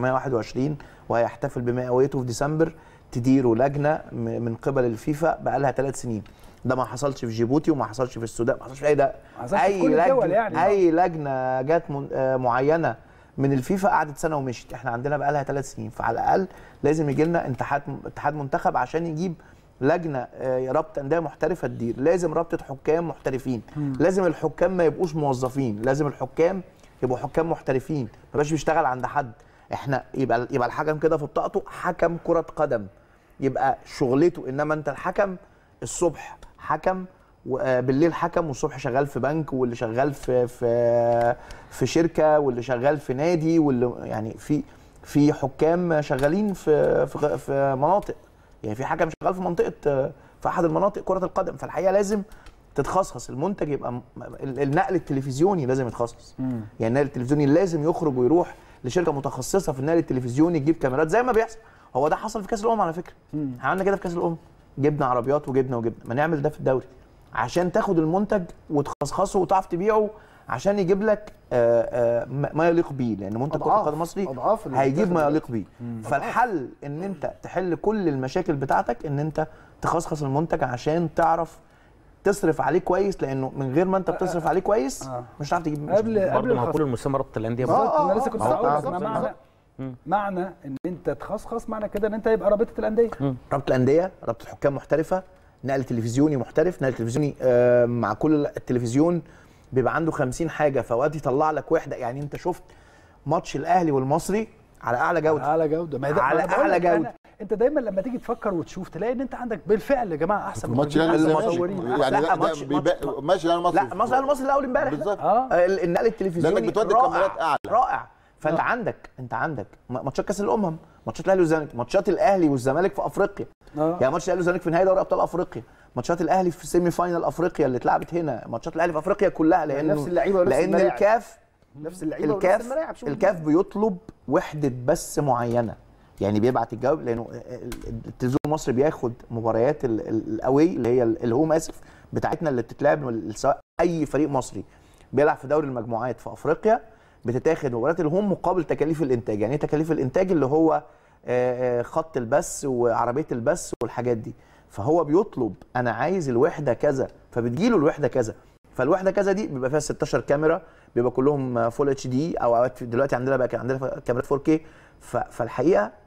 1921 وهيحتفل بمئويته في ديسمبر تديره لجنة م- من قبل الفيفا بقى لها ثلاث سنين ده ما حصلش في جيبوتي وما حصلش في السودان ما حصلش في اي ده ما حصلش في اي كل الدول لجنة يعني. اي لجنة جت من آه، معينة من الفيفا قعدت سنة ومشيت احنا عندنا بقى لها ثلاث سنين فعلى الاقل لازم يجي لنا اتحاد اتحاد منتخب عشان يجيب لجنه آه، رابطه انديه محترفه تدير لازم رابطه حكام محترفين لازم الحكام ما يبقوش موظفين لازم الحكام يبقوا حكام محترفين ما يبقاش بيشتغل عند حد احنا يبقى يبقى الحكم كده في بطاقته حكم كره قدم يبقى شغلته انما انت الحكم الصبح حكم وبالليل حكم والصبح شغال في بنك واللي شغال في في في شركه واللي شغال في نادي واللي يعني في في حكام شغالين في في, في مناطق يعني في حكم شغال في منطقه في احد المناطق كره القدم فالحقيقه لازم تتخصص المنتج يبقى م- ال- النقل التلفزيوني لازم يتخصص يعني النقل التلفزيوني لازم يخرج ويروح لشركه متخصصه في النقل التلفزيوني تجيب كاميرات زي ما بيحصل هو ده حصل في كاس الامم على فكره احنا عملنا كده في كاس الامم جبنا عربيات وجبنا وجبنا ما نعمل ده في الدوري عشان تاخد المنتج وتخصصه وتعرف تبيعه عشان يجيب لك آه، آه، ما ما يليق بيه لان منتج كره أضعاف- القدم المصري أضعاف اللي هيجيب ما بيتاخد يليق بيه فالحل ان انت تحل كل المشاكل بتاعتك ان انت تخصخص المنتج عشان تعرف تصرف عليه كويس لانه من غير ما انت بتصرف عليه كويس مش هتعرف تجيب منه. قبل قبل برضه ما هو الخصم كل المسمى رابطه الانديه بالظبط آه، انا آه، لسه كنت آه، هقول آه، لك بالظبط. معنى معنى ان انت تخصخص معنى كده ان انت يبقى رابطه الانديه رابطه الانديه رابطه حكام محترفه نقل تلفزيوني محترف نقل تلفزيوني آه، مع كل التلفزيون بيبقى عنده 50 حاجه فوقت يطلع لك وحده يعني انت شفت ماتش الاهلي والمصري على اعلى جوده على جوده ما ده- على ما أنا بقول أعلى لك أنا- جودة. انت دايما لما تيجي تفكر وتشوف تلاقي ان انت عندك بالفعل يا جماعه احسن في الماتش مخرجين، الاهلي أحسن الماتش- المصري مصورين. يعني لا، ده- ده ماتش- بيبقى- ماتش- ماشي الاهلي المصري لا ماتش الاهلي المصري الاول امبارح ده. بالظبط اه آه، النقل التلفزيوني لأنك بتودي رائع، الكاميرات أعلى. رائع فانت عندك انت عندك م- ماتشات كاس الامم ماتشات الاهلي والزمالك ماتشات الاهلي والزمالك في افريقيا آه. يعني ماتش الاهلي والزمالك في نهائي دوري ابطال افريقيا ماتشات الاهلي في سيمي فاينال افريقيا اللي اتلعبت هنا ماتشات الاهلي في افريقيا كلها لان نفس اللعيبة ونفس لان الملاعب. الكاف نفس اللعيبه ونفس الكاف الملاعب شوف الكاف بيطلب وحده بس معينه يعني بيبعت الجواب لانه التلفزيون المصري بياخد مباريات ال- ال- الاوي اللي هي ال- الهوم اسف بتاعتنا اللي بتتلعب من- سواء اي فريق مصري بيلعب في دوري المجموعات في افريقيا بتتاخد مباريات الهوم مقابل تكاليف الانتاج يعني ايه تكاليف الانتاج اللي هو آه، آه، خط البث وعربيه البث والحاجات دي فهو بيطلب انا عايز الوحده كذا فبتجيله الوحده كذا فالوحده كذا دي بيبقى فيها 16 كاميرا بيبقى كلهم فول اتش دي او اوقات دلوقتي عندنا بقى كان عندنا كاميرات 4K ف- فالحقيقه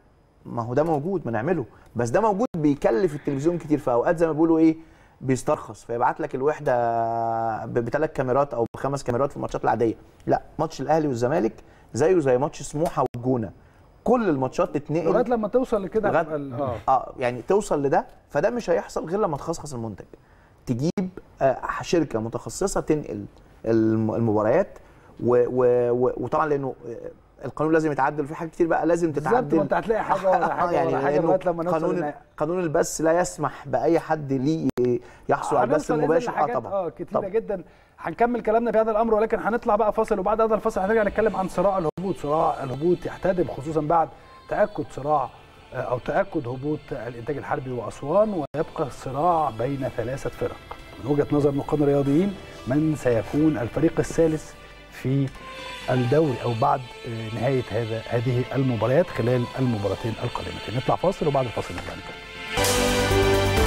ما هو ده موجود ما نعمله بس ده موجود بيكلف التلفزيون كتير في اوقات زي ما بيقولوا ايه بيسترخص فيبعت لك الوحده بثلاث كاميرات او بخمس كاميرات في الماتشات العاديه لا ماتش الاهلي والزمالك زيه زي ماتش سموحه والجونه كل الماتشات تتنقل لغايه لما توصل لكده لغاية- هتبقى ال- اه اه يعني توصل لده فده مش هيحصل غير لما تخصص المنتج تجيب آه شركه متخصصه تنقل الم- المباريات و و و وطبعا لانه آه، القانون لازم يتعدل في حاجات كتير بقى لازم بالظبط تتعدل ما انت هتلاقي حاجه ولا حاجه يعني ولا حاجه لأنه لغايه لما نوصل قانون للنهاية. قانون البث لا يسمح باي حد ليه يحصل على البث هنوصل إذن المباشر اه لحاجات طبعا اه كتيره طبعا. جدا هنكمل كلامنا في هذا الامر ولكن هنطلع بقى فاصل وبعد هذا الفاصل هنرجع نتكلم عن صراع الهبوط صراع الهبوط يحتدم خصوصا بعد تاكد صراع آه، او تاكد هبوط الانتاج الحربي واسوان ويبقى الصراع بين ثلاثه فرق من وجهه نظر نقاد الرياضيين من سيكون الفريق الثالث في الدوري او بعد آه، نهايه هذا هذه المباريات خلال المباراتين القادمتين نطلع فاصل وبعد الفاصل نرجع نتكلم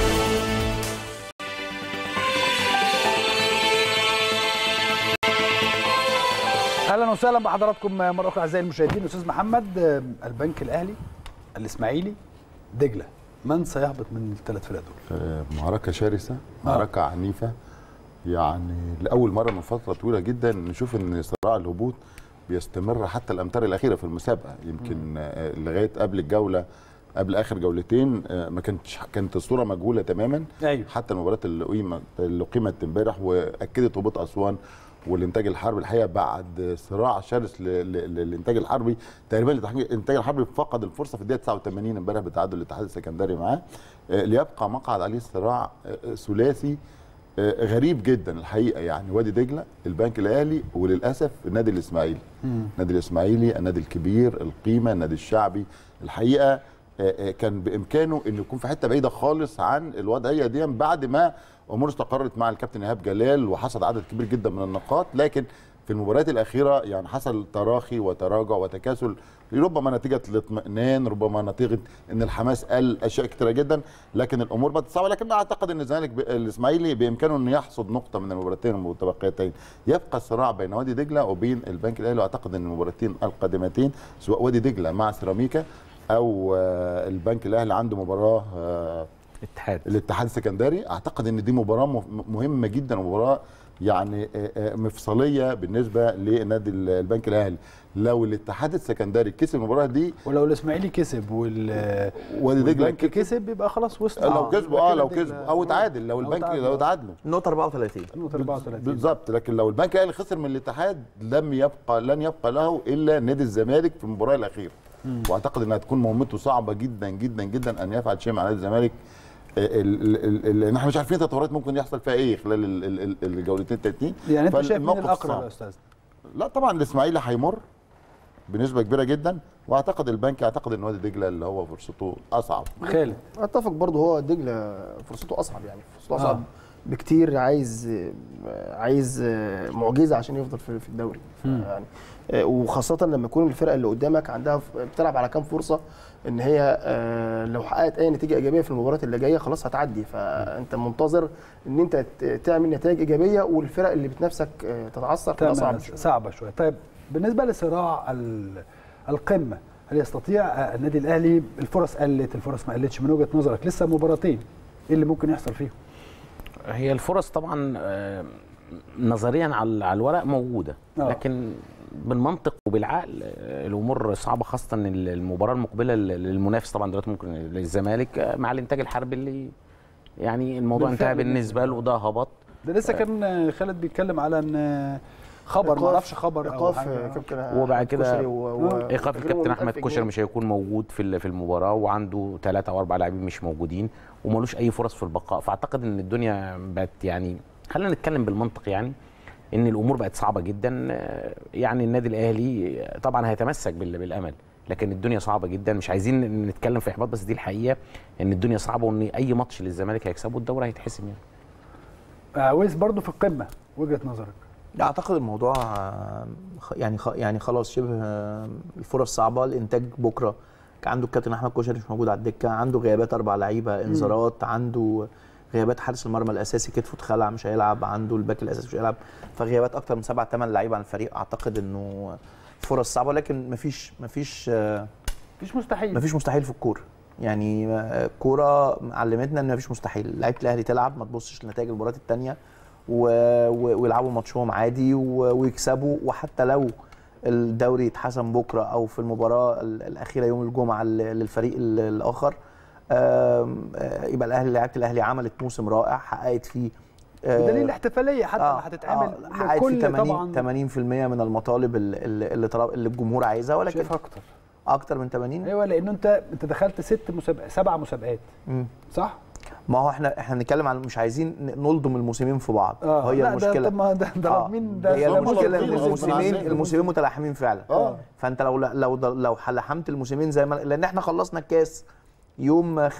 اهلا وسهلا بحضراتكم مره اخرى اعزائي المشاهدين استاذ محمد آه، البنك الاهلي الاسماعيلي دجله من سيهبط من الثلاث فرق دول؟ آه، معركه شرسه معركه عنيفه يعني لاول مره من فتره طويله جدا نشوف ان صراع الهبوط بيستمر حتى الامتار الاخيره في المسابقه يمكن آه، لغايه قبل الجوله قبل اخر جولتين آه، ما كانتش كانت الصوره مجهوله تماما ايوه حتى المباريات اللي قيمت اللي قيمت امبارح واكدت هبوط اسوان والانتاج الحربي الحقيقه بعد صراع شرس ل- ل- للانتاج الحربي تقريبا الانتاج الحربي فقد الفرصه في الدقيقه 89 امبارح بتعادل الاتحاد السكندري معاه آه، ليبقى مقعد عليه صراع آه، ثلاثي آه، غريب جدا الحقيقه يعني وادي دجله البنك الاهلي وللاسف النادي الاسماعيلي النادي الاسماعيلي النادي الكبير القيمه النادي الشعبي الحقيقه آه، آه، كان بامكانه انه يكون في حته بعيده خالص عن الوضعيه دي بعد ما امور استقرت مع الكابتن ايهاب جلال وحصل عدد كبير جدا من النقاط لكن في المباريات الاخيره يعني حصل تراخي وتراجع وتكاسل ربما نتيجه الاطمئنان ربما نتيجه ان الحماس قل اشياء كثيره جدا لكن الامور بقت صعبه لكن اعتقد ان الزمالك ب- الاسماعيلي بامكانه انه يحصد نقطه من المباراتين المتبقيتين يبقى الصراع بين وادي دجله وبين البنك الاهلي واعتقد ان المباراتين القادمتين سواء وادي دجله مع سيراميكا او آه، البنك الاهلي عنده مباراه آه، اتحاد الاتحاد السكندري اعتقد ان دي مباراه مه- مهمه جدا ومباراه يعني آه، آه، مفصليه بالنسبه لنادي ال- البنك الاهلي لو الاتحاد السكندري كسب المباراه دي ولو الاسماعيلي كسب وال وادي دجله والبنك كسب يبقى خلاص وصل لو كسبوا اه لو كسبوا او تعادل لو البنك لو تعادلوا نقطه 34 نقطة 34 بالظبط لكن لو البنك الاهلي خسر من الاتحاد لم يبقى لن يبقى له الا نادي الزمالك في المباراه الاخيره واعتقد انها تكون مهمته صعبه جدا جدا جدا ان يفعل شيء مع نادي الزمالك ال- ال- ال- لان احنا مش عارفين التطورات ممكن يحصل فيها ايه خلال ال- ال- ال- الجولتين التانيين يعني انت شايف مين فالموقف الاقرب صعب. يا استاذ؟ لا طبعا الاسماعيلي هيمر بنسبه كبيره جدا واعتقد البنك اعتقد ان وادي دجله اللي هو فرصته اصعب خالد اتفق برضه هو دجله فرصته اصعب يعني فرصته اصعب آه. بكتير عايز عايز معجزه عشان يفضل في في الدوري يعني وخاصه لما يكون الفرقه اللي قدامك عندها بتلعب على كام فرصه ان هي آه، لو حققت اي نتيجه ايجابيه في المباراه اللي جايه خلاص هتعدي فانت منتظر ان انت ت- تعمل نتائج ايجابيه والفرق اللي بتنافسك آه، تتعثر فده صعب تمام شوية. صعبة شوية طيب بالنسبة لصراع ال- القمة هل يستطيع آه، النادي الأهلي الفرص قلت الفرص ما قلتش من وجهة نظرك لسه مباراتين ايه اللي ممكن يحصل فيهم؟ هي الفرص طبعا آه، نظريا على على الورق موجوده آه. لكن بالمنطق وبالعقل آه، الامور صعبه خاصه ان المباراه المقبله للمنافس طبعا دلوقتي ممكن للزمالك آه، مع الانتاج الحربي اللي يعني الموضوع بالفعل انتهى بالنسبه له وده هبط ده لسه كان آه، خالد بيتكلم على ان آه، خبر ما إيقاف- اعرفش خبر او ايقاف حاجة كابتن وبعد كده كشري و- و- ايقاف وتجربة الكابتن من احمد 1000 كشري جنيه. مش هيكون موجود في ال- في المباراه وعنده ثلاثه او اربع لاعبين مش موجودين ومالوش اي فرص في البقاء فاعتقد ان الدنيا بقت يعني خلينا نتكلم بالمنطق يعني ان الامور بقت صعبه جدا آه، يعني النادي الاهلي طبعا هيتمسك بال- بالامل لكن الدنيا صعبه جدا مش عايزين نتكلم في احباط بس دي الحقيقه ان الدنيا صعبه وان اي ماتش للزمالك هيكسبه الدوري هيتحسم يعني آه، ويس برضو في القمة وجهة نظرك اعتقد الموضوع آه، خ- يعني خ- يعني خلاص شبه آه، الفرص صعبه الانتاج بكره كان عنده الكابتن احمد كشري مش موجود على الدكه عنده غيابات اربع لعيبه انذارات عنده غيابات حارس المرمى الاساسي كتفه اتخلع مش هيلعب عنده الباك الاساسي مش هيلعب فغيابات اكتر من سبع ثمان لعيبه عن الفريق اعتقد انه فرص صعبه لكن مفيش مفيش آه، مفيش مستحيل مفيش مستحيل في الكوره يعني آه، الكوره علمتنا ان مفيش مستحيل لعيبه الاهلي تلعب ما تبصش لنتائج المباريات الثانيه ويلعبوا ماتشهم عادي و- ويكسبوا وحتى لو الدوري يتحسم بكره او في المباراه ال- الاخيره يوم الجمعه ل- للفريق ال- الاخر آم، آه، يبقى الاهلي لعيبه الاهلي عملت موسم رائع حققت فيه آه، بدليل الاحتفاليه حتى آه، اللي هتتعمل آه، حققت فيه لكل 80 طبعا 80% من المطالب اللي, اللي, طلب- اللي الجمهور عايزها ولكن شايف اكتر اكتر من 80 ايوه لانه انت انت دخلت ست مسابقات سبع مسابقات مم. صح؟ ما هو احنا احنا بنتكلم عن مش عايزين ن- نلضم الموسمين في بعض اه هي لا المشكله ده طب ما ده ده آه، مين ده هي ده المشكله ان ملضمين، الموسمين غصب عننا. الموسمين متلاحمين فعلا اه فانت لو لو لو لحمت الموسمين زي ما لان احنا خلصنا الكاس يوم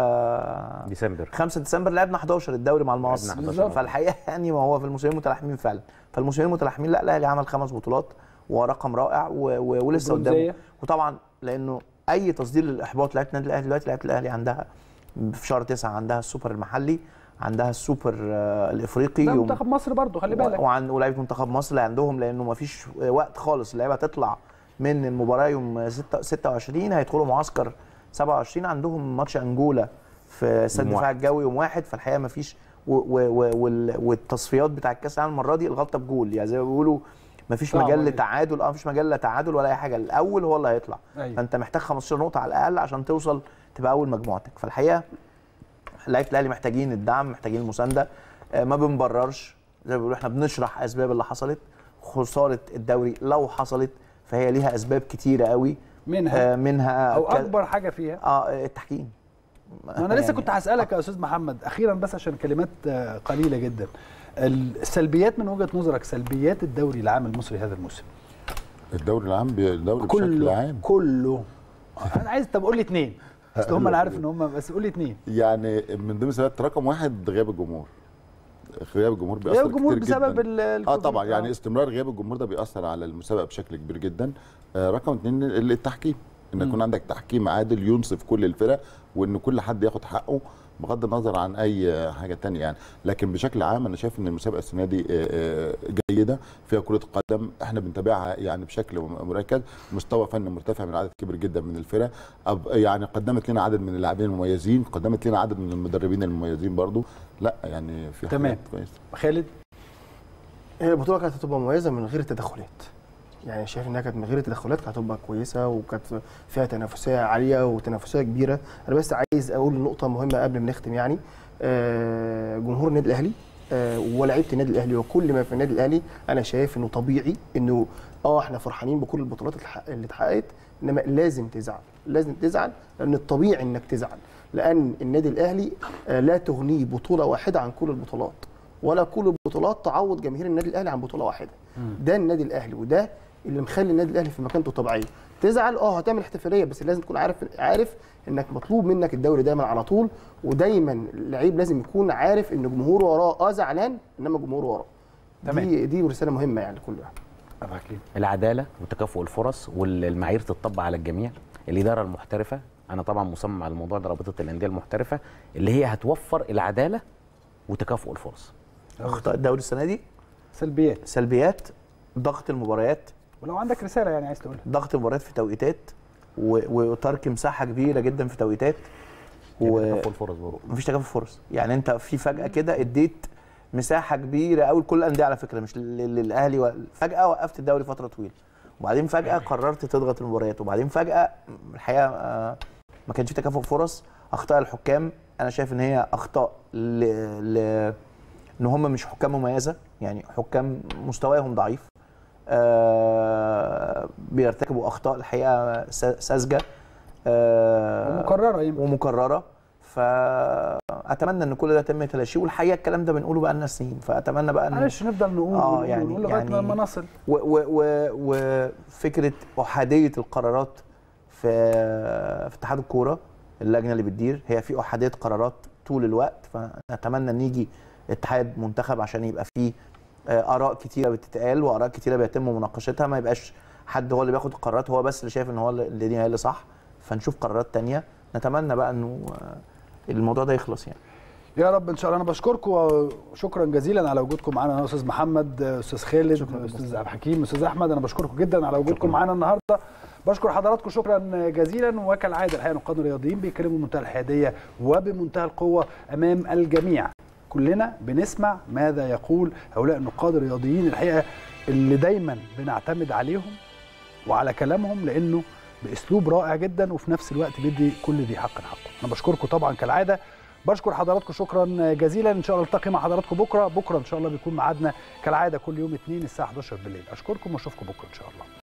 5 ديسمبر 5 ديسمبر لعبنا 11 الدوري مع المقص لعبنا 11. فالحقيقه يعني ما هو في الموسمين متلاحمين فعلا فالموسمين متلاحمين لا الاهلي عمل خمس بطولات ورقم رائع و... و... ولسه قدامه برونزية. وطبعا لانه اي تصدير للاحباط لعيبه النادي الاهلي دلوقتي لعيبه الاهلي عندها في شهر تسعة عندها السوبر المحلي عندها السوبر آه، الافريقي ده يوم- منتخب مصر برضه خلي بالك وعن ولاعيبه منتخب مصر اللي عندهم لانه ما فيش وقت خالص اللعيبه تطلع من المباراه يوم 6 26 هيدخلوا معسكر 27 عندهم ماتش انجولا في استاد يوم الدفاع واحد. الجوي يوم واحد فالحقيقه ما فيش و و و وال- والتصفيات بتاع الكاس العالم المره دي الغلطه بجول يعني زي ما بيقولوا ما فيش صعبة مجال دي. لتعادل اه ما فيش مجال لتعادل ولا اي حاجه الاول هو اللي هيطلع أيوة. فانت محتاج 15 نقطه على الاقل عشان توصل تبقى اول مجموعتك فالحقيقه لعيبه الاهلي محتاجين الدعم محتاجين المسانده آه، ما بنبررش زي ما بيقولوا احنا بنشرح اسباب اللي حصلت خساره الدوري لو حصلت فهي ليها اسباب كتيره قوي منها آه، منها او ك- اكبر حاجه فيها اه التحكيم ما انا لسه يعني- كنت هسالك يا استاذ محمد اخيرا بس عشان كلمات آه، قليله جدا السلبيات من وجهه نظرك سلبيات الدوري العام المصري هذا الموسم الدوري العام بي- الدوري بشكل كله عام كله انا عايز طب قول لي اثنين اصل هم انا عارف ان هم بس قول لي اثنين يعني من ضمن سبب رقم واحد غياب الجمهور غياب الجمهور بيأثر غياب الجمهور كتير بسبب جداً. ال- اه الكوفيد. طبعا يعني آه. استمرار غياب الجمهور ده بيأثر على المسابقه بشكل كبير جدا آه رقم اثنين ال- التحكيم ان يكون عندك تحكيم عادل ينصف كل الفرق وان كل حد ياخد حقه بغض النظر عن اي حاجه تانية يعني لكن بشكل عام انا شايف ان المسابقه السنه دي آه، آه، جيده فيها كره قدم احنا بنتابعها يعني بشكل مركز مستوى فني مرتفع من عدد كبير جدا من الفرق أب- يعني قدمت لنا عدد من اللاعبين المميزين قدمت لنا عدد من المدربين المميزين برضو لا يعني في تمام. حاجات كويسه خالد هي البطوله كانت هتبقى مميزه من غير التدخلات يعني شايف انها كانت من غير التدخلات كانت هتبقى كويسه وكانت فيها تنافسيه عاليه وتنافسيه كبيره انا بس عايز اقول نقطه مهمه قبل ما نختم يعني آه، جمهور النادي الاهلي آه، ولاعيبه النادي الاهلي وكل ما في النادي الاهلي انا شايف انه طبيعي انه اه احنا فرحانين بكل البطولات اللي اتحقق- اللي اتحققت انما لازم تزعل لازم تزعل لان الطبيعي انك تزعل لان النادي الاهلي آه، لا تغنيه بطوله واحده عن كل البطولات ولا كل البطولات تعوض جماهير النادي الاهلي عن بطوله واحده ده النادي الاهلي وده اللي مخلي النادي الاهلي في مكانته الطبيعيه تزعل اه هتعمل احتفاليه بس لازم تكون عارف عارف انك مطلوب منك الدوري دايما على طول ودايما اللعيب لازم يكون عارف ان جمهوره وراه اه زعلان انما جمهوره وراه تمام. دي دي رساله مهمه يعني لكل واحد أبو حكيم. العداله وتكافؤ الفرص والمعايير تطبق على الجميع الاداره المحترفه انا طبعا مصمم على الموضوع ده رابطه الانديه المحترفه اللي هي هتوفر العداله وتكافؤ الفرص اخطاء الدوري السنه دي سلبيات سلبيات ضغط المباريات ولو عندك رساله يعني عايز تقولها ضغط المباريات في توقيتات و- وترك مساحه كبيره جدا في توقيتات و... تكافؤ الفرص برضه مفيش تكافؤ فرص يعني انت في فجاه كده اديت مساحه كبيره قوي لكل الانديه على فكره مش لل- للاهلي و... فجاه وقفت الدوري فتره طويله وبعدين فجاه قررت تضغط المباريات وبعدين فجاه الحقيقه آه، ما كانش في تكافؤ فرص اخطاء الحكام انا شايف ان هي اخطاء ل... ل... ان هم مش حكام مميزه يعني حكام مستواهم ضعيف آه بيرتكبوا اخطاء الحقيقه س- ساذجه آه ومكرره يمكن ومكرره فاتمنى ان كل ده يتم تلاشيه والحقيقه الكلام ده بنقوله بقى لنا سنين فاتمنى بقى ان معلش نفضل نقول آه، ونقول يعني- ونقول لغايه يعني- لما نصل و- و- و- وفكره احاديه القرارات في في اتحاد الكوره اللجنه اللي بتدير هي في احاديه قرارات طول الوقت فنتمنى ان يجي اتحاد منتخب عشان يبقى فيه آه، اراء كتيره بتتقال واراء كتيره بيتم مناقشتها ما يبقاش حد هو اللي بياخد القرارات هو بس اللي شايف ان هو اللي دي هي اللي صح فنشوف قرارات تانية نتمنى بقى انه آه، الموضوع ده يخلص يعني يا رب ان شاء الله انا بشكركم وشكرا جزيلا على وجودكم معانا انا استاذ محمد استاذ خالد استاذ عبد الحكيم استاذ احمد انا بشكركم جدا على وجودكم معانا النهارده بشكر حضراتكم شكرا جزيلا وكالعاده الحقيقه نقاد الرياضيين بيتكلموا بمنتهى الحياديه وبمنتهى القوه امام الجميع كلنا بنسمع ماذا يقول هؤلاء النقاد الرياضيين الحقيقه اللي دايما بنعتمد عليهم وعلى كلامهم لانه باسلوب رائع جدا وفي نفس الوقت بيدي كل ذي حق حقه انا بشكركم طبعا كالعاده بشكر حضراتكم شكرا جزيلا ان شاء الله التقي مع حضراتكم بكره بكره ان شاء الله بيكون ميعادنا كالعاده كل يوم اثنين الساعه 11 بالليل اشكركم واشوفكم بكره ان شاء الله